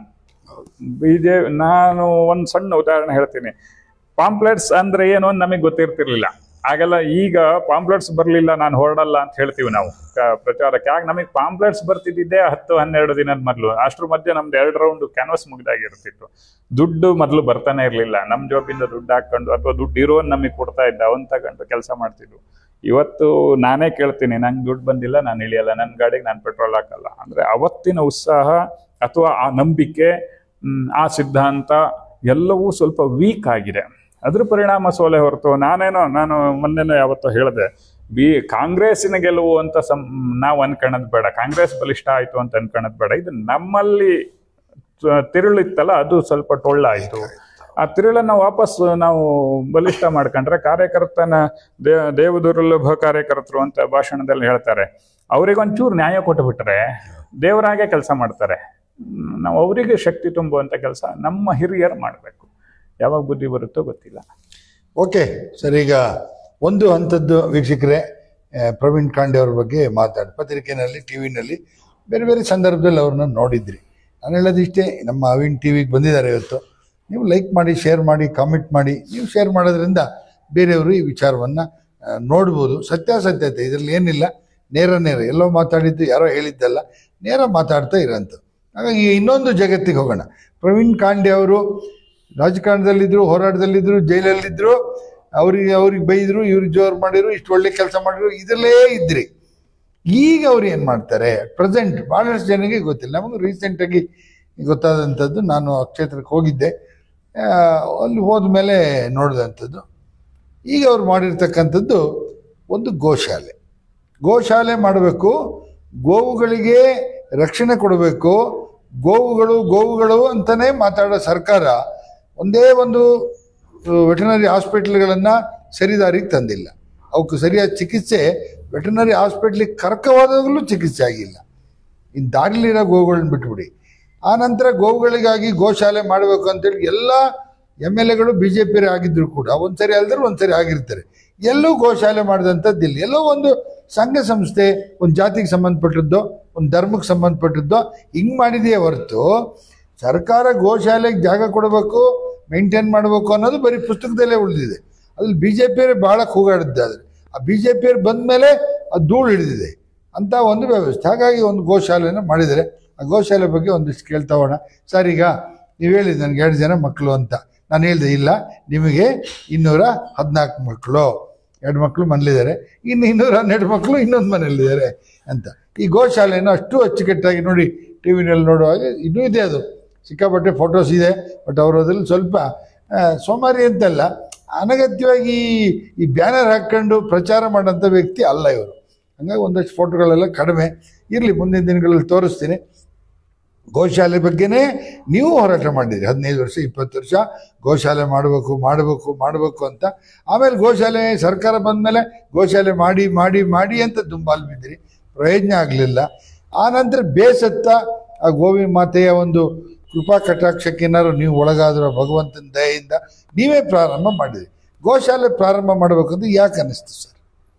ಬಿಜೆ ನಾನು ಒಂದು ಸಣ್ಣ ಉದಾಹರಣೆ ಹೇಳ್ತೀನಿ ಪಾಂಪ್ಲೆಟ್ಸ್ ಅಂದ್ರೆ ಏನು ಅಂತ ನಮಗೆ ಗೊತ್ತಿರ್ತಿರ್ಲಿಲ್ಲ ಆಗೆಲ್ಲ ಈಗ ಪಾಂಪ್ಲೆಟ್ಸ್ ಬರಲಿಲ್ಲ ನಾನು ಹೊರಡಲ್ಲ ಅಂತ ಹೇಳ್ತೀವಿ ನಾವು ಕ- ಪ್ರಚಾರಕ್ಕೆ ಆಗ ನಮಗೆ ಪಾಂಪ್ಲೆಟ್ಸ್ ಬರ್ತಿದ್ದಿದ್ದೆ ಹತ್ತು ಹನ್ನೆರಡು ದಿನದ ಮೊದಲು ಅಷ್ಟ್ರ ಮಧ್ಯೆ ನಮ್ದು ಎರಡು ರೌಂಡ್ ಕ್ಯಾನ್ವಸ್ ಮುಗ್ದಾಗಿರ್ತಿತ್ತು ದುಡ್ಡು ಮೊದಲು ಬರ್ತಾನೆ ಇರಲಿಲ್ಲ ನಮ್ಮ ಜೋಬಿಂದ ದುಡ್ಡು ಹಾಕೊಂಡು ಅಥವಾ ದುಡ್ಡು ಇರೋನ್ ನಮಗೆ ಕೊಡ್ತಾ ಇದ್ದ ಅವನ್ ತಗೊಂಡು ಕೆಲಸ ಮಾಡ್ತಿದ್ವು ಇವತ್ತು ನಾನೇ ಕೇಳ್ತೀನಿ ನಂಗೆ ದುಡ್ಡು ಬಂದಿಲ್ಲ ನಾನು ಇಳಿಯಲ್ಲ ನನ್ನ ಗಾಡಿಗೆ ನಾನು ಪೆಟ್ರೋಲ್ ಹಾಕಲ್ಲ ಅಂದ್ರೆ ಅವತ್ತಿನ ಉತ್ಸಾಹ ಅಥವಾ ಆ ನಂಬಿಕೆ ಮ್, ಆ ಸಿದ್ಧಾಂತ ಎಲ್ಲವೂ ಸ್ವಲ್ಪ ವೀಕ್ ಆಗಿದೆ ಅದ್ರ ಪರಿಣಾಮ ಸೋಲೆ ಹೊರತು ನಾನೇನೋ ನಾನು ಮೊನ್ನೆನೋ ಯಾವತ್ತೋ ಹೇಳಿದೆ ಬಿ ಕಾಂಗ್ರೆಸ್ಸಿನ ಗೆಲುವು ಅಂತ ಸಂ ನಾವು ಅನ್ಕೊಳ್ಳೋದು ಬೇಡ ಕಾಂಗ್ರೆಸ್ ಬಲಿಷ್ಠ ಆಯ್ತು ಅಂತ ಅನ್ಕೊಳ್ಳೋದು ಬೇಡ ಇದು ನಮ್ಮಲ್ಲಿ ತ- ತಿರುಳಿತ್ತಲ್ಲ ಅದು ಸ್ವಲ್ಪ ಟೊಳ್ಳಾಯ್ತು ಆ ತಿರುಳನ್ನ ವಾಪಸ್ ನಾವು ಬಲಿಷ್ಠ ಮಾಡ್ಕೊಂಡ್ರೆ ಕಾರ್ಯಕರ್ತನ ದೇ ದೇವದುರ್ಲಭ ಕಾರ್ಯಕರ್ತರು ಅಂತ ಭಾಷಣದಲ್ಲಿ ಹೇಳ್ತಾರೆ ಅವರಿಗೊಂಚೂರು ನ್ಯಾಯ ಕೊಟ್ಟುಬಿಟ್ರೆ ದೇವರಾಗೆ ಕೆಲಸ ಮಾಡ್ತಾರೆ ಹ್ಮ್, ನಾವು ಅವರಿಗೆ ಶಕ್ತಿ ತುಂಬುವಂತ ಕೆಲಸ ನಮ್ಮ ಹಿರಿಯರು ಮಾಡಬೇಕು ಯಾವಾಗ ಬುದ್ಧಿ ಬರುತ್ತೋ ಗೊತ್ತಿಲ್ಲ ಓಕೆ ಸರ್ ಈಗ ಒಂದು ಹಂತದ್ದು ವೀಕ್ಷಕರೇ ಆ, ಪ್ರವೀಣ್ ಕಾಂಡೆ ಅವ್ರ ಬಗ್ಗೆ ಮಾತಾಡಿ ಪತ್ರಿಕೆನಲ್ಲಿ ಟಿ ವಿನಲ್ಲಿ ಬೇರೆ ಬೇರೆ ಸಂದರ್ಭದಲ್ಲಿ ಅವ್ರನ್ನ ನೋಡಿದ್ರಿ ನಾನು ಹೇಳೋದಿಷ್ಟೇ ನಮ್ಮ ಅವಿನ್ ಟಿ ವಿಗೆ ಬಂದಿದ್ದಾರೆ ಇವತ್ತು ನೀವು ಲೈಕ್ ಮಾಡಿ ಶೇರ್ ಮಾಡಿ ಕಾಮೆಂಟ್ ಮಾಡಿ ನೀವು ಶೇರ್ ಮಾಡೋದ್ರಿಂದ ಬೇರೆಯವರು ಈ ವಿಚಾರವನ್ನು ನೋಡ್ಬೋದು ಸತ್ಯಾಸತ್ಯತೆ ಇದರಲ್ಲಿ ಏನಿಲ್ಲ ನೇರ ನೇರ ಎಲ್ಲೋ ಮಾತಾಡಿದ್ದು ಯಾರೋ ಹೇಳಿದ್ದಲ್ಲ ನೇರ ಮಾತಾಡ್ತಾ ಇರೋಂಥದ್ದು ಹಾಗಾಗಿ ಇನ್ನೊಂದು ಜಗತ್ತಿಗೆ ಹೋಗೋಣ ಪ್ರವೀಣ್ ಕಾಂಡೆ ಅವರು ರಾಜಕಾರಣದಲ್ಲಿದ್ದರು ಹೋರಾಟದಲ್ಲಿದ್ದರು ಜೈಲಲ್ಲಿದ್ದರು ಅವ್ರಿಗೆ ಅವ್ರಿಗೆ ಬೈದರು ಇವ್ರಿಗೆ ಜೋರು ಮಾಡಿದ್ರು ಇಷ್ಟು ಒಳ್ಳೆ ಕೆಲಸ ಮಾಡಿದ್ರು ಇದರಲ್ಲೇ ಇದ್ರಿ ಈಗ ಅವ್ರು ಏನು ಮಾಡ್ತಾರೆ ಪ್ರೆಸೆಂಟ್ ಭಾಳಷ್ಟು ಜನರಿಗೆ ಗೊತ್ತಿಲ್ಲ ನಮಗೂ ರೀಸೆಂಟಾಗಿ ಗೊತ್ತಾದಂಥದ್ದು ನಾನು ಆ ಕ್ಷೇತ್ರಕ್ಕೆ ಹೋಗಿದ್ದೆ ಆ, ಅಲ್ಲಿ ಹೋದ್ಮೇಲೆ ನೋಡಿದಂಥದ್ದು ಈಗ ಅವ್ರು ಮಾಡಿರ್ತಕ್ಕಂಥದ್ದು ಒಂದು ಗೋಶಾಲೆ ಗೋಶಾಲೆ ಮಾಡಬೇಕು ಗೋವುಗಳಿಗೆ ರಕ್ಷಣೆ ಕೊಡಬೇಕು ಗೋವುಗಳು ಗೋವುಗಳು ಅಂತಲೇ ಮಾತಾಡೋ ಸರ್ಕಾರ ಒಂದೇ ಒಂದು ವೆಟನರಿ ಹಾಸ್ಪಿಟ್ಲ್ಗಳನ್ನು ಸರಿದಾರಿಗೆ ತಂದಿಲ್ಲ ಅವಕ್ಕೆ ಸರಿಯಾದ ಚಿಕಿತ್ಸೆ ವೆಟನರಿ ಹಾಸ್ಪಿಟ್ಲಿಗೆ ಕರ್ಕವಾದಾಗಲೂ ಚಿಕಿತ್ಸೆ ಆಗಿಲ್ಲ ಇನ್ನು ದಾರಿಲಿರೋ ಗೋವುಗಳನ್ನ ಬಿಟ್ಬಿಡಿ ಆ ನಂತರ ಗೋವುಗಳಿಗಾಗಿ ಗೋಶಾಲೆ ಮಾಡಬೇಕು ಅಂತೇಳಿ ಎಲ್ಲ ಎಮ್ ಎಲ್ ಎಗಳು ಬಿ ಜೆ ಪಿಯರೇ ಆಗಿದ್ರು ಕೂಡ ಒಂದ್ಸರಿ ಅಲ್ದ್ರೆ ಒಂದ್ಸರಿ ಆಗಿರ್ತಾರೆ ಎಲ್ಲೂ ಗೋಶಾಲೆ ಮಾಡಿದಂಥದ್ದಿಲ್ಲ ಎಲ್ಲೋ ಒಂದು ಸಂಘ ಸಂಸ್ಥೆ ಒಂದು ಜಾತಿಗೆ ಸಂಬಂಧಪಟ್ಟದ್ದು ಒಂದು ಧರ್ಮಕ್ಕೆ ಸಂಬಂಧಪಟ್ಟದ್ದು ಹಿಂಗೆ ಮಾಡಿದೆಯೇ ಹೊರತು ಸರ್ಕಾರ ಗೋಶಾಲೆಗೆ ಜಾಗ ಕೊಡಬೇಕು ಮೇಂಟೈನ್ ಮಾಡಬೇಕು ಅನ್ನೋದು ಬರೀ ಪುಸ್ತಕದಲ್ಲೇ ಉಳಿದಿದೆ ಅದ್ರಲ್ಲಿ ಬಿ ಜೆ ಪಿಯರೇ ಭಾಳ ಕೂಗಾಡಿದ್ದಾದ್ರೆ ಆ ಬಿ ಜೆ ಪಿಯವ್ರು ಬಂದ ಮೇಲೆ ಅದು ಧೂಳು ಹಿಡಿದಿದೆ ಅಂತ ಒಂದು ವ್ಯವಸ್ಥೆ ಹಾಗಾಗಿ ಒಂದು ಗೋಶಾಲೆನ ಮಾಡಿದರೆ ಆ ಗೋಶಾಲೆ ಬಗ್ಗೆ ಒಂದಿಷ್ಟು ಕೇಳ್ತಾ ಹೋಗೋಣ ಸರ್ ಈಗ ನೀವು ಹೇಳಿದ್ದು ನನಗೆ ಎರಡು ಜನ ಮಕ್ಕಳು ಅಂತ ನಾನು ಹೇಳಿದೆ ಇಲ್ಲ ನಿಮಗೆ ಇನ್ನೂರ ಹದಿನಾಲ್ಕು ಮಕ್ಕಳು ಎರಡು ಮಕ್ಕಳು ಮನೇಲಿದ್ದಾರೆ ಇನ್ನು ಇನ್ನೂರ ಹನ್ನೆರಡು ಮಕ್ಕಳು ಇನ್ನೊಂದು ಮನೇಲಿದ್ದಾರೆ ಅಂತ ಈ ಗೋಶಾಲೆಯನ್ನು ಅಷ್ಟು ಅಚ್ಚುಕಟ್ಟಾಗಿ ನೋಡಿ ಟಿ ವಿನಲ್ಲಿ ನೋಡುವಾಗ ಇನ್ನೂ ಇದೆ ಅದು ಸಿಕ್ಕಾಪಟ್ಟೆ ಫೋಟೋಸ್ ಇದೆ ಬಟ್ ಅವರು ಅದ್ರಲ್ಲಿ ಸ್ವಲ್ಪ ಆ, ಸೋಮಾರಿ ಅಂತಲ್ಲ ಅನಗತ್ಯವಾಗಿ ಈ ಬ್ಯಾನರ್ ಹಾಕ್ಕೊಂಡು ಪ್ರಚಾರ ಮಾಡೋಂಥ ವ್ಯಕ್ತಿ ಅಲ್ಲ ಇವರು ಹಂಗಾಗಿ ಒಂದಷ್ಟು ಫೋಟೋಗಳೆಲ್ಲ ಕಡಿಮೆ ಇರಲಿ ಮುಂದಿನ ದಿನಗಳಲ್ಲಿ ತೋರಿಸ್ತೀನಿ ಗೋಶಾಲೆ ಬಗ್ಗೆನೇ ನೀವು ಹೋರಾಟ ಮಾಡಿದ್ರಿ ಹದಿನೈದು ವರ್ಷ ಇಪ್ಪತ್ತು ವರ್ಷ ಗೋಶಾಲೆ ಮಾಡಬೇಕು ಮಾಡಬೇಕು ಮಾಡಬೇಕು ಅಂತ ಆಮೇಲೆ ಗೋಶಾಲೆ ಸರ್ಕಾರ ಬಂದಮೇಲೆ ಗೋಶಾಲೆ ಮಾಡಿ ಮಾಡಿ ಮಾಡಿ ಅಂತ ದುಂಬಾಲು ಬಿದ್ದಿರಿ ಪ್ರಯೋಜನ ಆಗಲಿಲ್ಲ ಆ ನಂತರ ಬೇಸತ್ತ ಆ ಗೋವಿ ಮಾತೆಯ ಒಂದು ಕೃಪಾ ಕಟಾಕ್ಷಕ್ಕೇನಾದ್ರು ನೀವು ಒಳಗಾದರೂ ಭಗವಂತನ ದಯೆಯಿಂದ ನೀವೇ ಪ್ರಾರಂಭ ಮಾಡಿದ್ರಿ ಗೋಶಾಲೆ ಪ್ರಾರಂಭ ಮಾಡಬೇಕಂತ ಯಾಕೆ ಅನ್ನಿಸ್ತು ಸರ್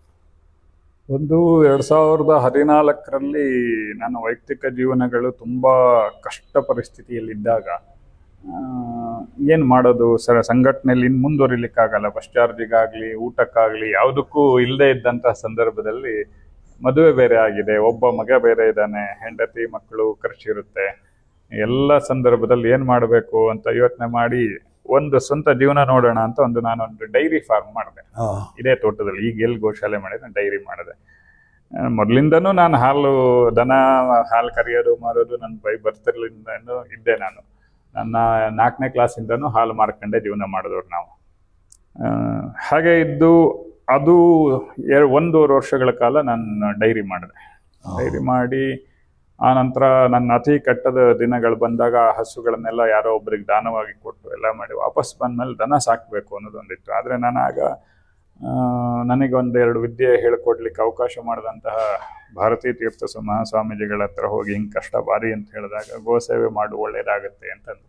ಒಂದು ಎರಡ್ ಸಾವಿರದ ಹದಿನಾಲ್ಕರಲ್ಲಿ ನನ್ನ ವೈಯಕ್ತಿಕ ಜೀವನಗಳು ತುಂಬಾ ಕಷ್ಟ ಪರಿಸ್ಥಿತಿಯಲ್ಲಿದ್ದಾಗ ಆ, ಏನ್ ಮಾಡೋದು ಸರ್ ಸಂಘಟನೆಯಲ್ಲಿ ಇನ್ನು ಮುಂದುವರಿಲಿಕ್ಕಾಗಲ್ಲ ಬಸ್ ಚಾರ್ಜಿಗಾಗ್ಲಿ ಊಟಕ್ಕಾಗ್ಲಿ ಯಾವುದಕ್ಕೂ ಇಲ್ಲದೆ ಇದ್ದಂತಹ ಸಂದರ್ಭದಲ್ಲಿ ಮದುವೆ ಬೇರೆ ಆಗಿದೆ ಒಬ್ಬ ಮಗ ಬೇರೆ ಇದ್ದಾನೆ ಹೆಂಡತಿ ಮಕ್ಕಳು ಖರ್ಚಿರುತ್ತೆ ಎಲ್ಲ ಸಂದರ್ಭದಲ್ಲಿ ಏನ್ ಮಾಡಬೇಕು ಅಂತ ಯೋಚನೆ ಮಾಡಿ ಒಂದು ಸ್ವಂತ ಜೀವನ ನೋಡೋಣ ಅಂತ ಒಂದು ನಾನೊಂದು ಡೈರಿ ಫಾರ್ಮ್ ಮಾಡಿದೆ ಇದೇ ತೋಟದಲ್ಲಿ ಈಗ ಎಲ್ಲಿ ಗೋಶಾಲೆ ಮಾಡಿದ್ರೆ ಡೈರಿ ಮಾಡಿದೆ ಆ, ಮೊದ್ಲಿಂದನೂ ನಾನು ಹಾಲು ದನ ಹಾಲು ಕರಿಯೋದು ಮಾರೋದು ನನ್ನ ಬೈ ಬರ್ತಿರ್ಲಿಂದನೂ ಇದ್ದೆ ನಾನು ನನ್ನ ನಾಲ್ಕನೇ ಕ್ಲಾಸಿಂದನೂ ಹಾಲು ಮಾರ್ಕೊಂಡೆ ಜೀವನ ಮಾಡಿದವ್ರು ನಾವು ಆ, ಹಾಗೆ ಇದ್ದು ಅದು ಎರ ಒಂದೂವರೆ ವರ್ಷಗಳ ಕಾಲ ನಾನು ಡೈರಿ ಮಾಡಿದೆ ಡೈರಿ ಮಾಡಿ ಆ ನಂತರ ನನ್ನ ಅತಿ ಕೆಟ್ಟದ ದಿನಗಳು ಬಂದಾಗ ಆ ಹಸುಗಳನ್ನೆಲ್ಲ ಯಾರೋ ಒಬ್ರಿಗೆ ದಾನವಾಗಿ ಕೊಟ್ಟು ಎಲ್ಲ ಮಾಡಿ ವಾಪಸ್ ಬಂದ್ಮೇಲೆ ದನ ಸಾಕಬೇಕು ಅನ್ನೋದೊಂದಿತ್ತು ಆದರೆ ನಾನು ಆಗ ಆ, ನನಗೆ ಒಂದೆರಡು ವಿದ್ಯೆ ಹೇಳ್ಕೊಡ್ಲಿಕ್ಕೆ ಅವಕಾಶ ಮಾಡಿದಂತಹ ಭಾರತೀ ತೀರ್ಥ ಸ್ವ- ಮಹಾಸ್ವಾಮೀಜಿಗಳ ಹತ್ರ ಹೋಗಿ ಹಿಂಗೆ ಕಷ್ಟ ಬಾರಿ ಅಂತ ಹೇಳಿದಾಗ ಗೋ ಸೇವೆ ಮಾಡು ಒಳ್ಳೇದಾಗತ್ತೆ ಅಂತಂದು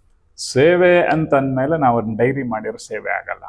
ಸೇವೆ ಅಂತ ಅಂದಮೇಲೆ ನಾವು ಅದನ್ನ ಡೈರಿ ಮಾಡಿರೋ ಸೇವೆ ಆಗಲ್ಲ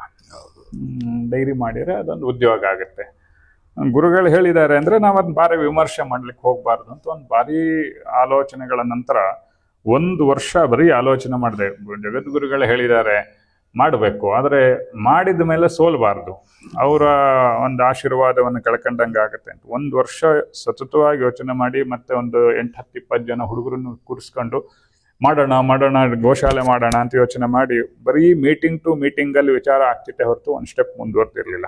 ಡೈರಿ ಮಾಡಿದ್ರೆ ಅದೊಂದು ಉದ್ಯೋಗ ಆಗುತ್ತೆ ಗುರುಗಳು ಹೇಳಿದ್ದಾರೆ ಅಂದ್ರೆ ನಾವು ಅದನ್ನ ಭಾರಿ ವಿಮರ್ಶೆ ಮಾಡ್ಲಿಕ್ಕೆ ಹೋಗ್ಬಾರ್ದು ಅಂತ ಒಂದು ಭಾರಿ ಆಲೋಚನೆಗಳ ನಂತರ ಒಂದು ವರ್ಷ ಬರೀ ಆಲೋಚನೆ ಮಾಡಿದೆ ಜಗದ್ಗುರುಗಳು ಹೇಳಿದ್ದಾರೆ ಮಾಡಬೇಕು ಆದರೆ ಮಾಡಿದ ಮೇಲೆ ಸೋಲ್ಬಾರ್ದು ಅವರ ಒಂದು ಆಶೀರ್ವಾದವನ್ನು ಕಳ್ಕೊಂಡಂಗೆ ಆಗುತ್ತೆ ಅಂತ ಒಂದು ವರ್ಷ ಸತತವಾಗಿ ಯೋಚನೆ ಮಾಡಿ ಮತ್ತೆ ಒಂದು ಎಂಟು ಹತ್ತು ಇಪ್ಪತ್ತು ಜನ ಹುಡುಗರನ್ನು ಕೂರಿಸ್ಕೊಂಡು ಮಾಡೋಣ ಮಾಡೋಣ ಗೋಶಾಲೆ ಮಾಡೋಣ ಅಂತ ಯೋಚನೆ ಮಾಡಿ ಬರೀ ಮೀಟಿಂಗ್ ಟು ಮೀಟಿಂಗಲ್ಲಿ ವಿಚಾರ ಆಗ್ತಿತ್ತೆ ಹೊರತು ಒಂದು ಸ್ಟೆಪ್ ಮುಂದುವರ್ತಿರ್ಲಿಲ್ಲ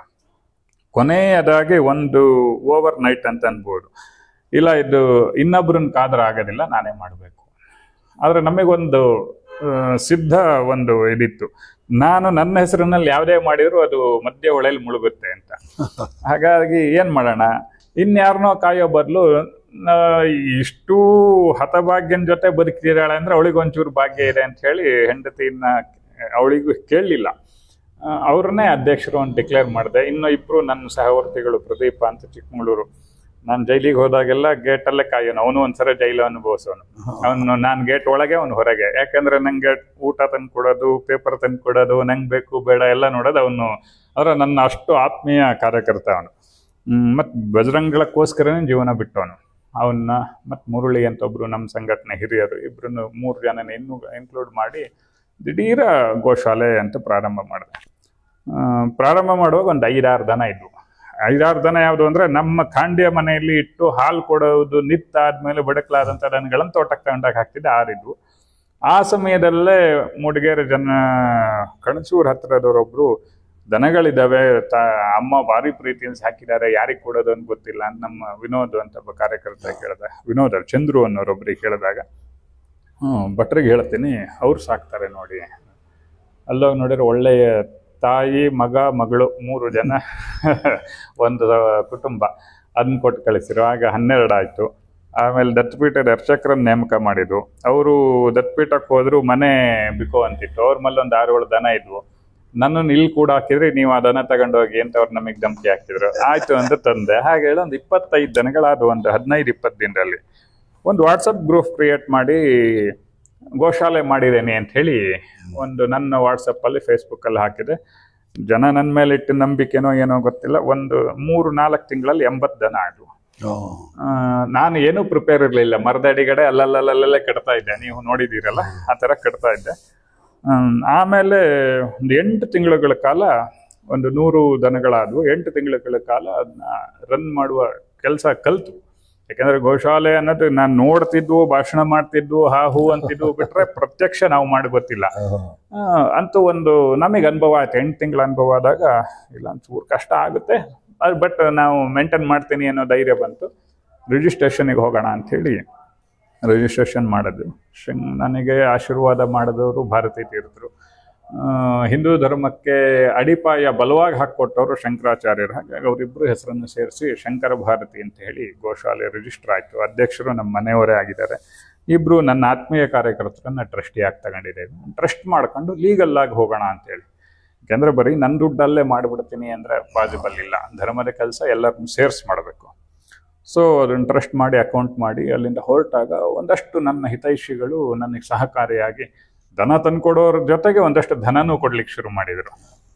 ಕೊನೆಯದಾಗಿ ಒಂದು ಓವರ್ ನೈಟ್ ಅಂತ ಅನ್ಬೋದು ಇಲ್ಲ ಇದು ಇನ್ನೊಬ್ರನ್ನ ಕಾದ್ರ ಆಗೋದಿಲ್ಲ ನಾನೇ ಮಾಡಬೇಕು ಆದರೆ ನಮಗೊಂದು ಆ, ಸಿದ್ಧ ಒಂದು ಇದಿತ್ತು ನಾನು ನನ್ನ ಹೆಸರಿನಲ್ಲಿ ಯಾವುದೇ ಮಾಡಿದ್ರು ಅದು ಮಧ್ಯ ಹೊಳೆಯಲ್ಲಿ ಮುಳುಗುತ್ತೆ ಅಂತ ಹಾಗಾಗಿ ಏನ್ ಮಾಡೋಣ ಇನ್ಯಾರನೋ ಕಾಯೋ ಬದಲು ಇಷ್ಟು ಹತಭಾಗ್ಯನ ಜೊತೆ ಬದುಕಿದಾಳೆ ಅಂದ್ರೆ ಅವಳಿಗೆ ಒಂಚೂರು ಭಾಗ್ಯ ಇದೆ ಅಂತ ಹೇಳಿ ಹೆಂಡತಿಯನ್ನ ಅವಳಿಗೂ ಕೇಳಲಿಲ್ಲ ಅವ್ರನ್ನೇ ಅಧ್ಯಕ್ಷರು ಅಂತ ಡಿಕ್ಲೇರ್ ಮಾಡಿದೆ ಇನ್ನು ಇಬ್ರು ನನ್ನ ಸಹವರ್ತಿಗಳು ಪ್ರದೀಪ ಅಂತ ಚಿಕ್ಕಮಗಳೂರು ನಾನು ಜೈಲಿಗೆ ಹೋದಾಗೆಲ್ಲ ಗೇಟಲ್ಲೇ ಕಾಯೋನು ಅವನು ಒಂದ್ಸಲ ಜೈಲು ಅನುಭವಿಸೋನು ಅವನು ನಾನು ಗೇಟ್ ಒಳಗೆ ಅವನು ಹೊರಗೆ ಯಾಕಂದ್ರೆ ನಂಗೆ ಊಟ ತಂದು ಕೊಡೋದು ಪೇಪರ್ ತಂದು ಕೊಡೋದು ನಂಗೆ ಬೇಕು ಬೇಡ ಎಲ್ಲ ನೋಡೋದು ಅವನು ಅವರ ನನ್ನ ಅಷ್ಟು ಆತ್ಮೀಯ ಕಾರ್ಯಕರ್ತ ಅವನು ಮತ್ತು ಬಜರಂಗಳಕ್ಕೋಸ್ಕರನೇ ಜೀವನ ಬಿಟ್ಟವನು ಅವನ್ನ ಮತ್ತು ಮುರುಳಿ ಅಂತ ಒಬ್ರು ನಮ್ಮ ಸಂಘಟನೆ ಹಿರಿಯರು ಇಬ್ರನ್ನು ಮೂರು ಜನನ ಇನ್ನೂ ಇನ್ಕ್ಲೂಡ್ ಮಾಡಿ ದಿಢೀರ ಗೋಶಾಲೆ ಅಂತ ಪ್ರಾರಂಭ ಮಾಡಿದೆ ಆ, ಪ್ರಾರಂಭ ಮಾಡುವಾಗ ಒಂದು ಐದಾರು ದನ ಇದ್ವು ಐದಾರು ದನ ಯಾವುದು ಅಂದ್ರೆ ನಮ್ಮ ಖಾಂಡ್ಯ ಮನೆಯಲ್ಲಿ ಇಟ್ಟು ಹಾಲು ಕೊಡೋದು ನಿತ್ತ ಆದ್ಮೇಲೆ ಬಡಕಲಾದಂಥ ದನಗಳನ್ನು ತೋಟಕ್ಕೆ ತಗೊಂಡಾಗ ಹಾಕ್ತಿದ್ದೆ ಆರಿದ್ವು ಆ ಸಮಯದಲ್ಲೇ ಮೂಡಿಗೆರೆ ಜನ ಕಣಸೂರ್ ಹತ್ತಿರದವರೊಬ್ರು ದನಗಳಿದಾವೆ ತ ಅಮ್ಮ ಭಾರಿ ಪ್ರೀತಿಯಿಂದ ಸಾಕಿದ್ದಾರೆ ಯಾರಿಗೆ ಕೊಡೋದು ಅಂತ ಗೊತ್ತಿಲ್ಲ ಅಂತ ನಮ್ಮ ವಿನೋದ್ ಅಂತ ಒಬ್ಬ ಕಾರ್ಯಕರ್ತ ಕೇಳಿದ ವಿನೋದ್ ಅವ್ರು, ಚಂದ್ರು ಅನ್ನೋರೊಬ್ರಿಗೆ ಕೇಳಿದಾಗ ಹ್ಞೂ ಭಟ್ರಿಗೆ ಹೇಳ್ತೀನಿ ಅವ್ರು ಸಾಕ್ತಾರೆ ನೋಡಿ ಅಲ್ಲೋಗಿ ನೋಡಿದ್ರೆ ಒಳ್ಳೆಯ ತಾಯಿ ಮಗ ಮಗಳು ಮೂರು ಜನ ಒಂದು ಕುಟುಂಬ ಅದನ್ನ ಕೊಟ್ಟು ಕಳಿಸಿರು ಆಗ ಹನ್ನೆರಡು ಆಯಿತು ಆಮೇಲೆ ದತ್ತಪೀಠದ ಅರ್ಚಕರನ್ನ ನೇಮಕ ಮಾಡಿದ್ರು ಅವರು ದತ್ತಪೀಠಕ್ಕೆ ಹೋದ್ರು ಮನೆ ಬಿಕೋ ಅಂತಿತ್ತು ಅವ್ರ ಮೇಲೆ ಒಂದು ಆರು ಏಳು ದನ ಇದ್ವು ನನ್ನನ್ನು ಇಲ್ಲಿ ಕೂಡ ಹಾಕಿದ್ರೆ ನೀವು ಆ ದನ ತಗೊಂಡೋಗಿ ಅಂತ ಅವ್ರು ನಮಗೆ ಧಮಕಿ ಹಾಕಿದ್ರು ಆಯ್ತು ಅಂತ ತಂದೆ ಹಾಗೆ ಹೇಳಿ ಒಂದು ಇಪ್ಪತ್ತೈದು ದನಗಳಾದವು ಒಂದು ಹದಿನೈದು ಇಪ್ಪತ್ತು ದಿನದಲ್ಲಿ ಒಂದು ವಾಟ್ಸಪ್ ಗ್ರೂಪ್ ಕ್ರಿಯೇಟ್ ಮಾಡಿ ಗೋಶಾಲೆ ಮಾಡಿದ್ದೇನೆ ಅಂತ ಹೇಳಿ ಒಂದು ನನ್ನ ವಾಟ್ಸಪ್ಪಲ್ಲಿ ಫೇಸ್ಬುಕ್ಕಲ್ಲಿ ಹಾಕಿದೆ ಜನ ನನ್ನ ಮೇಲೆ ಇಟ್ಟು ನಂಬಿಕೆನೋ ಏನೋ ಗೊತ್ತಿಲ್ಲ ಒಂದು ಮೂರು ನಾಲ್ಕು ತಿಂಗಳಲ್ಲಿ ಎಂಬತ್ತು ದನ ಆದವು ಆ, ನಾನು ಏನೂ ಪ್ರಿಪೇರ್ ಇರಲಿಲ್ಲ ಮರದಡಿಗಡೆ ಅಲ್ಲಲ್ಲಲ್ಲಲ್ಲೇ ಕಟ್ತಾ ಇದ್ದೆ ನೀವು ನೋಡಿದ್ದೀರಲ್ಲ ಆ ಥರ ಕಟ್ತಾ ಇದ್ದೆ ಹ್ಮ್, ಆಮೇಲೆ ಒಂದು ಎಂಟು ತಿಂಗಳುಗಳ ಕಾಲ ಒಂದು ನೂರು ದನಗಳಾದವು ಎಂಟು ತಿಂಗಳುಗಳ ಕಾಲ ಅದನ್ನ ರನ್ ಮಾಡುವ ಕೆಲಸ ಕಲ್ತು ಯಾಕಂದ್ರೆ ಗೋಶಾಲೆ ಅನ್ನೋದು ನಾನು ನೋಡ್ತಿದ್ವು ಭಾಷಣ ಮಾಡ್ತಿದ್ವು ಹಾ ಹೂ ಅಂತಿದ್ವು ಬಿಟ್ರೆ ಪ್ರತ್ಯಕ್ಷ ನಾವು ಮಾಡಿ ಗೊತ್ತಿಲ್ಲ ಆ, ಅಂತೂ ಒಂದು ನಮಗೆ ಅನುಭವ ಆಯ್ತು ಎಂಟು ತಿಂಗಳ ಅನುಭವ ಆದಾಗ ಇಲ್ಲ ಒಂಚೂರು ಕಷ್ಟ ಆಗುತ್ತೆ ಬಟ್ ನಾವು ಮೇಂಟೈನ್ ಮಾಡ್ತೀನಿ ಅನ್ನೋ ಧೈರ್ಯ ಬಂತು ರಿಜಿಸ್ಟ್ರೇಷನಿಗೆ ಹೋಗೋಣ ಅಂಥೇಳಿ ರಿಜಿಸ್ಟ್ರೇಷನ್ ಮಾಡಿದ್ವಿ ಶಂ- ನನಗೆ ಆಶೀರ್ವಾದ ಮಾಡಿದವರು ಭಾರತೀ ತೀರ್ಥರು ಆ, ಹಿಂದೂ ಧರ್ಮಕ್ಕೆ ಅಡಿಪಾಯ ಬಲವಾಗಿ ಹಾಕ್ಕೊಟ್ಟವರು ಶಂಕರಾಚಾರ್ಯರು ಹಾಗಾಗಿ ಅವರಿಬ್ಬರು ಹೆಸರನ್ನು ಸೇರಿಸಿ ಶಂಕರ ಭಾರತಿ ಅಂತ ಹೇಳಿ ಗೋಶಾಲೆ ರಿಜಿಸ್ಟರ್ ಆಯಿತು ಅಧ್ಯಕ್ಷರು ನಮ್ಮ ಮನೆಯವರೇ ಆಗಿದ್ದಾರೆ ಇಬ್ಬರು ನನ್ನ ಆತ್ಮೀಯ ಕಾರ್ಯಕರ್ತರನ್ನ ಟ್ರಸ್ಟಿಯಾಗಿ ತಗೊಂಡಿದ್ದೇವೆ ಟ್ರಸ್ಟ್ ಮಾಡ್ಕೊಂಡು ಲೀಗಲ್ ಆಗಿ ಹೋಗೋಣ ಅಂತೇಳಿ ಯಾಕೆಂದ್ರೆ ಬರೀ ನನ್ನ ದುಡ್ಡಲ್ಲೇ ಮಾಡಿಬಿಡ್ತೀನಿ ಅಂದರೆ ಪಾಸಿಬಲ್ ಇಲ್ಲ ಧರ್ಮದ ಕೆಲಸ ಎಲ್ಲರನ್ನು ಸೇರ್ಸ್ ಮಾಡಬೇಕು ಸೊ ಅದನ್ನು ಟ್ರಸ್ಟ್ ಮಾಡಿ ಅಕೌಂಟ್ ಮಾಡಿ ಅಲ್ಲಿಂದ ಹೊರಟಾಗ ಒಂದಷ್ಟು ನನ್ನ ಹಿತೈಷಿಗಳು ನನಗೆ ಸಹಕಾರಿಯಾಗಿ ದನ ತಂದ್ಕೊಡೋರ ಜೊತೆಗೆ ಒಂದಷ್ಟು ಧನನೂ ಕೊಡ್ಲಿಕ್ಕೆ ಶುರು ಮಾಡಿದರು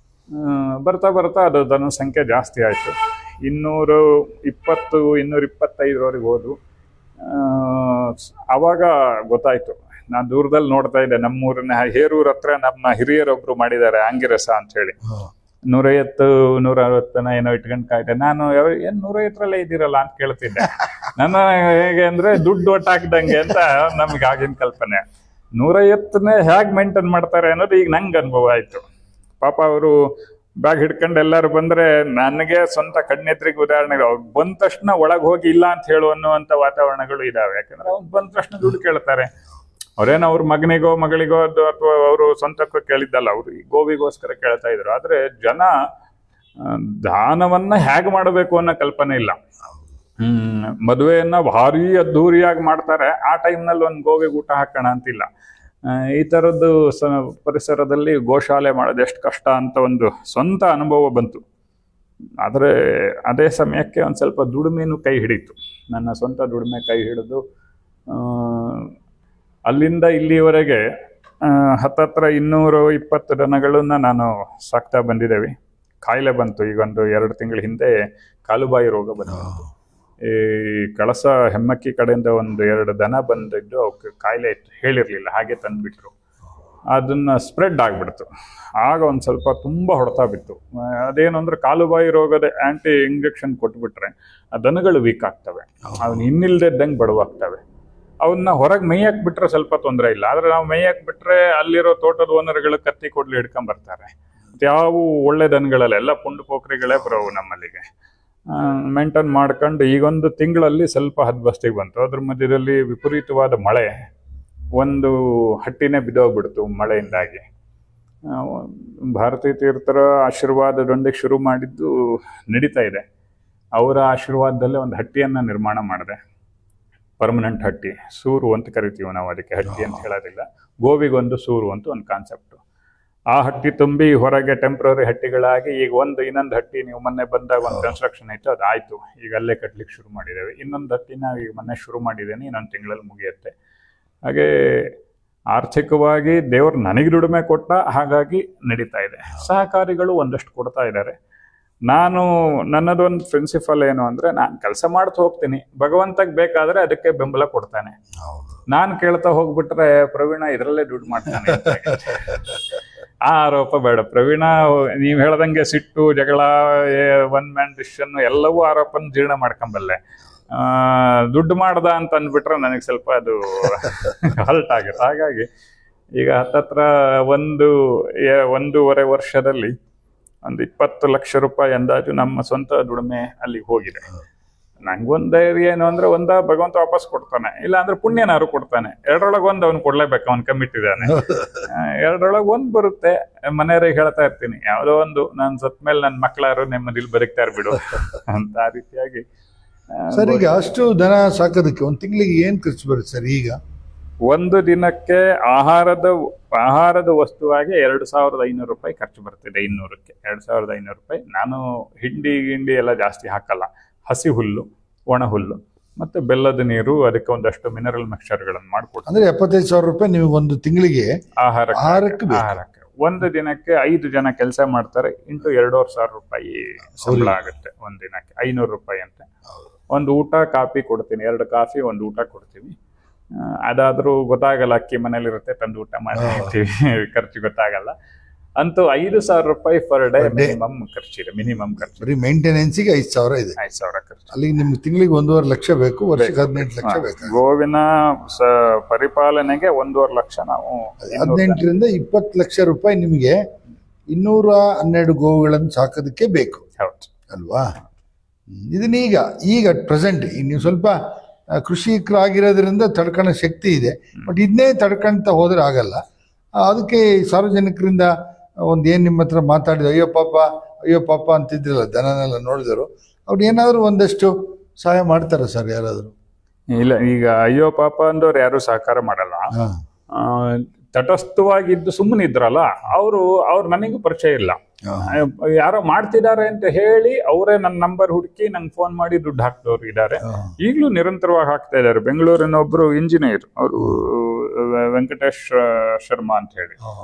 ಬರ್ತಾ ಬರ್ತಾ ಅದು ದನ ಸಂಖ್ಯೆ ಜಾಸ್ತಿ ಆಯಿತು ಇನ್ನೂರು ಇಪ್ಪತ್ತು ಇನ್ನೂರ ಇಪ್ಪತ್ತೈದರವರೆಗೆ ಹೋದು ಆ, ಸ್- ಅವಾಗ ಗೊತ್ತಾಯ್ತು ನಾನು ದೂರದಲ್ಲಿ ನೋಡ್ತಾ ಇದ್ದೆ ನಮ್ಮೂರಿನ ಹೇರೂರ್ ಹತ್ರ ನಮ್ಮ ಹಿರಿಯರೊಬ್ರು ಮಾಡಿದ್ದಾರೆ ಆಂಗಿರಸ ಅಂತ ಹೇಳಿ ನೂರೈವತ್ತು ನೂರ ಅರವತ್ತನ ಏನೋ ಇಟ್ಕೊಂಡು ಕಾಯ್ದೆ ನಾನು ಯಾವ- ಏನ್ ನೂರೈವತ್ತರಲ್ಲೇ ಇದ್ದೀರಲ್ಲ ಅಂತ ಕೇಳ್ತಿದ್ದೆ ನನ್ನ ಹೇಗೆ ಅಂದ್ರೆ ದುಡ್ಡು ಒಟ್ಟು ಹಾಕ್ದಂಗೆ ಅಂತ ನಮ್ಗೆ ಆಗಿನ ಕಲ್ಪನೆ ನೂರೈವತ್ತನೇ ಹೇಗೆ ಮೇಂಟೈನ್ ಮಾಡ್ತಾರೆ ಅನ್ನೋದು ಈಗ ನಂಗೆ ಅನುಭವ ಆಯ್ತು ಪಾಪ ಅವರು ಬ್ಯಾಗ್ ಹಿಡ್ಕೊಂಡು ಎಲ್ಲರೂ ಬಂದ್ರೆ ನನಗೆ ಸ್ವಂತ ಕಣ್ಣೆದ್ರಿಗೆ ಉದಾಹರಣೆ ಅವ್ರು ಬಂದ ತಕ್ಷಣ ಒಳಗೆ ಹೋಗಿ ಇಲ್ಲ ಅಂತ ಹೇಳು ಅನ್ನುವಂಥ ವಾತಾವರಣಗಳು ಇದಾವೆ ಯಾಕಂದ್ರೆ ಅವ್ರು ಬಂದ ತಕ್ಷಣ ದುಡ್ಡು ಕೇಳ್ತಾರೆ ಅವ್ರೇನು ಅವ್ರ ಮಗನಿಗೋ ಮಗಳಿಗೋ ಅದು ಅಥವಾ ಅವರು ಸ್ವಂತಕ್ಕೂ ಕೇಳಿದ್ದಲ್ಲ ಅವರು ಈ ಗೋವಿಗೋಸ್ಕರ ಕೇಳ್ತಾ ಇದ್ರು ಆದ್ರೆ ಜನ ಆ, ದಾನವನ್ನ ಹೇಗೆ ಮಾಡಬೇಕು ಅನ್ನೋ ಕಲ್ಪನೆ ಇಲ್ಲ ಹ್ಮ್ ಮದುವೆಯನ್ನ ಭಾರಿ ಅದ್ಧೂರಿಯಾಗಿ ಮಾಡ್ತಾರೆ ಆ ಟೈಮ್ನಲ್ಲಿ ಒಂದು ಗೋವಿಗೆ ಊಟ ಹಾಕೋಣ ಅಂತಿಲ್ಲ ಆ, ಈ ಥರದ್ದು ಸ ಪರಿಸರದಲ್ಲಿ ಗೋಶಾಲೆ ಮಾಡೋದು ಎಷ್ಟು ಕಷ್ಟ ಅಂತ ಒಂದು ಸ್ವಂತ ಅನುಭವ ಬಂತು ಆದರೆ ಅದೇ ಸಮಯಕ್ಕೆ ಒಂದು ಸ್ವಲ್ಪ ದುಡಿಮೆನೂ ಕೈ ಹಿಡಿತು ನನ್ನ ಸ್ವಂತ ದುಡಿಮೆ ಕೈ ಹಿಡಿದು ಆ, ಅಲ್ಲಿಂದ ಇಲ್ಲಿವರೆಗೆ ಆ, ಹತ್ತತ್ರ ಇನ್ನೂರು ಇಪ್ಪತ್ತು ದನಗಳನ್ನ ನಾನು ಸಾಕ್ತಾ ಬಂದಿದ್ದೇವೆ ಕಾಯಿಲೆ ಬಂತು ಈಗ ಒಂದು ಎರಡು ತಿಂಗಳ ಹಿಂದೆ ಕಾಲುಬಾಯಿ ರೋಗ ಬಂತು ಈ ಕಳಸ ಹೆಮ್ಮಕ್ಕಿ ಕಡೆಯಿಂದ ಒಂದು ಎರಡು ದನ ಬಂದಿದ್ದು ಅವಕ್ಕೆ ಕಾಯಿಲೆ ಇತ್ತು ಹೇಳಿರ್ಲಿಲ್ಲ ಹಾಗೆ ತಂದ್ಬಿಟ್ರು ಅದನ್ನ ಸ್ಪ್ರೆಡ್ ಆಗ್ಬಿಡ್ತು ಆಗ ಒಂದು ಸ್ವಲ್ಪ ತುಂಬ ಹೊಡೆತ ಬಿತ್ತು ಆ, ಅದೇನು ಅಂದ್ರೆ ಕಾಲುಬಾಯಿ ರೋಗದ ಆಂಟಿ ಇಂಜೆಕ್ಷನ್ ಕೊಟ್ಬಿಟ್ರೆ ಆ ದನಗಳು ವೀಕ್ ಆಗ್ತವೆ ಅವನು ಇನ್ನಿಲ್ದಿದ್ದಂಗೆ ಬಡವಾಗ್ತವೆ ಅವನ್ನ ಹೊರಗೆ ಮೇಯಕ್ ಬಿಟ್ರೆ ಸ್ವಲ್ಪ ತೊಂದರೆ ಇಲ್ಲ ಆದ್ರೆ ನಾವು ಮೇಯಕ್ ಬಿಟ್ರೆ ಅಲ್ಲಿರೋ ತೋಟದ ಓನರ್ಗಳು ಕತ್ತಿ ಕೊಡ್ಲಿ ಹಿಡ್ಕೊಂಡ್ ಬರ್ತಾರೆ ಯಾವ ಒಳ್ಳೆ ದನಗಳಲ್ಲ ಎಲ್ಲ ಪುಂಡು ಪೋಖ್ರಿಗಳೇ ಬರೋವು ನಮ್ಮಲ್ಲಿಗೆ ಮೇಂಟೈನ್ ಮಾಡ್ಕೊಂಡು ಈಗೊಂದು ತಿಂಗಳಲ್ಲಿ ಸ್ವಲ್ಪ ಹದ್ಬಸ್ತಿಗೆ ಬಂತು ಅದ್ರ ಮಧ್ಯದಲ್ಲಿ ವಿಪರೀತವಾದ ಮಳೆ ಒಂದು ಹಟ್ಟಿನೇ ಬಿದ್ದೋಗ್ಬಿಡ್ತು ಮಳೆಯಿಂದಾಗಿ ಆ, ಭಾರತೀಯ ತೀರ್ಥರ ಆಶೀರ್ವಾದದೊಂದಿಗೆ ಶುರು ಮಾಡಿದ್ದು ನಡೀತಾ ಇದೆ ಅವರ ಆಶೀರ್ವಾದದಲ್ಲೇ ಒಂದು ಹಟ್ಟಿಯನ್ನು ನಿರ್ಮಾಣ ಮಾಡಿದೆ ಪರ್ಮನೆಂಟ್ ಹಟ್ಟಿ ಸೂರು ಅಂತ ಕರಿತೀವಿ ನಾವು ಅದಕ್ಕೆ ಹಟ್ಟಿ ಅಂತ ಹೇಳೋದಿಲ್ಲ ಗೋವಿಗೊಂದು ಸೂರು ಅಂತ ಒಂದು ಕಾನ್ಸೆಪ್ಟ್ ಆ ಹಟ್ಟಿ ತುಂಬಿ ಹೊರಗೆ ಟೆಂಪ್ರರಿ ಹಟ್ಟಿಗಳಾಗಿ ಈಗ ಒಂದು ಇನ್ನೊಂದು ಹಟ್ಟಿ ನೀವು ಮೊನ್ನೆ ಬಂದಾಗ ಒಂದು ಕನ್ಸ್ಟ್ರಕ್ಷನ್ ಇತ್ತು ಅದು ಆಯ್ತು ಈಗ ಅಲ್ಲೇ ಕಟ್ಲಿಕ್ಕೆ ಶುರು ಮಾಡಿದ್ದೇವೆ ಇನ್ನೊಂದು ಹಟ್ಟಿ ನಾವು ಈಗ ಮೊನ್ನೆ ಶುರು ಮಾಡಿದ್ದೇನೆ ಇನ್ನೊಂದು ತಿಂಗಳಲ್ಲಿ ಮುಗಿಯುತ್ತೆ ಹಾಗೆ ಆರ್ಥಿಕವಾಗಿ ದೇವರು ನನಗೆ ದುಡಿಮೆ ಕೊಟ್ಟ ಹಾಗಾಗಿ ನಡೀತಾ ಇದೆ ಸಹಕಾರಿಗಳು ಒಂದಷ್ಟು ಕೊಡ್ತಾ ಇದ್ದಾರೆ ನಾನು ನನ್ನದೊಂದು ಪ್ರಿನ್ಸಿಪಲ್ ಏನು ಅಂದ್ರೆ ನಾನು ಕೆಲಸ ಮಾಡ್ತಾ ಹೋಗ್ತೀನಿ ಭಗವಂತಗೆ ಬೇಕಾದ್ರೆ ಅದಕ್ಕೆ ಬೆಂಬಲ ಕೊಡ್ತಾನೆ ಹೌದು ನಾನು ಕೇಳ್ತಾ ಹೋಗ್ಬಿಟ್ರೆ ಪ್ರವೀಣ ಇದರಲ್ಲೇ ದುಡ್ಡು ಮಾಡ್ತಾನೆ ಅಂತ ಆಗುತ್ತೆ. ಆ ಆರೋಪ ಬೇಡ ಪ್ರವೀಣ ನೀವು ಹೇಳ್ದಂಗೆ ಸಿಟ್ಟು ಜಗಳ ಒನ್ ಮ್ಯಾನ್ ಡಿಸಿಷನ್ ಎಲ್ಲವೂ ಆರೋಪನ ಜೀರ್ಣ ಮಾಡ್ಕೊಂಬಲ್ಲೆ ಆ, ದುಡ್ಡು ಮಾಡ್ದ ಅಂತ ಅಂದ್ಬಿಟ್ರೆ ನನಗೆ ಸ್ವಲ್ಪ ಅದು ಹಲ್ಟ್ ಆಗುತ್ತೆ ಹಾಗಾಗಿ ಈಗ ಹತ್ತತ್ರ ಒಂದು ಎ- ಒಂದೂವರೆ ವರ್ಷದಲ್ಲಿ ಒಂದು ಇಪ್ಪತ್ತು ಲಕ್ಷ ರೂಪಾಯಿ ಅಂದಾಜು ನಮ್ಮ ಸ್ವಂತ ದುಡಿಮೆ ಅಲ್ಲಿಗೆ ಹೋಗಿದೆ ನಂಗೊಂದು ಧೈರ್ಯ ಏನು ಅಂದ್ರೆ ಒಂದ ಭಗವಂತ ವಾಪಸ್ ಕೊಡ್ತಾನೆ ಇಲ್ಲ ಅಂದ್ರೆ ಪುಣ್ಯನಾರು ಕೊಡ್ತಾನೆ ಎರಡರೊಳಗೆ ಒಂದು ಅವ್ನು ಕೊಡ್ಲೇಬೇಕು ಅವ್ನು ಕಮ್ಮಿಟ್ಟಿದ್ದಾನೆ ಎರಡರೊಳಗೆ ಒಂದ್ ಬರುತ್ತೆ ಮನೆಯವ್ರಿಗೆ ಹೇಳ್ತಾ ಇರ್ತೀನಿ ಯಾವ್ದೋ ಒಂದು ನಾನ್ ಸತ್ ಮೇಲೆ ನನ್ನ ಮಕ್ಕಳಾರು ನೆಮ್ಮದಿಲಿ ಬದುಕ್ತಾರ ಬಿಡು ಅಂತ ಆ ರೀತಿಯಾಗಿ ಆ, ಸರ್ ಈಗ ಅಷ್ಟು ದನ ಸಾಕೋದಕ್ಕೆ ಒಂದು ತಿಂಗಳಿಗೆ ಏನು ಖರ್ಚು ಬರುತ್ತೆ ಸರ್ ಈಗ ಒಂದು ದಿನಕ್ಕೆ ಆಹಾರದ ಆಹಾರದ ವಸ್ತುವಾಗಿ ಎರಡು ಸಾವಿರದ ಐನೂರು ರೂಪಾಯಿ ಖರ್ಚು ಬರ್ತಿದೆ ಇನ್ನೂರಕ್ಕೆ ಎರಡು ಸಾವಿರದ ಐನೂರು ರೂಪಾಯಿ ನಾನು ಹಿಂಡಿ ಗಿಂಡಿ ಎಲ್ಲ ಜಾಸ್ತಿ ಹಾಕಲ್ಲ ಹಸಿ ಹುಲ್ಲು ಒಣ ಹುಲ್ಲು ಮತ್ತೆ ಬೆಲ್ಲದ ನೀರು ಅದಕ್ಕೆ ಒಂದಷ್ಟು ಮಿನರಲ್ ಮಿಕ್ಸ್ಚರ್ಗಳನ್ನು ಮಾಡಿಕೊಡ್ತೀನಿ ಅಂದ್ರೆ ಎಪ್ಪತ್ತೈದು ಸಾವಿರ ರೂಪಾಯಿ ನಿಮಗೆ ಒಂದು ತಿಂಗಳಿಗೆ ಆಹಾರಕ್ಕೆ ಆಹಾರಕ್ಕೆ ಬೇಕು. ಆಹಾರಕ್ಕೆ ಒಂದು ದಿನಕ್ಕೆ ಐದು ಜನ ಕೆಲಸ ಮಾಡ್ತಾರೆ ಇಂಟು ಎರಡೂವರೆ ಸಾವಿರ ರೂಪಾಯಿ ಸಂಬಳ ಆಗುತ್ತೆ ಒಂದ್ ದಿನಕ್ಕೆ ಐನೂರು ರೂಪಾಯಿ ಅಂತ ಒಂದು ಊಟ ಕಾಫಿ ಕೊಡ್ತೀನಿ ಎರಡು ಕಾಫಿ ಒಂದು ಊಟ ಕೊಡ್ತೀವಿ ಆ, ಅದಾದ್ರೂ ಗೊತ್ತಾಗಲ್ಲ ಅಕ್ಕಿ ಮನೇಲಿರುತ್ತೆ ತಂದು ಊಟ ಮಾಡ್ತೀವಿ ಖರ್ಚು ಗೊತ್ತಾಗಲ್ಲ ಅಂತೂ ಐದು ಸಾವಿರ ರೂಪಾಯಿ per day Per day. Minimum ಖರ್ಚಿದೆ ಮಿನಿಮಮ್ ಖರ್ಚು ಬರೀ ಮೇಂಟೆನೆನ್ಸ್ಗೆ ಐದು ಸಾವಿರ ಇದೆ ಐದು ಸಾವಿರ ಖರ್ಚು ಅಲ್ಲಿಗೆ ನಿಮ್ಗೆ ತಿಂಗಳಿಗೆ ಒಂದೂವರೆ ಲಕ್ಷ ಬೇಕು ವರ್ಷಕ್ಕೆ ಹದಿನೆಂಟು ಲಕ್ಷ ಹಾ, ಬೇಕು ಗೋವಿನ ಸ ಪರಿಪಾಲನೆಗೆ ಒಂದೂವರೆ ಲಕ್ಷ ನಾವು ಇನ್ನೂರು ಹದಿನೆಂಟರಿಂದ ಇಪ್ಪತ್ತು ಲಕ್ಷ ರೂಪಾಯಿ ನಿಮಗೆ ಇನ್ನೂರ ಹನ್ನೆರಡು ಗೋವುಗಳನ್ನು ಸಾಕೋದಕ್ಕೆ ಬೇಕು ಹೌದು ಅಲ್ವಾ ಹ್ಮ್. ಇದನ್ನೀಗ ಈಗ ಪ್ರೆಸೆಂಟ್ ನೀವು ಸ್ವಲ್ಪ ಆ, ಕೃಷಿಕರಾಗಿರೋದ್ರಿಂದ ತಡ್ಕೊಳ್ಳೋ ಶಕ್ತಿ ಇದೆ ಬಟ್ ಇದನ್ನೇ ತಡ್ಕೊಂತ ಹೋದ್ರೆ ಆಗಲ್ಲ ಆ, ಅದಕ್ಕೆ ಈ ಸಾರ್ವಜನಿಕರಿಂದ ಒಂದು ಏನು ನಿಮ್ಮ ಹತ್ರ ಮಾತಾಡಿದ ಅಯ್ಯೋ ಪಾಪ ಅಯ್ಯೋ ಪಾಪ ಅಂತಿದ್ರಲ್ಲ ದನನೆಲ್ಲ ನೋಡಿದರು ಅವ್ರು ಏನಾದರೂ ಒಂದಷ್ಟು ಸಹಾಯ ಮಾಡ್ತಾರೆ ಸರ್ ಯಾರಾದರೂ ಇಲ್ಲ ಈಗ ಅಯ್ಯೋ ಪಾಪ ಅಂದವ್ರು ಯಾರು ಸಹಕಾರ ಮಾಡಲ್ಲ ಹಾಂ ಆ, ತಟಸ್ಥವಾಗಿದ್ದು ಸುಮ್ಮನಿದ್ರಲ್ಲ ಅವರು ಅವ್ರು ನನಗೂ ಪರಿಚಯ ಇಲ್ಲ ಹಾಂ ಆ, ಯಾರೋ ಮಾಡ್ತಿದ್ದಾರೆ ಅಂತ ಹೇಳಿ ಅವರೇ ನನ್ನ ನಂಬರ್ ಹುಡುಕಿ ನಂಗೆ ಫೋನ್ ಮಾಡಿ ದುಡ್ಡು ಹಾಕ್ದವ್ರು ಇದ್ದಾರೆ ಹಾಂ ಈಗಲೂ ನಿರಂತರವಾಗಿ ಹಾಕ್ತಾ ಇದ್ದಾರೆ ಬೆಂಗಳೂರಿನ ಒಬ್ರು ಇಂಜಿನಿಯರ್ ಅವರು ವೆಂಕಟೇಶ್ ಶರ್ಮಾ ಅಂತ ಹೇಳಿ ಹಾಂ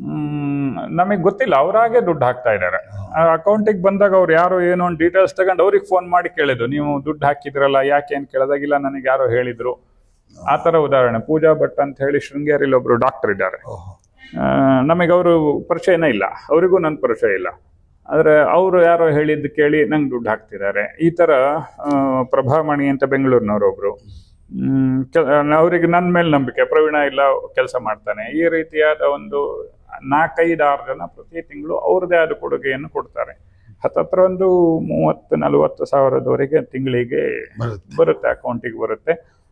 ನಮಗೆ ಗೊತ್ತಿಲ್ಲ ಅವರಾಗೆ ದುಡ್ಡು ಹಾಕ್ತಾ ಇದ್ದಾರೆ ಅಕೌಂಟಿಗೆ ಬಂದಾಗ ಅವ್ರು ಯಾರು ಏನೋ ಒಂದು ಡೀಟೇಲ್ಸ್ ತಗೊಂಡು ಅವ್ರಿಗೆ ಫೋನ್ ಮಾಡಿ ಕೇಳಿದ್ರು ನೀವು ದುಡ್ಡು ಹಾಕಿದ್ರಲ್ಲ ಯಾಕೆ ಅಂತ ಕೇಳಿದಾಗಿಲ್ಲ ನನಗೆ ಯಾರೋ ಹೇಳಿದ್ರು ಆ ಥರ ಉದಾಹರಣೆ ಪೂಜಾ ಭಟ್ ಅಂತ ಹೇಳಿ ಶೃಂಗೇರಿಲಿ ಒಬ್ರು ಡಾಕ್ಟರ್ ಇದ್ದಾರೆ ಓಹೋ ನಮಗೆ ಅವರು ಪರಿಚಯನೇ ಇಲ್ಲ ಅವರಿಗೂ ನನ್ನ ಪರಿಚಯ ಇಲ್ಲ ಆದರೆ ಅವರು ಯಾರೋ ಹೇಳಿದ್ದು ಕೇಳಿ ನಂಗೆ ದುಡ್ಡು ಹಾಕ್ತಿದ್ದಾರೆ ಈ ಥರ ಆ, ಪ್ರಭಾಮಣಿ ಅಂತ ಬೆಂಗಳೂರಿನವರು ಒಬ್ರು ಮ್, ಕೆ- ಅವರಿಗೆ ನನ್ನ ಮೇಲೆ ನಂಬಿಕೆ ಪ್ರವೀಣ ಇಲ್ಲ ಕೆಲಸ ಮಾಡ್ತಾನೆ ಈ ರೀತಿಯಾದ ಒಂದು ನಾಲ್ಕೈದು ಆರು ಜನ ಪ್ರತಿ ತಿಂಗಳು ಅವ್ರದ್ದೇ ಆದ ಕೊಡುಗೆಯನ್ನು ಕೊಡ್ತಾರೆ ಹತ್ತತ್ರ ಒಂದು ಮೂವತ್ತು ನಲವತ್ತು ಸಾವಿರದವರೆಗೆ ತಿಂಗಳಿಗೆ ಬರುತ್ತೆ ಬರುತ್ತೆ ಅಕೌಂಟಿಗೆ ಬರುತ್ತೆ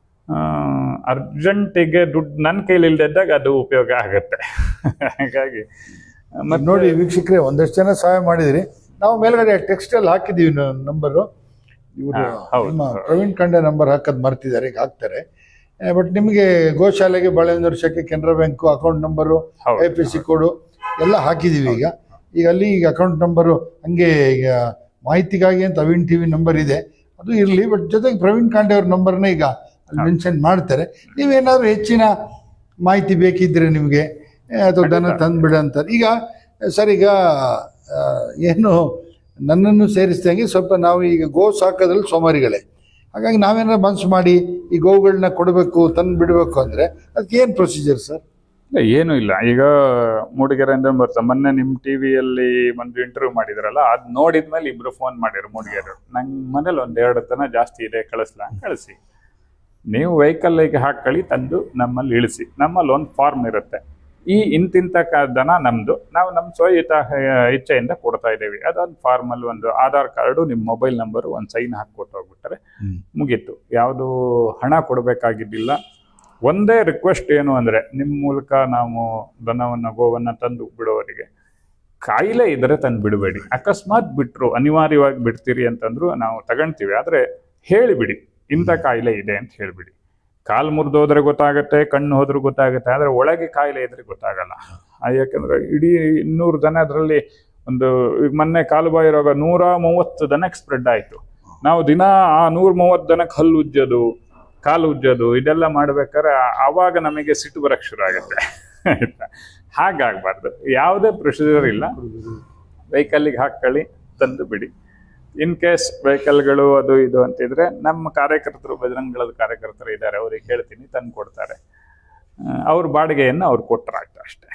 ಅರ್ಜೆಂಟಿಗೆ ದುಡ್ಡು ನನ್ನ ಕೈಲಿ ಇಲ್ದಿದ್ದಾಗ ಅದು ಉಪಯೋಗ ಆಗುತ್ತೆ ಹಾಗಾಗಿ ಮತ್ತೆ ನೋಡಿ ವೀಕ್ಷಕರೇ ಒಂದಷ್ಟು ಜನ ಸಹಾಯ ಮಾಡಿದಿರಿ ನಾವು ಮೇಲ್ಗಡೆ ಟೆಕ್ಸ್ಟ್ ಅಲ್ಲಿ ಹಾಕಿದೀವಿ ನಂಬರು ಇವರು ಹಾ, ಹೌದು, ನಿಮ್ಮ ಹೌದು. ಪ್ರವೀಣ್ ಖಂಡೆ ನಂಬರ್ ಹಾಕೋದು ಮರ್ತಿದ್ದಾರೆ ಈಗ ಹಾಕ್ತಾರೆ ಬಟ್ ನಿಮಗೆ ಗೋಶಾಲೆಗೆ ಬಾಳೆಹೊನ್ನೂರು ವರ್ಷಕ್ಕೆ ಕೆನರಾ ಬ್ಯಾಂಕು ಅಕೌಂಟ್ ನಂಬರು ಹೌದು, ಐ ಪಿ ಸಿ ಕೋಡು ಎಲ್ಲ ಹಾಕಿದೀವಿ ಈಗ ಈಗ ಅಲ್ಲಿ ಈಗ ಅಕೌಂಟ್ ನಂಬರು ಹಂಗೆ ಈಗ ಮಾಹಿತಿಗಾಗಿ ಅಂತ ಅವಿನ್ ಟಿವಿ ನಂಬರ್ ಇದೆ ಅದು ಇರಲಿ ಬಟ್ ಜೊತೆಗೆ ಪ್ರವೀಣ್ ಖಾಂಡೆ ಅವ್ರ ನಂಬರ್ನ ಈಗ ಅಲ್ಲಿ ಮೆನ್ಷನ್ ಮಾಡ್ತಾರೆ ನೀವೇನಾದ್ರೂ ಹೆಚ್ಚಿನ ಮಾಹಿತಿ ಬೇಕಿದ್ರೆ ನಿಮಗೆ ಅಥವಾ ದನ ತಂದ್ಬಿಡ ಅಂತಾರೆ ಈಗ ಸರ್ ಈಗ ಆ, ಏನು ನನ್ನನ್ನು ಸೇರಿಸಿದಂಗೆ ಸ್ವಲ್ಪ ನಾವು ಈಗ ಗೋ ಸಾಕೋದ್ರಲ್ಲಿ ಸೋಮಾರಿಗಳೇ ಹಾಗಾಗಿ ನಾವೇನಾದ್ರು ಮನ್ಸು ಮಾಡಿ ಈ ಗೋವುಗಳನ್ನ ಕೊಡಬೇಕು ತಂದು ಬಿಡಬೇಕು ಅಂದರೆ ಅದಕ್ಕೆ ಏನು ಪ್ರೊಸೀಜರ್ ಸರ್ ಇಲ್ಲ, ಏನು ಇಲ್ಲ ಈಗ ಮೂಡಿಗೆರೆಯಿಂದ ಬರ್ತಾರೆ ಮೊನ್ನೆ ನಿಮ್ ಟಿವಿಯಲ್ಲಿ ಒಂದು ಇಂಟರ್ವ್ಯೂ ಮಾಡಿದ್ರಲ್ಲ ಅದ್ ನೋಡಿದ್ಮೇಲೆ ಇಬ್ರು ಫೋನ್ ಮಾಡಿದ್ರು ಮೂಡಿಗೆರೆ ನಂಗೆ ಮನೇಲಿ ಒಂದ್ ಎರಡು ತನ ಜಾಸ್ತಿ ಇದೆ ಕಳಿಸ್ಲಾ ಕಳಿಸಿ ನೀವು ವೆಹಿಕಲ್ಗೆ ಹಾಕೊಳ್ಳಿ ತಂದು ನಮ್ಮಲ್ಲಿ ಇಳಿಸಿ ನಮ್ಮಲ್ಲಿ ಒಂದು ಫಾರ್ಮ್ ಇರುತ್ತೆ ಈ ಇಂತಿಂತ ಕ- ದನ ನಮ್ದು ನಾವು ನಮ್ಮ ಸ್ವಯಿತ ಇಚ್ಛೆಯಿಂದ ಕೊಡ್ತಾ ಇದ್ದೀವಿ ಅದೊಂದು ಫಾರ್ಮಲ್ಲಿ ಒಂದು ಆಧಾರ್ ಕಾರ್ಡು ನಿಮ್ಮ ಮೊಬೈಲ್ ನಂಬರು ಒಂದು ಸೈನ್ ಹಾಕಿ ಹೋಗ್ಬಿಟ್ರೆ ಹ್ಮ್. ಮುಗೀತು ಯಾವುದು ಹಣ ಕೊಡಬೇಕಾಗಿದ್ದಿಲ್ಲ ಒಂದೇ ರಿಕ್ವೆಸ್ಟ್ ಏನು ಅಂದ್ರೆ ನಿಮ್ಮ ಮೂಲಕ ನಾವು ದನವನ್ನ ಗೋವನ್ನ ತಂದು ಬಿಡೋವರಿಗೆ ಕಾಯಿಲೆ ಇದ್ರೆ ತಂದು ಬಿಡಬೇಡಿ ಅಕಸ್ಮಾತ್ ಬಿಟ್ರು ಅನಿವಾರ್ಯವಾಗಿ ಬಿಡ್ತೀರಿ ಅಂತಂದ್ರು ನಾವು ತಗೊಂತೀವಿ ಆದ್ರೆ ಹೇಳಿಬಿಡಿ ಇಂಥ ಕಾಯಿಲೆ ಇದೆ ಅಂತ ಹೇಳಿಬಿಡಿ ಕಾಲು ಮುರಿದೋದ್ರೆ ಗೊತ್ತಾಗತ್ತೆ ಕಣ್ಣು ಹೋದ್ರೆ ಗೊತ್ತಾಗತ್ತೆ ಆದ್ರೆ ಒಳಗೆ ಕಾಯಿಲೆ ಇದ್ರೆ ಗೊತ್ತಾಗಲ್ಲ ಆ, ಯಾಕಂದ್ರೆ ಇಡೀ ಇನ್ನೂರು ದನ ಅದರಲ್ಲಿ ಒಂದು ಈಗ ಮೊನ್ನೆ ಕಾಲುಬಾಯಿ ರೋಗ ನೂರ ಮೂವತ್ತು ದನಕ್ಕೆ ಸ್ಪ್ರೆಡ್ ಆಯ್ತು ನಾವು ದಿನ ಆ ನೂರ ಮೂವತ್ತು ದನಕ್ಕೆ ಹಲ್ಲು ಉಜ್ಜೋದು ಕಾಲು ಉಜ್ಜೋದು ಇದೆಲ್ಲ ಮಾಡ್ಬೇಕಾದ್ರೆ ಆ- ಆವಾಗ ನಮಗೆ ಸಿಟ್ಟು ಬರಕ್ ಶುರು ಆಗುತ್ತೆ ಆಯ್ತಾ ಹಾಗಾಗ್ಬಾರ್ದು ಯಾವುದೇ ಪ್ರೊಸೀಜರ್ ಇಲ್ಲ ವೆಹಿಕಲ್ಗೆ ಹಾಕೊಳ್ಳಿ ತಂದು ಬಿಡಿ ಇನ್ ಕೇಸ್ ವೆಹಿಕಲ್ಗಳು ಅದು ಇದು ಅಂತಿದ್ರೆ ನಮ್ಮ ಕಾರ್ಯಕರ್ತರು ಬಜರಂಗಳದ ಕಾರ್ಯಕರ್ತರು ಇದ್ದಾರೆ ಅವ್ರಿಗೆ ಹೇಳ್ತೀನಿ ತಂದು ಕೊಡ್ತಾರೆ ಆ, ಅವ್ರ ಬಾಡಿಗೆಯನ್ನು ಅವ್ರು ಕೊಟ್ಟರಾಯ್ತು ಅಷ್ಟೇ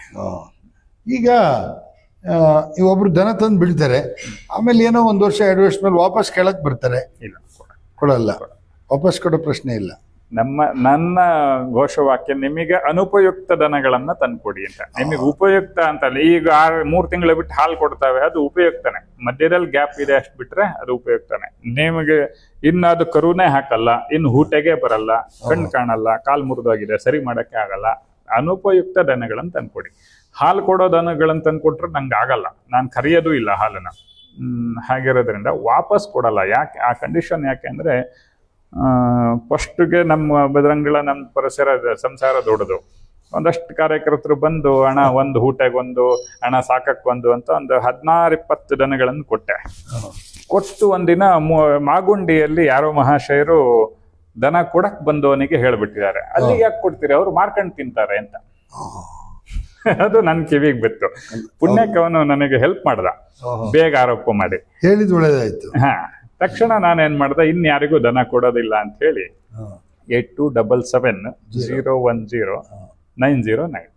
ಈಗ ಆ, ಈ ಒಬ್ರು ದನ ತಂದು ಬಿಡ್ತಾರೆ ಆಮೇಲೆ ಏನೋ ಒಂದು ವರ್ಷ ಎರಡು ವರ್ಷ ಮೇಲೆ ವಾಪಸ್ ಕೇಳಕ್ ಬರ್ತಾರೆ ಇಲ್ಲ ಕೊಡ ಕೊಡಲ್ಲ ವಾಪಸ್ ಕೊಡೋ ಪ್ರಶ್ನೆ ಇಲ್ಲ ನಮ್ಮ ನನ್ನ ಘೋಷವಾಕ್ಯ ನಿಮಗೆ ಅನುಪಯುಕ್ತ ದನಗಳನ್ನ ತಂದ್ಕೊಡಿ ಅಂತ ನಿಮಗೆ ಉಪಯುಕ್ತ ಅಂತಲ್ಲ ಈಗ ಆರ್ ಮೂರ್ ತಿಂಗಳು ಬಿಟ್ಟು ಹಾಲು ಕೊಡ್ತಾವೆ ಅದು ಉಪಯುಕ್ತನೇ ಮಧ್ಯದಲ್ಲಿ ಗ್ಯಾಪ್ ಇದೆ ಅಷ್ಟು ಬಿಟ್ರೆ ಅದು ಉಪಯುಕ್ತನೇ ನಿಮಗೆ ಇನ್ನು ಅದು ಕರುನೇ ಹಾಕಲ್ಲ ಇನ್ನು ಹೂಟೆಗೆ ಬರಲ್ಲ ಕಣ್ಣು ಕಾಣಲ್ಲ ಕಾಲ್ ಮುರಿದೋಗಿದೆ ಸರಿ ಮಾಡಕ್ಕೆ ಆಗಲ್ಲ ಅನುಪಯುಕ್ತ ದನಗಳನ್ನ ತಂದ್ಕೊಡಿ ಹಾಲು ಕೊಡೋ ದನಗಳನ್ನ ತಂದ್ಕೊಟ್ರೆ ನಂಗೆ ಆಗಲ್ಲ ನಾನು ಕರೆಯೋದು ಇಲ್ಲ ಹಾಲನ್ನ ಹ್ಮ್, ಹಾಗಿರೋದ್ರಿಂದ ವಾಪಸ್ ಕೊಡಲ್ಲ ಯಾಕೆ ಆ ಕಂಡೀಷನ್ ಯಾಕೆ ಅಂದ್ರೆ ಫಸ್ಟ್ಗೆ ನಮ್ಮ ಬಜರಂಗಳ ನಮ್ಮ ಪರಿಸರ ಸಂಸಾರ ದೊಡ್ಡದು ಒಂದಷ್ಟು ಕಾರ್ಯಕರ್ತರು ಬಂದು ಹಣ ಒಂದು ಊಟಕ್ಕೆ ಒಂದು ಹಣ ಸಾಕಕ್ಕೆ ಒಂದು ಅಂತ ಒಂದು ಹದಿನಾರು ಇಪ್ಪತ್ತು ದನಗಳನ್ನು ಕೊಟ್ಟೆ ಕೊಟ್ಟು ಒಂದಿನ ಮು- ಮಾಗುಂಡಿಯಲ್ಲಿ ಯಾರೋ ಮಹಾಶಯರು ದನ ಕೊಡಕ್ ಬಂದವನಿಗೆ ಹೇಳ್ಬಿಟ್ಟಿದ್ದಾರೆ ಅಲ್ಲಿಗೆ ಯಾಕೆ ಕೊಡ್ತೀರಿ ಅವ್ರು ಮಾರ್ಕೊಂಡು ತಿಂತಾರೆ ಅಂತ ಅದು ನನ್ನ ಕಿವಿಗೆ ಬಿತ್ತು ಪುಣ್ಯಕ್ಕೆ ಅವನು ನನಗೆ ಹೆಲ್ಪ್ ಮಾಡ್ದ ಓಹೋ. ಬೇಗ ಆರೋಪ ಮಾಡಿ ಹೇಳಿದ್ ಒಳ್ಳೇದಾಯ್ತು ಹಾ ತಕ್ಷಣ ನಾನೇನ್ ಮಾಡ್ದೆ ಇನ್ಯಾರಿಗೂ ದನ ಕೊಡೋದಿಲ್ಲ ಅಂತ ಹೇಳಿ ಹಾ. Eight two double seven zero one zero nine zero nine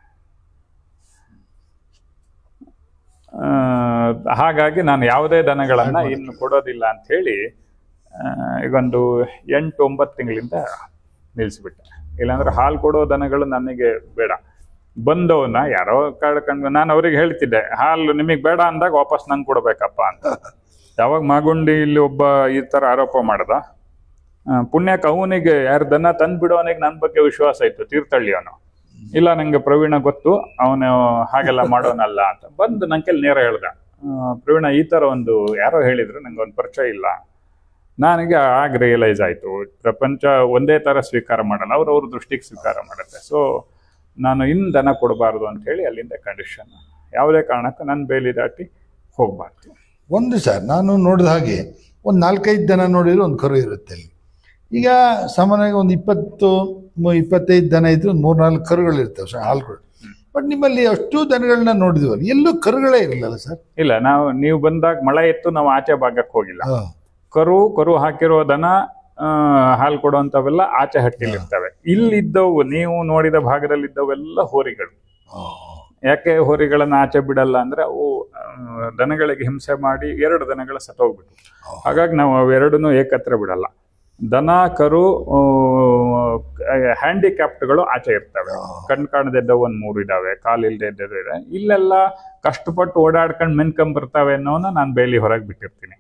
ಹಾಗಾಗಿ ನಾನು ಯಾವುದೇ ದನಗಳನ್ನ ಇನ್ನು ಕೊಡೋದಿಲ್ಲ ಅಂತ ಹೇಳಿ ಆ, ಈಗೊಂದು ಎಂಟು ಒಂಬತ್ತು ತಿಂಗಳಿಂದ ನಿಲ್ಲಿಸ್ಬಿಟ್ಟೆ ಇಲ್ಲಾಂದ್ರೆ ಹಾಲು ಕೊಡೋ ದನಗಳು ನನಗೆ ಬೇಡ ಬಂದವನ್ನ ಯಾರೋ ಕಳ್ಕೊಂಡು ನಾನು ಅವ್ರಿಗೆ ಹೇಳ್ತಿದ್ದೆ ಹಾಲು ನಿಮಗೆ ಬೇಡ ಅಂದಾಗ ವಾಪಸ್ ನಂಗೆ ಕೊಡ್ಬೇಕಪ್ಪ ಅಂತ ಯಾವಾಗ ಮಾಗುಂಡಿ ಇಲ್ಲಿ ಒಬ್ಬ ಈ ತರ ಆರೋಪ ಮಾಡ್ದ ಆ, ಪುಣ್ಯಕ್ಕೆ ಅವನಿಗೆ ಯಾರು ದನ ತಂದು ಬಿಡೋನಿಗೆ ನನ್ನ ಬಗ್ಗೆ ವಿಶ್ವಾಸ ಇತ್ತು ತೀರ್ಥಹಳ್ಳಿ ಅವನು ಇಲ್ಲ ನಂಗೆ ಪ್ರವೀಣ ಗೊತ್ತು ಅವನು ಹಾಗೆಲ್ಲ ಮಾಡೋನಲ್ಲ ಅಂತ ಬಂದು ನನ್ನ ಕೈಲಿ ನೇರ ಹೇಳ್ದ ಆ, ಪ್ರವೀಣ ಈ ತರ ಒಂದು ಯಾರೋ ಹೇಳಿದ್ರು ನಂಗೆ ಒಂದು ಪರಿಚಯ ಇಲ್ಲ ನನಗೆ ಆಗ ರಿಯಲೈಸ್ ಆಯ್ತು ಪ್ರಪಂಚ ಒಂದೇ ತರ ಸ್ವೀಕಾರ ಮಾಡಲ್ಲ ಅವ್ರ ಅವ್ರ ದೃಷ್ಟಿಗೆ ಸ್ವೀಕಾರ ಮಾಡುತ್ತೆ ಸೊ ನಾನು ಇನ್ನು ದನ ಕೊಡಬಾರ್ದು ಅಂತ ಹೇಳಿ ಅಲ್ಲಿಂದ ಕಂಡೀಷನ್ ಯಾವುದೇ ಕಾರಣಕ್ಕೂ ನನ್ನ ಬೇಲಿ ದಾಟಿ ಹೋಗ್ಬಾರ್ದು ಒಂದು ಸರ್ ನಾನು ನೋಡಿದ ಹಾಗೆ ಒಂದು ನಾಲ್ಕೈದು ದನ ನೋಡಿದ್ರೆ ಒಂದು ಕರು ಇರುತ್ತೆ ಅಲ್ಲಿ ಈಗ ಸಾಮಾನ್ಯವಾಗಿ ಒಂದು ಇಪ್ಪತ್ತು ಮು- ಇಪ್ಪತ್ತೈದು ದನ ಇದ್ರೆ ಒಂದು ಮೂರು ನಾಲ್ಕು ಕರುಗಳು ಇರ್ತವೆ ಸರ್ ಹಾಲುಗಳು ಬಟ್ ನಿಮ್ಮಲ್ಲಿ ಅಷ್ಟು ದನಗಳನ್ನ ನೋಡಿದ್ವಲ್ಲ ಎಲ್ಲೂ ಕರುಗಳೇ ಇರಲಿಲ್ಲ ಸರ್ ಇಲ್ಲ ನಾವು ನೀವು ಬಂದಾಗ ಮಳೆ ಇತ್ತು ನಾವು ಆಚೆ ಭಾಗಕ್ಕೆ ಹೋಗಿಲ್ಲ ಹಾಂ ಕರು ಕರು ಹಾಕಿರೋ ದನ ಆ, ಹಾಲು ಕೊಡುವಂತವೆಲ್ಲ ಆಚೆ ಹಟ್ಟಿಲಿ ಇರ್ತವೆ ಇಲ್ಲಿದ್ದವು ನೀವು ನೋಡಿದ ಭಾಗದಲ್ಲಿದ್ದವೆಲ್ಲ ಹೋರಿಗಳು ಯಾಕೆ ಹೋರಿಗಳನ್ನ ಆಚೆ ಬಿಡಲ್ಲ ಅಂದ್ರೆ ಅವು ಆ, ದನಗಳಿಗೆ ಹಿಂಸೆ ಮಾಡಿ ಎರಡು ದನಗಳ ಸತ್ತೋಗ್ಬಿಟ್ಟು ಹಾಗಾಗಿ ನಾವು ಅವೆರಡನ್ನೂ ಏಕತ್ರ ಬಿಡಲ್ಲ ದನ ಕರು ಹ್ಯಾಂಡಿಕ್ಯಾಪ್ಟ್ಗಳು ಆಚೆ ಇರ್ತವೆ ಕಣ್ ಕಾಣದಿದ್ದ ಒಂದ್ ಮೂರು ಇದಾವೆ ಕಾಲಿಲ್ದೆ ಇದ್ದದ್ದು ಇದೆ ಇಲ್ಲೆಲ್ಲ ಕಷ್ಟಪಟ್ಟು ಓಡಾಡ್ಕೊಂಡು ಮೆನ್ಕೊಂಡ್ ಬರ್ತವೆ ಅನ್ನೋನ ನಾನು ಬೇಲಿ ಹೊರಗೆ ಬಿಟ್ಟಿರ್ತೀನಿ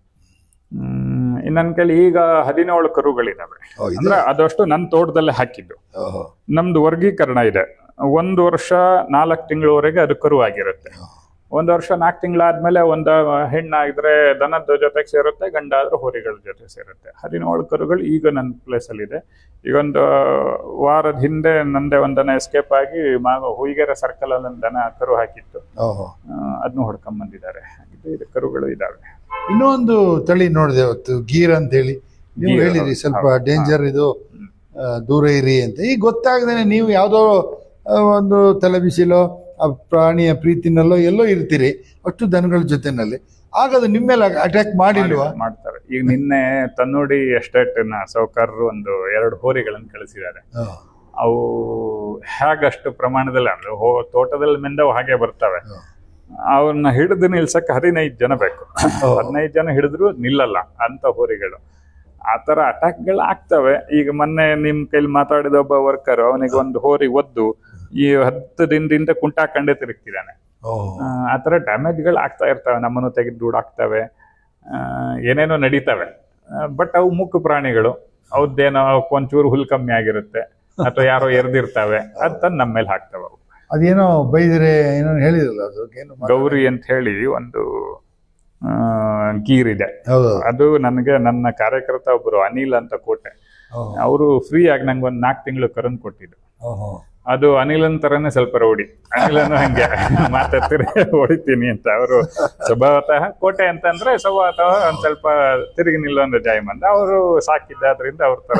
ಹ್ಮ್ ನನ್ನ ಕೈಲಿ ಈಗ ಹದಿನೇಳು ಕರುಗಳಿದಾವೆ ಓ, ಇದೆ? ಅಂದ್ರೆ ಅದಷ್ಟು ನನ್ನ ತೋಟದಲ್ಲೇ ಹಾಕಿದ್ದು ಓಹೋ ನಮ್ದು ವರ್ಗೀಕರಣ ಇದೆ ಒಂದು ವರ್ಷ ನಾಲ್ಕು ತಿಂಗಳವರೆಗೆ ಅದು ಕರು ಆಗಿರುತ್ತೆ ಒಂದು ವರ್ಷ ನಾಲ್ಕು ತಿಂಗಳಾದ್ಮೇಲೆ ಒಂದು ಹೆಣ್ಣಾಗಿದ್ರೆ ದನದ ಜೊತೆಗೆ ಸೇರುತ್ತೆ ಗಂಡ ಆದ್ರೆ ಹೋರಿಗಳ ಜೊತೆ ಸೇರುತ್ತೆ ಹದಿನೇಳು ಕರುಗಳು ಈಗ ನನ್ನ ಪ್ಲೇಸಲ್ಲಿದೆ ಈಗ ಒಂದು ವಾರದ ಹಿಂದೆ ನಂದೇ ಒಂದು ದನ ಎಸ್ಕೇಪ್ ಆಗಿ ಮಾ ಹುಯಿಗೆರೆ ಸರ್ಕಲ್ ಅಲ್ಲಿ ಒಂದು ದನ ಕರು ಹಾಕಿತ್ತು ಓಹೋ ಅದನ್ನು ಹೊಡ್ಕೊಂಡ್ ಬಂದಿದ್ದಾರೆ ಹಾಗಿದ್ರೆ ಇದು ಕರುಗಳು ಇದಾವೆ ಇನ್ನೂ ಒಂದು ತಳಿ ನೋಡಿದೆ ಅವತ್ತು ಗೀರ್ ಅಂತ ಹೇಳಿ ನೀವು ಗೀರ್ ಹೇಳಿರಿ ಹೌದು, ಸ್ವಲ್ಪ ಹೌದು. ಡೇಂಜರ್ ಇದು ಆ, ದೂರ ಇರಿ ಅಂತ ಈಗ ಗೊತ್ತಾಗದೇನೆ ನೀವು ಯಾವುದೋ ಆ, ಒಂದು ತಲೆಬಿಸಿಲೋ ಆ ಪ್ರಾಣಿಯ ಪ್ರೀತಿನಲ್ಲೋ ಎಲ್ಲೋ ಇರ್ತೀರಿ ಅಷ್ಟು ದನಗಳ ಜೊತೆನಲ್ಲಿ ಆಗ ಅದು ನಿಮ್ಮ ಮೇಲೆ ಅಟ್ಯಾಕ್ ಮಾಡಿಲ್ವಾ ಮಾಡ್ತಾರೆ ಈಗ ನಿನ್ನೆ ತನ್ನೋಡಿ ಎಸ್ಟೇಟ್ ನ ಸೌಕರ್ಯರು ಒಂದು ಎರಡು ಹೋರಿಗಳನ್ನು ಕಳಿಸಿದ್ದಾರೆ ಹಾ, ಅವು ಹೇಗಷ್ಟು ಪ್ರಮಾಣದಲ್ಲಿ ಅಂದ್ರೆ ಹೋ ತೋಟದಲ್ಲಿ ಮೆಂದವು ಹಾಗೆ ಬರ್ತವೆ ಹಾ. ಅವನ್ನ ಹಿಡಿದು ನಿಲ್ಸಕ್ಕೆ ಹದಿನೈದು ಜನ ಬೇಕು ಹದಿನೈದು ಜನ ಹಿಡಿದ್ರು ನಿಲ್ಲಲ್ಲ ಅಂತ ಹೋರಿಗಳು ಆ ತರ ಅಟ್ಯಾಕ್ಗಳು ಆಗ್ತವೆ ಈಗ ಮೊನ್ನೆ ನಿಮ್ ಕೈಲಿ ಮಾತಾಡಿದ ಒಬ್ಬ ವರ್ಕರ್ ಅವನಿಗೆ ಒಂದು ಹೋರಿ ಒದ್ದು ಈ ಹತ್ತು ದಿನದಿಂದ ಕುಂಟಾಕಂಡೇ ತಿರುಗ್ತಿದ್ದಾನೆ ಓಹ್. ಆ, ಆ ಥರ ಡ್ಯಾಮೇಜ್ಗಳು ಆಗ್ತಾ ಇರ್ತವೆ ನಮ್ಮನ್ನು ತೆಗೆದು ದೂಡಾಗ್ತವೆ ಆ, ಏನೇನೋ ನಡೀತವೆ ಬಟ್ ಅವು ಮುಖ್ಯ ಪ್ರಾಣಿಗಳು ಅವದ್ದೇನೋ ಒಂಚೂರು ಹುಲ್ ಕಮ್ಮಿ ಆಗಿರುತ್ತೆ ಅಥವಾ ಯಾರೋ ಎರ್ದಿರ್ತವೆ ಅದ್ ತಂದು ನಮ್ಮ ಮೇಲೆ ಹಾಕ್ತವೆ ಅವು ಅದೇನೋ ಬೈದರೆ ಏನೋ ಹೇಳಿರಲ್ಲ ಅದಕ್ಕೇನು ಮಾಡ- ಗೌರಿ ಅಂತ ಹೇಳಿ ಒಂದು ಆ, ಗೀರ್ ಇದೆ ಹೌದು ಅದು ನನಗೆ ನನ್ನ ಕಾರ್ಯಕರ್ತ ಒಬ್ರು ಅನಿಲ್ ಅಂತ ಕೋಟೆ ಓಹ್. ಅವರು ಫ್ರೀ ಆಗಿ ನಂಗೆ ಒಂದು ನಾಲ್ಕು ತಿಂಗಳು ಕರನ್ ಕೊಟ್ಟಿದ್ದು ಓಹೋ. ಅದು ಅನಿಲನ್ ತರನೇ ಸ್ವಲ್ಪ ರೌಡಿ ಅನಿಲನು ಹಂಗೆ ಮಾತಾಡ್ತಿರಿ ಹೊಡಿತೀನಿ ಅಂತ ಅವರು ಸ್ವಭಾವತಃ ಕೋಟೆ ಅಂತಂದ್ರೆ ಸ್ವಭಾವತಃ ಒಂದ್ ಸ್ವಲ್ಪ ತಿರುಗಿ ನಿಲ್ಲೊಂದು ಜಾಯಮಂದ ಅವರು ಸಾಕಿದ್ದಾದ್ರಿಂದ ಅವ್ರ ತರ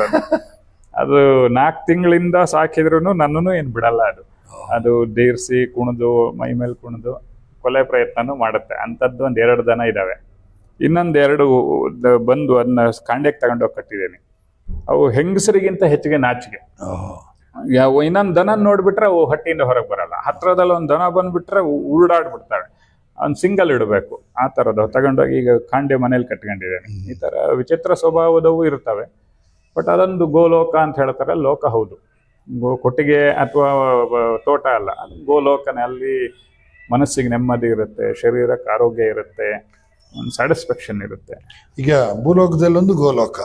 ಅದು ನಾಲ್ಕು ತಿಂಗಳಿಂದ ಸಾಕಿದ್ರು ನನ್ನನ್ನು ಏನ್ ಬಿಡಲ್ಲ ಅದು ಅದು ದೇರ್ಸಿ ಕುಣಿದು ಮೈ ಮೇಲೆ ಕುಣಿದು ಕೊಲೆ ಪ್ರಯತ್ನನೂ ಮಾಡುತ್ತೆ ಅಂಥದ್ದು ಒಂದ್ ಎರಡು ದನ ಇದಾವೆ ಇನ್ನೊಂದ್ ಎರಡು ದ- ಬಂದು ಅದನ್ನ ಕಾಂಡ್ಯಕ್ಕೆ ತಗೊಂಡೋಗಿ ಕಟ್ಟಿದ್ದೀನಿ ಅವು ಹೆಂಗಸರಿಗಿಂತ ಹೆಚ್ಚಿಗೆ ನಾಚಿಕೆ ಓಹೋ. ಯಾವ ಇನ್ನೊಂದು ದನ ನೋಡ್ಬಿಟ್ರೆ ಅವು ಹಟ್ಟಿಯಿಂದ ಹೊರಗೆ ಬರಲ್ಲ ಹತ್ರದಲ್ಲಿ ಒಂದು ದನ ಬಂದ್ಬಿಟ್ರೆ ಅವು ಉರುಳಾಡ್ಬಿಡ್ತವೆ ಒಂದು ಸಿಂಗಲ್ ಇಡಬೇಕು ಆ ಥರದ್ದು ತಗೊಂಡೋಗಿ ಈಗ ಕಾಂಡೆ ಮನೇಲಿ ಕಟ್ಕೊಂಡಿದ್ದೇನೆ ಈ ಥರ ವಿಚಿತ್ರ ಸ್ವಭಾವದವು ಇರ್ತವೆ ಬಟ್ ಅದೊಂದು ಗೋಲೋಕ ಅಂತ ಹೇಳ್ತಾರೆ ಲೋಕ ಹೌದು ಗೋ ಕೊಟ್ಟಿಗೆ ಅಥವಾ ತೋಟ ಅಲ್ಲ ಅದು ಗೋಲೋಕನೇ ಅಲ್ಲಿ ಮನಸ್ಸಿಗೆ ನೆಮ್ಮದಿ ಇರುತ್ತೆ ಶರೀರಕ್ಕೆ ಆರೋಗ್ಯ ಇರುತ್ತೆ ಒಂದು ಸ್ಯಾಟಿಸ್ಫ್ಯಾಕ್ಷನ್ ಇರುತ್ತೆ ಈಗ ಭೂಲೋಕದಲ್ಲೊಂದು ಗೋಲೋಕ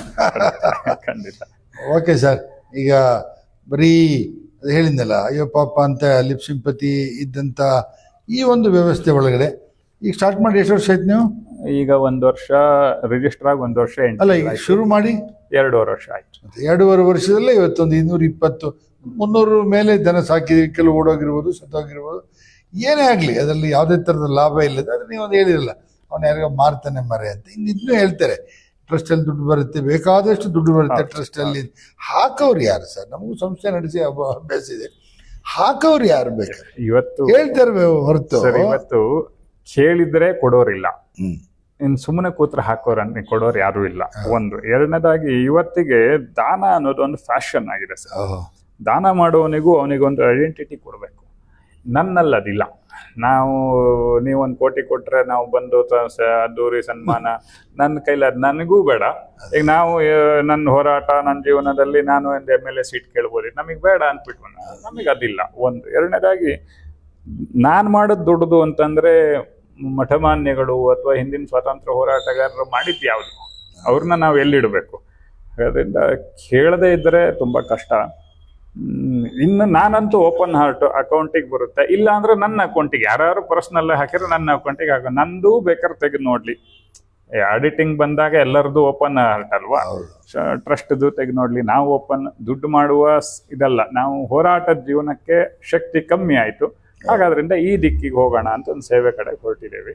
ಖಂಡಿತ ಓಕೆ ಸರ್ ಈಗ ಬರೀ ಅದು ಹೇಳಿದ್ನಲ್ಲ ಅಯ್ಯೋ ಪಾಪ ಅಂತ ಲಿಪ್ ಸಿಂಪತಿ ಇದ್ದಂಥ ಈ ಒಂದು ವ್ಯವಸ್ಥೆ ಒಳಗಡೆ ಈಗ ಸ್ಟಾರ್ಟ್ ಮಾಡಿ ಎಷ್ಟು ವರ್ಷ ಆಯ್ತು ನೀವು ಈಗ ಒಂದು ವರ್ಷ ರಿಜಿಸ್ಟರ್ ಆಗಿ ಒಂದು ವರ್ಷ ಎಂಟು ಅಲ್ಲ ಈಗ ತಿಂಗ್ಳಾಯ್ತು. ಶುರು ಮಾಡಿ ಎರಡೂವರೆ ವರ್ಷ ಆಯ್ತು ಮತ್ತೆ ಎರಡೂವರೆ ವರ್ಷದಲ್ಲೇ ಇವತ್ತೊಂದು ಇನ್ನೂರ ಇಪ್ಪತ್ತು ಮುನ್ನೂರು ಮೇಲೆ ದನ ಸಾಕಿದ್ರಿ ಕೆಲವು ಓಡೋಗಿರ್ಬೋದು ಸತ್ತೋಗಿರ್ಬೋದು ಏನೇ ಆಗಲಿ ಅದರಲ್ಲಿ ಯಾವುದೇ ಥರದ ಲಾಭ ಇಲ್ಲದೆ ಆದರೆ ನೀವು ಒಂದು ಹೇಳಿರಲ್ಲ ಅವನು ಯಾರಿಗೋ ಮಾರ್ತಾನೆ ಮರೆ ಅಂತ ಇನ್ನಿನ್ನೂ ಹೇಳ್ತಾರೆ ಟ್ರಸ್ಟಲ್ಲಿ ದುಡ್ಡು ಬರುತ್ತೆ ಬೇಕಾದಷ್ಟು ದುಡ್ಡು ಬರುತ್ತೆ ಹೌದು, ಟ್ರಸ್ಟಲ್ಲಿ ಹಾಕೋರು ಯಾರು ಸರ್ ನಮಗೂ ಸಂಸ್ಥೆ ನಡೆಸಿ ಅಭ- ಅಭ್ಯಾಸ ಇದೆ ಹಾಕೋರು ಯಾರು ಬೇಕು ಇವತ್ತು ಹೇಳ್ತಾರೆ ಹೊರತು ಸರ್ ಇವತ್ತು ಕೇಳಿದ್ರೆ ಕೊಡೋರಿಲ್ಲ ಹ್ಮ್. ಇನ್ ಸುಮ್ಮನೆ ಕೂತ್ರ ಹಾಕೋರನ್ನ ಕೊಡೋರು ಯಾರು ಇಲ್ಲ ಒಂದು ಎರಡನೇದಾಗಿ ಇವತ್ತಿಗೆ ದಾನ ಅನ್ನೋದು ಒಂದು ಫ್ಯಾಷನ್ ಆಗಿದೆ ಸರ್ ಓಹೋ. ದಾನ ಮಾಡುವವನಿಗೂ ಅವನಿಗೊಂದು ಐಡೆಂಟಿಟಿ ಕೊಡಬೇಕು ನನ್ನಲ್ಲಿ ಅದಿಲ್ಲ ನಾವು ನೀವೊಂದು ಕೋಟಿ ಕೊಟ್ರೆ ನಾವು ಬಂದು ತ- ಸ- ಅದ್ದೂರಿ ಸನ್ಮಾನ ನನ್ನ ಕೈಲಿ ಅದು ನನಗೂ ಬೇಡ ಈಗ ನಾವು ಆ, ನನ್ನ ಹೋರಾಟ ನನ್ನ ಜೀವನದಲ್ಲಿ ನಾನು ಒಂದು ಎಮ್ ಎಲ್ ಎ ಸೀಟ್ ಕೇಳ್ಬೋದು ನಮಗೆ ಬೇಡ ಅಂದ್ಬಿಟ್ಟು ನಮಗೆ ಅದಿಲ್ಲ ಒಂದು ಎರಡನೇದಾಗಿ ನಾನು ಮಾಡೋದು ದೊಡ್ಡದು ಅಂತಂದ್ರೆ ಮಠಮಾನ್ಯಗಳು ಅಥವಾ ಹಿಂದಿನ ಸ್ವಾತಂತ್ರ್ಯ ಹೋರಾಟಗಾರರು ಮಾಡಿದ್ದು ಯಾವುದು ಅವ್ರನ್ನ ನಾವು ಎಲ್ಲಿಡಬೇಕು ಅದರಿಂದ ಕೇಳದೇ ಇದ್ದರೆ ತುಂಬ ಕಷ್ಟ ಹ್ಮ್, ಇನ್ನು ನಾನಂತೂ ಓಪನ್ ಹಾರ್ಟ್ ಅಕೌಂಟಿಗೆ ಬರುತ್ತೆ ಇಲ್ಲ ಅಂದ್ರೆ ನನ್ನ ಅಕೌಂಟಿಗೆ ಯಾರು ಪರ್ಸ್ನಲ್ ಹಾಕಿದ್ರೆ ನನ್ನ ಅಕೌಂಟಿಗೆ ಹಾಕೋ ನಂದು ಬೇಕಾದ್ರೆ ತೆಗೆದು ನೋಡ್ಲಿ ಆಡಿಟಿಂಗ್ ಬಂದಾಗ ಎಲ್ಲರದು ಓಪನ್ ಹಾರ್ಟ್ ಅಲ್ವಾ ಹೌದು. ಟ್ರಸ್ಟ್ದು ತೆಗೆದು ನೋಡ್ಲಿ ನಾವು ಓಪನ್ ದುಡ್ಡು ಮಾಡುವ ಸ್- ಇದಲ್ಲ ನಾವು ಹೋರಾಟದ ಜೀವನಕ್ಕೆ ಶಕ್ತಿ ಕಮ್ಮಿ ಆಯಿತು ಹಾಗಾದ್ರಿಂದ ಈ ದಿಕ್ಕಿಗೆ ಹೋಗೋಣ ಅಂತ ಒಂದು ಸೇವೆ ಕಡೆ ಹೊರಟಿದ್ದೇವೆ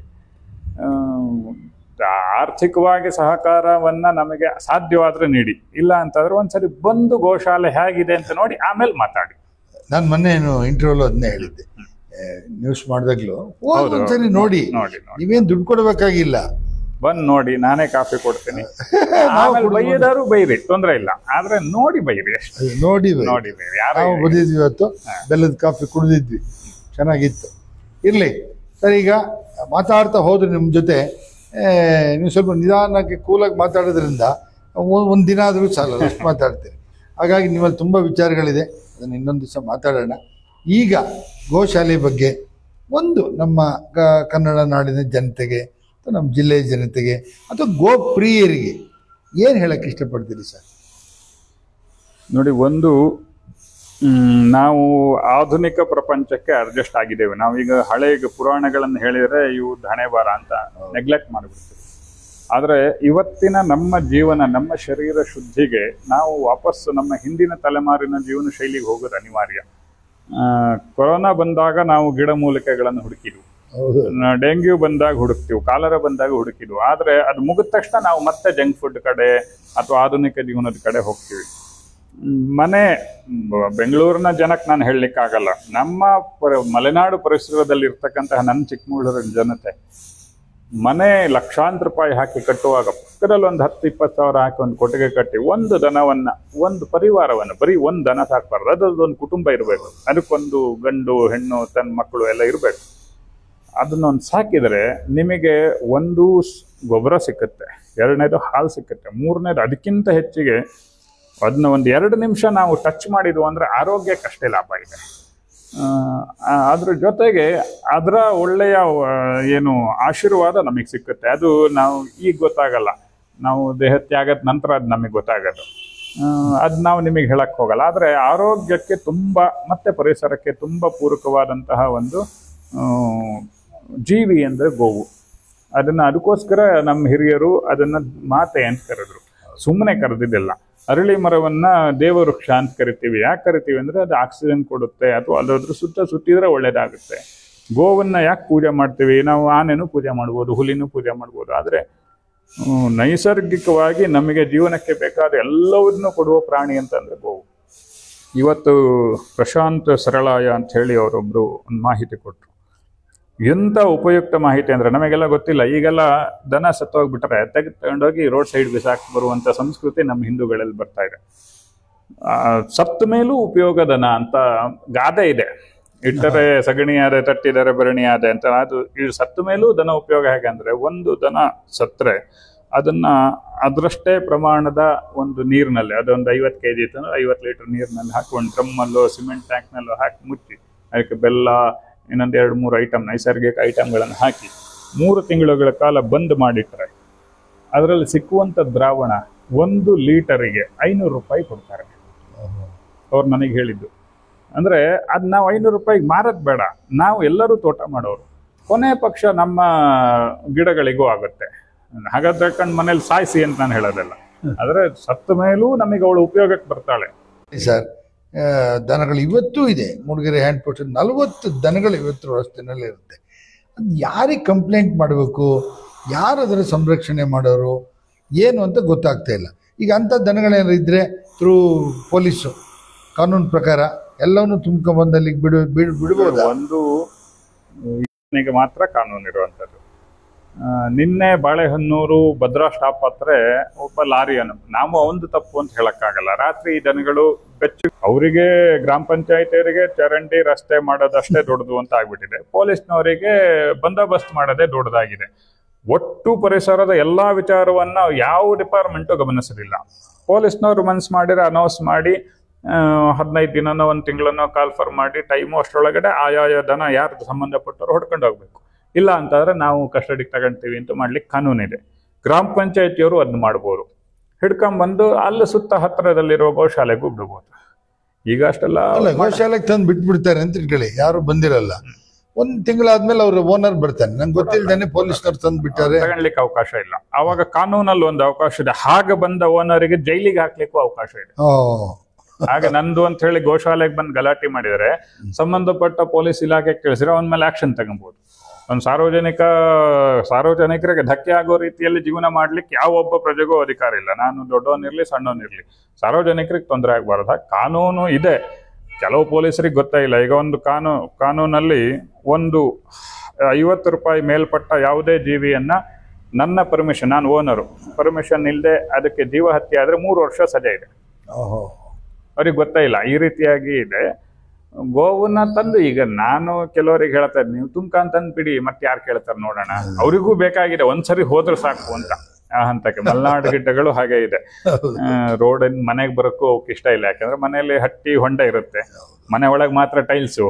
ಆಮ್, ಆರ್ಥಿಕವಾಗಿ ಸಹಕಾರವನ್ನ ನಮಗೆ ಸಾಧ್ಯವಾದ್ರೆ ನೀಡಿ ಇಲ್ಲ ಅಂತಂದ್ರೆ ಒಂದ್ಸರಿ ಬಂದು ಗೋಶಾಲೆ ಹೇಗಿದೆ ಅಂತ ನೋಡಿ ಆಮೇಲೆ ಮಾತಾಡಿ ನಾನು ಮೊನ್ನೆ ಏನು ಇಂಟರ್ವ್ಯೂ ಅದನ್ನೇ ಹೇಳಿದ್ದೆ ನ್ಯೂಸ್ ಮಾಡಿದಾಗ್ಲೂ ಹೋಗಿ ಹೌದು. ಒಂದ್ಸರಿ ನೋಡಿ ನೋಡಿ ನೋಡಿ ನೀವೇನ್ ದುಡ್ಡು ಕೊಡ್ಬೇಕಾಗಿಲ್ಲ ಬಂದ್ ನೋಡಿ ನಾನೇ ಕಾಫಿ ಕೊಡ್ತೀನಿ ನಾವು ಆಮೇಲೆ ಕುಡ್ದು ಬೈಯದಾರು ಬೈರಿ ತೊಂದ್ರೆ ಇಲ್ಲ ಆದ್ರೆ ನೋಡಿ ಬೈರಿ ಅಷ್ಟೇ ಅದು ನೋಡಿ ಬೈ. ನೋಡಿ ಬೈರಿ ಯಾರು ನಾವು ಬಂದಿದ್ವಿ ಇವತ್ತು ಬೆಲ್ಲದ ಕಾಫಿ ಕುಡಿದಿದ್ವಿ ಚೆನ್ನಾಗಿತ್ತು ಇರ್ಲಿ ಸರ್ ಈಗ ಮಾತಾಡ್ತಾ ಹೋದ್ರೆ ನಿಮ್ಮ ಜೊತೆ ಆ, ನೀವು ಸ್ವಲ್ಪ ನಿಧಾನಕ್ಕೆ ಕೂಲಾಗಿ ಮಾತಾಡೋದ್ರಿಂದ ಒಂದು ಒಂದು ದಿನ ಆದರೂ ಸಾಲಲ್ಲ ಅಷ್ಟು ಮಾತಾಡ್ತೀರಿ ಹಾಗಾಗಿ ನಿಮ್ಮಲ್ಲಿ ತುಂಬ ವಿಚಾರಗಳಿದೆ ಅದನ್ನು ಇನ್ನೊಂದು ದಿವಸ ಮಾತಾಡೋಣ ಈಗ ಗೋಶಾಲೆ ಬಗ್ಗೆ ಒಂದು ನಮ್ಮ ಕ- ಕನ್ನಡ ನಾಡಿನ ಜನತೆಗೆ ಅಥವಾ ನಮ್ಮ ಜಿಲ್ಲೆಯ ಜನತೆಗೆ ಅಥವಾ ಗೋಪ್ರಿಯರಿಗೆ ಏನು ಹೇಳಕ್ಕೆ ಇಷ್ಟಪಡ್ತೀರಿ ಸರ್ ನೋಡಿ ಒಂದು ಮ್, ನಾವು ಆಧುನಿಕ ಪ್ರಪಂಚಕ್ಕೆ ಅಡ್ಜಸ್ಟ್ ಆಗಿದ್ದೇವೆ ನಾವೀಗ ಹಳೆ ಈಗ ಪುರಾಣಗಳನ್ನು ಹೇಳಿದ್ರೆ ಇವು ಹಣೆ ಬಾರ ಅಂತ ನೆಗ್ಲೆಕ್ಟ್ ಮಾಡಿಬಿಡ್ತೀವಿ ಆದರೆ ಇವತ್ತಿನ ನಮ್ಮ ಜೀವನ ನಮ್ಮ ಶರೀರ ಶುದ್ಧಿಗೆ ನಾವು ವಾಪಸ್ ನಮ್ಮ ಹಿಂದಿನ ತಲೆಮಾರಿನ ಜೀವನ ಶೈಲಿಗೆ ಹೋಗೋದು ಅನಿವಾರ್ಯ ಆ, ಕೊರೋನಾ ಬಂದಾಗ ನಾವು ಗಿಡಮೂಲಿಕೆಗಳನ್ನು ಹುಡುಕಿದ್ವು ಹೌದು ನ- ಡೆಂಗ್ಯೂ ಬಂದಾಗ ಹುಡುಕ್ತಿವು ಕಾಲರ ಬಂದಾಗ ಹುಡುಕಿದ್ವು ಆದ್ರೆ ಅದು ಮುಗಿದ ತಕ್ಷಣ ನಾವು ಮತ್ತೆ ಜಂಕ್ ಫುಡ್ ಕಡೆ ಅಥವಾ ಆಧುನಿಕ ಜೀವನದ ಕಡೆ ಹೋಗ್ತೀವಿ ಮ್, ಮನೆ ಬ- ಬೆಂಗಳೂರಿನ ಜನಕ್ಕೆ ನಾನು ಹೇಳಲಿಕ್ಕಾಗಲ್ಲ ನಮ್ಮ ಪರ ಮಲೆನಾಡು ಪರಿಸರದಲ್ಲಿ ಇರ್ತಕ್ಕಂತಹ ನನ್ನ ಚಿಕ್ಕಮಗಳೂರಿನ ಜನತೆ ಮನೆ ಲಕ್ಷಾಂತರ ರೂಪಾಯಿ ಹಾಕಿ ಕಟ್ಟುವಾಗ ಪಕ್ಕದಲ್ಲಿ ಒಂದು ಹತ್ತು ಇಪ್ಪತ್ತು ಸಾವಿರ ಹಾಕಿ ಒಂದು ಕೊಟ್ಟಿಗೆ ಕಟ್ಟಿ ಒಂದು ದನವನ್ನ ಒಂದು ಪರಿವಾರವನ್ನು ಬರೀ ಒಂದು ದನ ಸಾಕಬಾರ್ದು ಅದರದ್ದೊಂದು ಕುಟುಂಬ ಇರಬೇಕು ಅದಕ್ಕೊಂದು ಗಂಡು ಹೆಣ್ಣು ತನ್ನ ಮಕ್ಕಳು ಎಲ್ಲ ಇರಬೇಕು ಅದನ್ನೊಂದು ಸಾಕಿದರೆ ನಿಮಗೆ ಒಂದು ಸ್- ಗೊಬ್ಬರ ಸಿಕ್ಕುತ್ತೆ ಎರಡನೇದು ಹಾಲು ಸಿಕ್ಕುತ್ತೆ ಮೂರನೇದು ಅದಕ್ಕಿಂತ ಹೆಚ್ಚಿಗೆ ಅದನ್ನ ಒಂದು ಎರಡು ನಿಮಿಷ ನಾವು ಟಚ್ ಮಾಡಿದ್ವು ಅಂದ್ರೆ ಆರೋಗ್ಯಕ್ಕಷ್ಟೇ ಲಾಭ ಇದೆ ಆ, ಆ- ಅದ್ರ ಜೊತೆಗೆ ಅದರ ಒಳ್ಳೆಯ ಆ, ಏನು ಆಶೀರ್ವಾದ ನಮಗೆ ಸಿಕ್ಕುತ್ತೆ ಅದು ನಾವು ಈಗ ಗೊತ್ತಾಗಲ್ಲ ನಾವು ದೇಹ ತ್ಯಾಗದ ನಂತರ ಅದು ನಮಗೆ ಗೊತ್ತಾಗೋದು ಅದು ನಾವು ನಿಮಗೆ ಹೇಳಕ್ ಹೋಗಲ್ಲ ಆದರೆ ಆರೋಗ್ಯಕ್ಕೆ ತುಂಬ ಮತ್ತೆ ಪರಿಸರಕ್ಕೆ ತುಂಬ ಪೂರಕವಾದಂತಹ ಒಂದು ಆ, ಜೀವಿ ಅಂದರೆ ಗೋವು ಅದನ್ನ ಅದಕ್ಕೋಸ್ಕರ ನಮ್ಮ ಹಿರಿಯರು ಅದನ್ನ ಮಾತೆ ಅಂತ ಕರೆದ್ರು ಸುಮ್ಮನೆ ಕರೆದಿದ್ದಿಲ್ಲ ಅರಳಿ ಮರವನ್ನ ದೇವವೃಕ್ಷ ಅಂತ ಕರಿತೀವಿ ಯಾಕೆ ಕರಿತೀವಿ ಅಂದ್ರೆ ಅದು ಆಕ್ಸಿಜನ್ ಕೊಡುತ್ತೆ ಅಥವಾ ಅದ್ರ ಸುತ್ತ ಸುತ್ತಿದ್ರೆ ಒಳ್ಳೇದಾಗುತ್ತೆ ಗೋವನ್ನ ಯಾಕೆ ಪೂಜೆ ಮಾಡ್ತೀವಿ ನಾವು ಆನೆನೂ ಪೂಜೆ ಮಾಡ್ಬೋದು ಹುಲಿನೂ ಪೂಜೆ ಮಾಡ್ಬೋದು ಆದರೆ ಹ್ಮ್, ನೈಸರ್ಗಿಕವಾಗಿ ನಮಗೆ ಜೀವನಕ್ಕೆ ಬೇಕಾದ ಎಲ್ಲವನ್ನೂ ಕೊಡುವ ಪ್ರಾಣಿ ಅಂತಂದ್ರೆ ಗೋವು ಇವತ್ತು ಪ್ರಶಾಂತ್ ಸರಳಾಯ ಅಂತ ಹೇಳಿ ಅವರೊಬ್ರು ಒಂದು ಮಾಹಿತಿ ಕೊಟ್ಟರು ಎಂತ ಉಪಯುಕ್ತ ಮಾಹಿತಿ ಅಂದ್ರೆ ನಮಗೆಲ್ಲ ಗೊತ್ತಿಲ್ಲ ಈಗೆಲ್ಲ ದನ ಸತ್ತೋಗ್ಬಿಟ್ರೆ ತೆಗೆದು ತಗೊಂಡೋಗಿ ರೋಡ್ ಸೈಡ್ ಬಿಸಾಕ್ ಬರುವಂತ ಸಂಸ್ಕೃತಿ ನಮ್ಮ ಹಿಂದೂಗಳಲ್ಲಿ ಬರ್ತಾ ಇದೆ ಆ, ಸತ್ತ ಮೇಲೂ ಉಪಯೋಗ ದನ ಅಂತ ಗಾದೆ ಇದೆ ಇಟ್ಟರೆ ಸಗಣಿ ಆದೆ ತಟ್ಟಿದರೆ ಭರಣಿ ಆದೆ ಅಂತ ಅದು ಇದು ಸತ್ತ ಮೇಲೂ ದನ ಉಪಯೋಗ ಹೇಗೆ ಅಂದ್ರೆ ಒಂದು ದನ ಸತ್ರೆ ಅದನ್ನ ಅದರಷ್ಟೇ ಪ್ರಮಾಣದ ಒಂದು ನೀರಿನಲ್ಲಿ ಅದೊಂದು ಐವತ್ತು ಕೆ ಜಿ ಇತ್ತು ಐವತ್ತು ಲೀಟರ್ ನೀರಿನಲ್ಲಿ ಹಾಕಿ ಒಂದು ಡ್ರಮ್ಮಲ್ಲೋ ಸಿಮೆಂಟ್ ಟ್ಯಾಂಕ್ನಲ್ಲೋ ಹಾಕಿ ಮುಚ್ಚಿ ಅದಕ್ಕೆ ಬೆಲ್ಲ ಇನ್ನೊಂದು ಎರಡು ಮೂರು ಐಟಮ್ ನೈಸರ್ಗಿಕ ಐಟಮ್ಗಳನ್ನು ಹಾಕಿ ಮೂರು ತಿಂಗಳುಗಳ ಕಾಲ ಬಂದ್ ಮಾಡಿಟ್ರೆ ಅದರಲ್ಲಿ ಸಿಕ್ಕುವಂಥ ದ್ರಾವಣ ಒಂದು ಲೀಟರಿಗೆ ಐನೂರು ರೂಪಾಯಿ ಕೊಡ್ತಾರೆ ಅವ್ರು ನನಗೆ ಹೇಳಿದ್ದು ಅಂದ್ರೆ ಅದ್ ನಾವು ಐನೂರು ರೂಪಾಯಿಗೆ ಮಾರದ್ ಬೇಡ ನಾವು ಎಲ್ಲರೂ ತೋಟ ಮಾಡೋರು ಕೊನೆ ಪಕ್ಷ ನಮ್ಮ ಗಿಡಗಳಿಗೂ ಆಗುತ್ತೆ ಹಾಗಾದ್ರೆ ಕಂಡು ಮನೇಲಿ ಸಾಯಿಸಿ ಅಂತ ನಾನು ಹೇಳೋದಿಲ್ಲ ಆದ್ರೆ ಸತ್ತ ಮೇಲೂ ನಮಗೆ ಅವಳು ಉಪಯೋಗಕ್ಕೆ ಬರ್ತಾಳೆ ಸರ್ ಆ, ದನಗಳು ಇವತ್ತೂ ಇದೆ ಮೂಡಿಗೆರೆ ಹ್ಯಾಂಡ್ ಪೋಸ್ಟ್ ನಲವತ್ತು ದನಗಳು ಇವತ್ತು ರಸ್ತೆನಲ್ಲಿ ಇರುತ್ತೆ ಅದು ಯಾರಿಗೆ ಕಂಪ್ಲೇಂಟ್ ಮಾಡಬೇಕು ಯಾರು ಅದರ ಸಂರಕ್ಷಣೆ ಮಾಡೋರು ಏನು ಅಂತ ಗೊತ್ತಾಗ್ತಾ ಇಲ್ಲ ಈಗ ಅಂಥ ದನಗಳೇನಾದ್ರು ಇದ್ದರೆ ಥ್ರೂ ಪೊಲೀಸು ಕಾನೂನು ಪ್ರಕಾರ ಎಲ್ಲವನ್ನೂ ತುಂಬ್ಕೊಂಬಂದು ಅಲ್ಲಿಗೆ ಬಿಡು ಬಿಡ್ ಬಿಡ್ಬೋದಾ ಒಂದು ಈತನಿಗೆ ಮಾತ್ರ ಕಾನೂನು ಇರುವಂತದ್ದು ಆ, ನಿನ್ನೆ ಬಾಳೆಹನ್ನೂರು ಭದ್ರಾ ಸ್ಟಾಪ್ ಹತ್ರ ಒಬ್ಬ ಲಾರಿಯನ್ನು ನಾವು ಒಂದು ತಪ್ಪು ಅಂತ ಹೇಳಕ್ಕಾಗಲ್ಲ ರಾತ್ರಿ ಈ ದನಗಳು ಬೆಚ್ಚು ಅವರಿಗೆ ಗ್ರಾಮ ಪಂಚಾಯತಿಯವರಿಗೆ ಚರಂಡಿ ರಸ್ತೆ ಮಾಡೋದಷ್ಟೇ ದೊಡ್ಡದು ಅಂತ ಆಗ್ಬಿಟ್ಟಿದೆ ಪೊಲೀಸ್ನವರಿಗೆ ಬಂದೋಬಸ್ತ್ ಮಾಡೋದೇ ದೊಡ್ಡದಾಗಿದೆ ಒಟ್ಟು ಪರಿಸರದ ಎಲ್ಲಾ ವಿಚಾರವನ್ನ ಯಾವ ಡಿಪಾರ್ಟ್ಮೆಂಟು ಗಮನಿಸಲಿಲ್ಲ ಪೊಲೀಸ್ನವರು ಮನ್ಸು ಮಾಡಿದ್ರೆ ಅನೌನ್ಸ್ ಮಾಡಿ ಹದಿನೈದು ದಿನನೋ ಒಂದು ತಿಂಗಳನ್ನೋ ಕಾಲ್ಫರ್ ಮಾಡಿ ಟೈಮು ಅಷ್ಟರೊಳಗಡೆ ಆಯಾಯ ದನ ಯಾರು ಸಂಬಂಧಪಟ್ಟವ್ರು ಹೊಡ್ಕೊಂಡು ಹೋಗ್ಬೇಕು ಇಲ್ಲ ಅಂತಂದ್ರೆ ನಾವು ಕಸ್ಟಡಿಗೆ ತಗೊಂತೀವಿ ಅಂತ ಮಾಡ್ಲಿಕ್ಕೆ ಕಾನೂನಿದೆ ಗ್ರಾಮ ಪಂಚಾಯತಿಯವರು ಅದನ್ನ ಮಾಡ್ಬೋದು ಹಿಡ್ಕೊಂಡ್ಬಂದು ಅಲ್ಲಿ ಸುತ್ತ ಹತ್ತಿರದಲ್ಲಿರುವ ಗೋಶಾಲೆಗೂ ಬಿಡ್ಬೋದು ಈಗ ಅಷ್ಟೆಲ್ಲ ಅಲ್ಲ ಗೋಶಾಲೆಗೆ ತಂದು ಬಿಟ್ಬಿಡ್ತಾರೆ ಅಂತ ಇಟ್ಕೊಳ್ಳಿ ಯಾರು ಬಂದಿರಲ್ಲ ಒಂದು ತಿಂಗಳಾದ್ಮೇಲೆ ಅವ್ರ ಓನರ್ ಬರ್ತಾನೆ ನಂಗೆ ಗೊತ್ತಿಲ್ದೇನೆ ಪೊಲೀಸ್ನವ್ರು ತಂದು ಬಿಟ್ಟಾರೆ ತಗೊಳ್ಲಿಕ್ಕೆ ಅವಕಾಶ ಇಲ್ಲ ಅವಾಗ ಕಾನೂನಲ್ಲಿ ಒಂದು ಅವಕಾಶ ಇದೆ ಹಾಗೆ ಬಂದ ಓನರಿಗೆ ಜೈಲಿಗೆ ಹಾಕ್ಲಿಕ್ಕೂ ಅವಕಾಶ ಇದೆ ಓ ಹಾಗೆ ನಂದು ಅಂತ ಹೇಳಿ ಗೋಶಾಲೆಗೆ ಬಂದು ಗಲಾಟೆ ಮಾಡಿದರೆ ಸಂಬಂಧಪಟ್ಟ ಪೊಲೀಸ್ ಇಲಾಖೆಗೆ ತಿಳಿಸಿದ್ರೆ ಅವನ ಮೇಲೆ ಆಕ್ಷನ್ ತಗೊಬಹುದು ಒಂದು ಸಾರ್ವಜನಿಕ ಸಾರ್ವಜನಿಕರಿಗೆ ಧಕ್ಕೆ ಆಗೋ ರೀತಿಯಲ್ಲಿ ಜೀವನ ಮಾಡ್ಲಿಕ್ಕೆ ಯಾವ ಒಬ್ಬ ಪ್ರಜೆಗೂ ಅಧಿಕಾರ ಇಲ್ಲ ನಾನು ದೊಡ್ಡವನಿರ್ಲಿ ಸಣ್ಣವನಿರ್ಲಿ ಸಾರ್ವಜನಿಕರಿಗೆ ತೊಂದರೆ ಆಗಬಾರ್ದು ಹಾಗೆ ಕಾನೂನು ಇದೆ ಕೆಲವು ಪೊಲೀಸರಿಗೆ ಗೊತ್ತಾಗಿಲ್ಲ ಈಗ ಒಂದು ಕಾನೂ ಕಾನೂನಲ್ಲಿ ಒಂದು ಐವತ್ತು ರೂಪಾಯಿ ಮೇಲ್ಪಟ್ಟ ಯಾವುದೇ ಜೀವಿಯನ್ನ ನನ್ನ ಪರ್ಮಿಷನ್ ನಾನು ಓನರು ಪರ್ಮಿಷನ್ ಇಲ್ಲದೆ ಅದಕ್ಕೆ ಜೀವ ಹತ್ಯೆ ಆದ್ರೆ ಮೂರು ವರ್ಷ ಸಜೆ ಇದೆ ಓಹೋ ಅವ್ರಿಗೆ ಗೊತ್ತೇ ಇಲ್ಲ ಈ ರೀತಿಯಾಗಿ ಇದೆ ಗೋವನ್ನ ತಂದು ಈಗ ನಾನು ಕೆಲವರಿಗೆ ಹೇಳ್ತಾ ಇದ್ದೀನಿ ನೀವು ತುಮ್ಕ ತಂದು ಬಿಡಿ ಮತ್ತೆ ಯಾರು ಕೇಳ್ತಾರೆ ನೋಡೋಣ ಅವರಿಗೂ ಬೇಕಾಗಿದೆ ಒಂದ್ಸರಿ ಹೋದ್ರೆ ಸಾಕು ಅಂತ ಆ ಹಂತಕ್ಕೆ ಮಲೆನಾಡು ಗಿಡ್ಡಗಳು ಹಾಗೆ ಇದೆ ರೋಡ್ ಮನೆಗೆ ಬರೋಕ್ಕೂ ಅವಕ್ಕೆ ಇಷ್ಟ ಇಲ್ಲ ಯಾಕಂದ್ರೆ ಮನೆಯಲ್ಲಿ ಹಟ್ಟಿ ಹೊಂಡ ಇರುತ್ತೆ ಮನೆ ಒಳಗೆ ಮಾತ್ರ ಟೈಲ್ಸು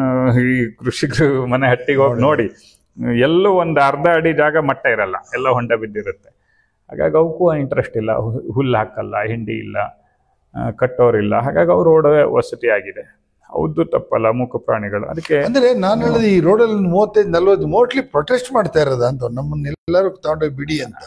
ಈ ಕೃಷಿಕರು ಮನೆ ಹಟ್ಟಿಗೆ ಹೋಗಿ ನೋಡಿ ಎಲ್ಲೂ ಒಂದು ಅರ್ಧ ಅಡಿ ಜಾಗ ಮಟ್ಟ ಇರಲ್ಲ ಎಲ್ಲ ಹೊಂಡ ಬಿದ್ದಿರುತ್ತೆ ಹಾಗಾಗಿ ಅವಕ್ಕೂ ಇಂಟ್ರೆಸ್ಟ್ ಇಲ್ಲ ಹು- ಹುಲ್ಲು ಹಾಕಲ್ಲ ಹಿಂಡಿ ಇಲ್ಲ ಆ, ಕಟ್ಟೋರಿಲ್ಲ ಹಾಗಾಗಿ ಅವ್ರ ರೋಡ್ ವಸತಿ ಆಗಿದೆ ಹೌದು ತಪ್ಪಲ್ಲ ಮೂಕ ಪ್ರಾಣಿಗಳು ಅದಕ್ಕೆ ಅಂದ್ರೆ ನಾನು ಹೇಳಿದ ಈ ರೋಡಲ್ಲಿ ಮೂವತ್ತೈದು ನಲ್ವತ್ತು ಮೋಸ್ಟ್ಲಿ ಪ್ರೊಟೆಸ್ಟ್ ಮಾಡ್ತಾ ಇರೋದ ಅಂತ ನಮ್ಮನ್ನೆಲ್ಲರೂ ತಗೊಂಡೋಗಿ ಬಿಡಿ ಅಂತ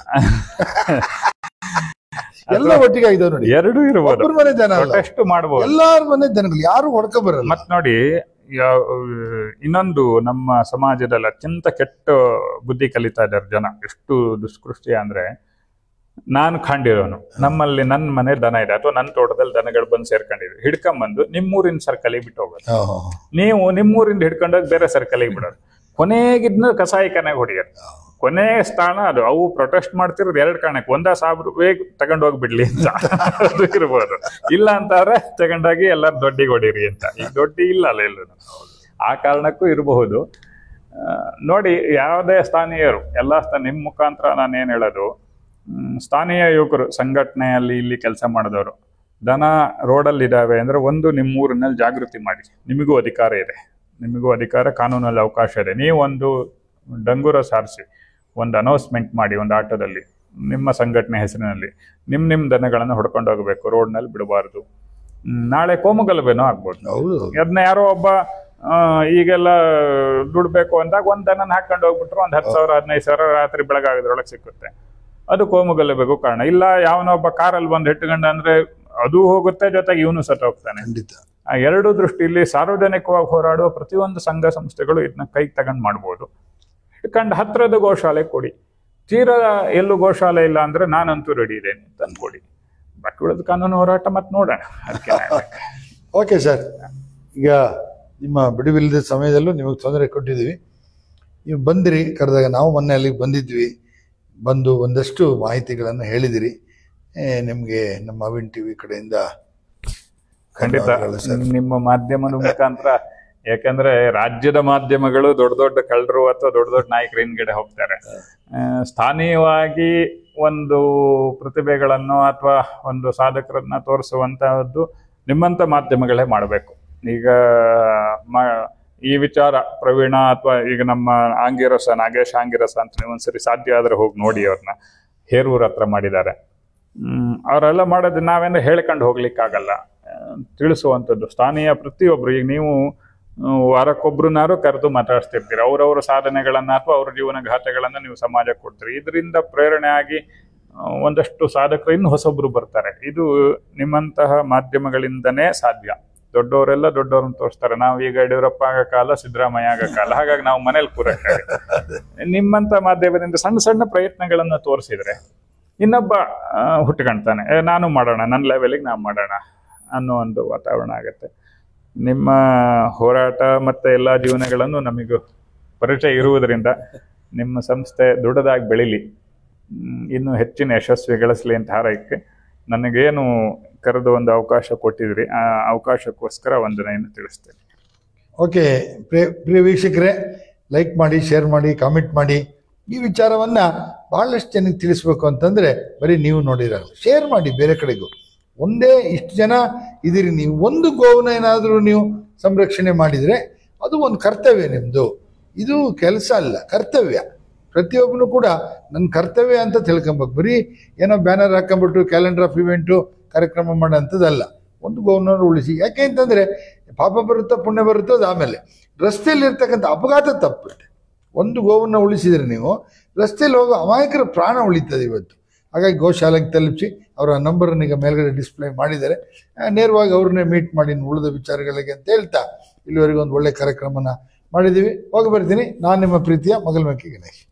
ಎಲ್ಲ ಒಟ್ಟಿಗೆ ಆಗಿದಾವ್ ನೋಡಿ ಎರಡು ಇರ್ಬೋದು ಒಬ್ಬರ ಮನೆ ಜನ ಅಲ್ಲ ಪ್ರೊಟೆಸ್ಟ್ ಮಾಡ್ಬೋದು ಎಲ್ಲಾರ ಮನೆ ಜನಗಳು ಯಾರು ಹೊಡ್ಕೊ ಬರಲ್ಲ ಮತ್ ನೋಡಿ ಯಾವ- ಇನ್ನೊಂದು ನಮ್ಮ ಸಮಾಜದಲ್ಲಿ ಅತ್ಯಂತ ಕೆಟ್ಟ ಬುದ್ಧಿ ಕಲಿತಾ ಇದ್ದಾರೆ ಜನ ಎಷ್ಟು ದುಷ್ಕೃಷ್ಟಿ ಅಂದ್ರೆ ನಾನು ಕಂಡಿರೋನು ನಮ್ಮಲ್ಲಿ ನನ್ನ ಮನೆ ದನ ಇದೆ ಅಥವಾ ನನ್ನ ತೋಟದಲ್ಲಿ ದನಗಳು ಬಂದು ಸೇರ್ಕೊಂಡಿವೆ ಹಿಡ್ಕೊಂಬಂದು ನಿಮ್ಮೂರಿನ ಸರ್ಕಲಿಗೆ ಬಿಟ್ಟು ಹೋಗೋದು ಓಹೋ. ನೀವು ನಿಮ್ಮೂರಿಂದ ಹಿಡ್ಕೊಂಡೋಗಿ ಬೇರೆ ಸರ್ಕಲಿಗೆ ಬಿಡೋದು ಕೊನೆಗಿದ್ನ ಕಸಾಯಿಖಾನೆಗೆ ಹೊಡಿಯೋದು ಕೊನೆ ಸ್ಥಾನ ಅದು ಅವು ಪ್ರೊಟೆಸ್ಟ್ ಮಾಡ್ತಿರೋದು ಎರಡು ಕಾರಣಕ್ಕೆ ಒಂದ ಸಾವಿರ ರೂಪಾಯಿ ತಗೊಂಡೋಗಿ ಬಿಡ್ಲಿ ಅಂತ ಅದು ಇರ್ಬೋದು ಇಲ್ಲ ಅಂತಾದ್ರೆ ತಗೊಂಡೋಗಿ ಎಲ್ಲಾರು ದೊಡ್ಡಿಗೆ ಹೊಡೀರಿ ಅಂತ ಈಗ ದೊಡ್ಡಿ ಇಲ್ಲ ಅಲ್ಲ ಎಲ್ಲೂ ಆ ಕಾರಣಕ್ಕೂ ಇರಬಹುದು ಆ, ನೋಡಿ ಯಾವುದೇ ಸ್ಥಾನೀಯರು ಎಲ್ಲ ಸ್ಥಾನ ನಿಮ್ಮ ಮುಖಾಂತರ ನಾನು ಏನು ಹೇಳೋದು ಮ್, ಸ್ಥಾನೀಯ ಯುವಕರು ಸಂಘಟನೆಯಲ್ಲಿ ಇಲ್ಲಿ ಕೆಲಸ ಮಾಡಿದವರು ದನ ರೋಡಲ್ಲಿ ಇದಾವೆ ಅಂದ್ರೆ ಒಂದು ನಿಮ್ಮ ಊರಿನಲ್ಲಿ ಜಾಗೃತಿ ಮಾಡಿ ನಿಮಗೂ ಅಧಿಕಾರ ಇದೆ ನಿಮಗೂ ಅಧಿಕಾರ ಕಾನೂನಲ್ಲಿ ಅವಕಾಶ ಇದೆ ನೀವು ಒಂದು ಡಂಗೂರ ಸಾರಿಸಿ ಒಂದು ಅನೌನ್ಸ್ಮೆಂಟ್ ಮಾಡಿ ಒಂದು ಆಟೋದಲ್ಲಿ ನಿಮ್ಮ ಸಂಘಟನೆ ಹೆಸರಿನಲ್ಲಿ ನಿಮ್ಮ ನಿಮ್ಮ ದನಗಳನ್ನು ಹೊಡ್ಕೊಂಡು ಹೋಗಬೇಕು ರೋಡ್ನಲ್ಲಿ ಬಿಡಬಾರ್ದು ಮ್, ನಾಳೆ ಕೋಮುಗಲಭೆನೂ ಆಗ್ಬೋದು ಹೌದು ಅದನ್ನ ಯಾರೋ ಒಬ್ಬ ಆ, ಈಗೆಲ್ಲ ದುಡ್ಬೇಕು ಅಂದಾಗ ಒಂದ್ ದನನ ಹಾಕೊಂಡು ಹೋಗ್ಬಿಟ್ರು ಒಂದ್ ಹತ್ತು ಸಾವಿರ ಹದಿನೈದು ಸಾವಿರ ರಾತ್ರಿ ಬೆಳಗಾಗೋದ್ರೊಳಗೆ ಸಿಕ್ಕುತ್ತೆ ಅದು ಕೋಮುಗಲಭೆಗೂ ಕಾರಣ ಇಲ್ಲ ಯಾವನೊಬ್ಬ ಕಾರಲ್ಲಿ ಬಂದು ಇಟ್ಕೊಂಡ ಅಂದ್ರೆ ಅದು ಹೋಗುತ್ತೆ ಜೊತೆಗೆ ಇವನು ಸತ್ತು ಹೋಗ್ತಾನೆ ಖಂಡಿತ ಆ ಎರಡು ದೃಷ್ಟಿಯಲ್ಲಿ ಸಾರ್ವಜನಿಕವಾಗಿ ಹೋರಾಡುವ ಪ್ರತಿಯೊಂದು ಸಂಘ ಸಂಸ್ಥೆಗಳು ಇದನ್ನ ಕೈಗೆ ತಗೊಂಡು ಮಾಡ್ಬೋದು ಇಟ್ಕೊಂಡು ಹತ್ರದ ಗೋಶಾಲೆ ಕೊಡಿ ತೀರಾ ಎಲ್ಲೂ ಗೋಶಾಲೆ ಇಲ್ಲ ಅಂದ್ರೆ ನಾನಂತೂ ರೆಡಿ ಇದ್ದೇನೆ ತಂದು ಕೊಡಿ ಬಾಕಿ ಉಳಿದ ಕಾನೂನು ಹೋರಾಟ ಮತ್ತೆ ನೋಡೋಣ ಅದಕ್ಕೆ ಓಕೆ ಸರ್ ಈಗ ನಿಮ್ಮ ಬಿಡುವಿಲ್ಲದ ಸಮಯದಲ್ಲೂ ನಿಮಗೆ ತೊಂದರೆ ಕೊಟ್ಟಿದ್ದೀವಿ ನೀವು ಬಂದಿರಿ ಕರೆದಾಗ ನಾವು ಮೊನ್ನೆ ಅಲ್ಲಿಗೆ ಬಂದಿದ್ವಿ ಬಂದು ಒಂದಷ್ಟು ಮಾಹಿತಿಗಳನ್ನು ಹೇಳಿದಿರಿ ನಿಮಗೆ ನಮ್ಮ ಅವಿನ್ ಟಿ ವಿ ಕಡೆಯಿಂದ ಖಂಡಿತ ಧನ್ಯವಾದಗಳು ಸರ್ ನಿಮ್ಮ ಮಾಧ್ಯಮದ ಮುಖಾಂತರ ಯಾಕಂದ್ರೆ ರಾಜ್ಯದ ಮಾಧ್ಯಮಗಳು ದೊಡ್ಡ ದೊಡ್ಡ ಕಳ್ಳರು ಅಥವಾ ದೊಡ್ಡ ದೊಡ್ಡ ನಾಯಕರ ಹಿಂದ್ಗಡೆ ಹೋಗ್ತಾರೆ ಆ, ಸ್ಥಾನೀಯವಾಗಿ ಒಂದು ಪ್ರತಿಭೆಗಳನ್ನು ಅಥವಾ ಒಂದು ಸಾಧಕರನ್ನ ತೋರಿಸುವಂತಹದ್ದು ನಿಮ್ಮಂತ ಮಾಧ್ಯಮಗಳೇ ಮಾಡಬೇಕು ಈಗ ಮ- ಈ ವಿಚಾರ ಪ್ರವೀಣ ಅಥವಾ ಈಗ ನಮ್ಮ ಆಂಗಿರಸ ನಾಗೇಶ್ ಆಂಗಿರಸ ಅಂತ ನೀವು ಒಂದ್ಸರಿ ಸಾಧ್ಯ ಆದ್ರೆ ಹೋಗಿ ನೋಡಿ ಅವ್ರನ್ನ ಹೇರೂರ್ ಹತ್ರ ಮಾಡಿದ್ದಾರೆ ಹ್ಮ್, ಅವರೆಲ್ಲ ಮಾಡೋದು ನಾವೇನು ಹೇಳ್ಕೊಂಡು ಹೋಗ್ಲಿಕ್ಕಾಗಲ್ಲ ಆ, ತಿಳಿಸುವಂಥದ್ದು ಸ್ಥಾನೀಯ ಪ್ರತಿಯೊಬ್ರು ಈಗ ನೀವು ಆ, ವಾರಕ್ಕೊಬ್ರನ್ನಾರು ಕರೆದು ಮಾತಾಡಿಸ್ತಿರ್ತೀರಿ ಅವ್ರವ್ರ ಸಾಧನೆಗಳನ್ನ ಅಥವಾ ಅವ್ರ ಜೀವನ ಘಾತಗಳನ್ನ ನೀವು ಸಮಾಜಕ್ಕೆ ಕೊಡ್ತೀರಿ ಇದರಿಂದ ಪ್ರೇರಣೆ ಆಗಿ ಆ, ಒಂದಷ್ಟು ಸಾಧಕರು ಇನ್ನು ಹೊಸೊಬ್ರು ಬರ್ತಾರೆ ಇದು ನಿಮ್ಮಂತಹ ಮಾಧ್ಯಮಗಳಿಂದನೇ ಸಾಧ್ಯ ದೊಡ್ಡವರೆಲ್ಲ ದೊಡ್ಡವ್ರನ್ನ ತೋರಿಸ್ತಾರೆ ನಾವು ಈಗ ಯಡಿಯೂರಪ್ಪ ಆಗ ಕಾಲ ಸಿದ್ದರಾಮಯ್ಯ ಆಗ ಕಾಲ ಹಾಗಾಗಿ ನಾವು ಮನೇಲಿ ಕೂರಕ್ಕಾಗುತ್ತೆ ನಿಮ್ಮಂತ ಮಾಧ್ಯಮದಿಂದ ಸಣ್ಣ ಸಣ್ಣ ಪ್ರಯತ್ನಗಳನ್ನ ತೋರಿಸಿದ್ರೆ ಇನ್ನೊಬ್ಬ ಆ, ಹುಟ್ಕೊಳ್ತಾನೆ ಏ, ನಾನು ಮಾಡೋಣ ನನ್ನ ಲೆವೆಲಿಗೆ ನಾವು ಮಾಡೋಣ ಅನ್ನೋ ಒಂದು ವಾತಾವರಣ ಆಗುತ್ತೆ ನಿಮ್ಮ ಹೋರಾಟ ಮತ್ತೆ ಎಲ್ಲ ಜೀವನಗಳನ್ನು ನಮಗೂ ಪರಿಚಯ ಇರುವುದರಿಂದ ನಿಮ್ಮ ಸಂಸ್ಥೆ ದೊಡ್ಡದಾಗಿ ಬೆಳಿಲಿ ಹ್ಮ್, ಇನ್ನೂ ಹೆಚ್ಚಿನ ಯಶಸ್ವಿ ಗಳಿಸ್ಲಿ ಅಂತ ಹಾರೈಕೆ ನನಗೇನು ಕರೆದು ಒಂದು ಅವಕಾಶ ಕೊಟ್ಟಿದ್ರಿ ಆ ಅವಕಾಶಕ್ಕೋಸ್ಕರ ವಂದನೆಯನ್ನು ತಿಳಿಸ್ತೇನೆ ಓಕೆ ಪ್ರಿಯ ಪ್ರಿಯ ವೀಕ್ಷಕರೇ ಲೈಕ್ ಮಾಡಿ ಶೇರ್ ಮಾಡಿ ಕಾಮೆಂಟ್ ಮಾಡಿ ಈ ವಿಚಾರವನ್ನ ಬಹಳಷ್ಟು ಜನಕ್ಕೆ ತಿಳಿಸ್ಬೇಕು ಅಂತಂದ್ರೆ ಬರೀ ನೀವು ನೋಡಿರಲ್ಲ ಶೇರ್ ಮಾಡಿ ಬೇರೆ ಕಡೆಗೂ ಒಂದೇ ಇಷ್ಟು ಜನ ಇದೀರಿ ನೀವು ಒಂದು ಗೋವನ್ನ ಏನಾದರೂ ನೀವು ಸಂರಕ್ಷಣೆ ಮಾಡಿದರೆ ಅದು ಒಂದು ಕರ್ತವ್ಯ ನಿಮ್ಮದು ಇದು ಕೆಲಸ ಅಲ್ಲ ಕರ್ತವ್ಯ ಪ್ರತಿಯೊಬ್ಬನು ಕೂಡ ನನ್ನ ಕರ್ತವ್ಯ ಅಂತ ತಿಳ್ಕೊಬೇಕು ಬರೀ ಏನೋ ಬ್ಯಾನರ್ ಹಾಕೊಂಬಿಟ್ಟು ಕ್ಯಾಲೆಂಡರ್ ಆಫ್ ಇವೆಂಟು ಕಾರ್ಯಕ್ರಮ ಮಾಡೋಂಥದ್ದಲ್ಲ ಒಂದು ಗೋವನ್ನ ಉಳಿಸಿ ಯಾಕೆ ಅಂತಂದರೆ ಪಾಪ ಬರುತ್ತೋ ಪುಣ್ಯ ಬರುತ್ತೋ ಅದು ಆಮೇಲೆ ರಸ್ತೆಯಲ್ಲಿ ಇರ್ತಕ್ಕಂಥ ಅಪಘಾತ ತಪ್ಪುತ್ತೆ ಒಂದು ಗೋವನ್ನು ಉಳಿಸಿದ್ರೆ ನೀವು ರಸ್ತೆಯಲ್ಲಿ ಹೋಗೋ ಅಮಾಯಕರ ಪ್ರಾಣ ಉಳಿತದೆ ಇವತ್ತು ಹಾಗಾಗಿ ಗೋಶಾಲೆಗೆ ತಲುಪಿಸಿ ಅವರ ನಂಬರನ್ನು ಈಗ ಮೇಲ್ಗಡೆ ಡಿಸ್ಪ್ಲೇ ಮಾಡಿದ್ದಾರೆ ಆ, ನೇರವಾಗಿ ಅವ್ರನ್ನೇ ಮೀಟ್ ಮಾಡಿ ಇನ್ನು ಉಳಿದ ವಿಚಾರಗಳಿಗೆ ಅಂತ ಹೇಳ್ತಾ ಇಲ್ಲಿವರೆಗೆ ಒಂದು ಒಳ್ಳೆ ಕಾರ್ಯಕ್ರಮನ ಮಾಡಿದ್ದೀವಿ ಹೋಗಿ ಬರ್ತೀನಿ ನಾನು ನಿಮ್ಮ ಪ್ರೀತಿಯ ಮಗಲ್ಮಕ್ಕಿ ಗಣೇಶ್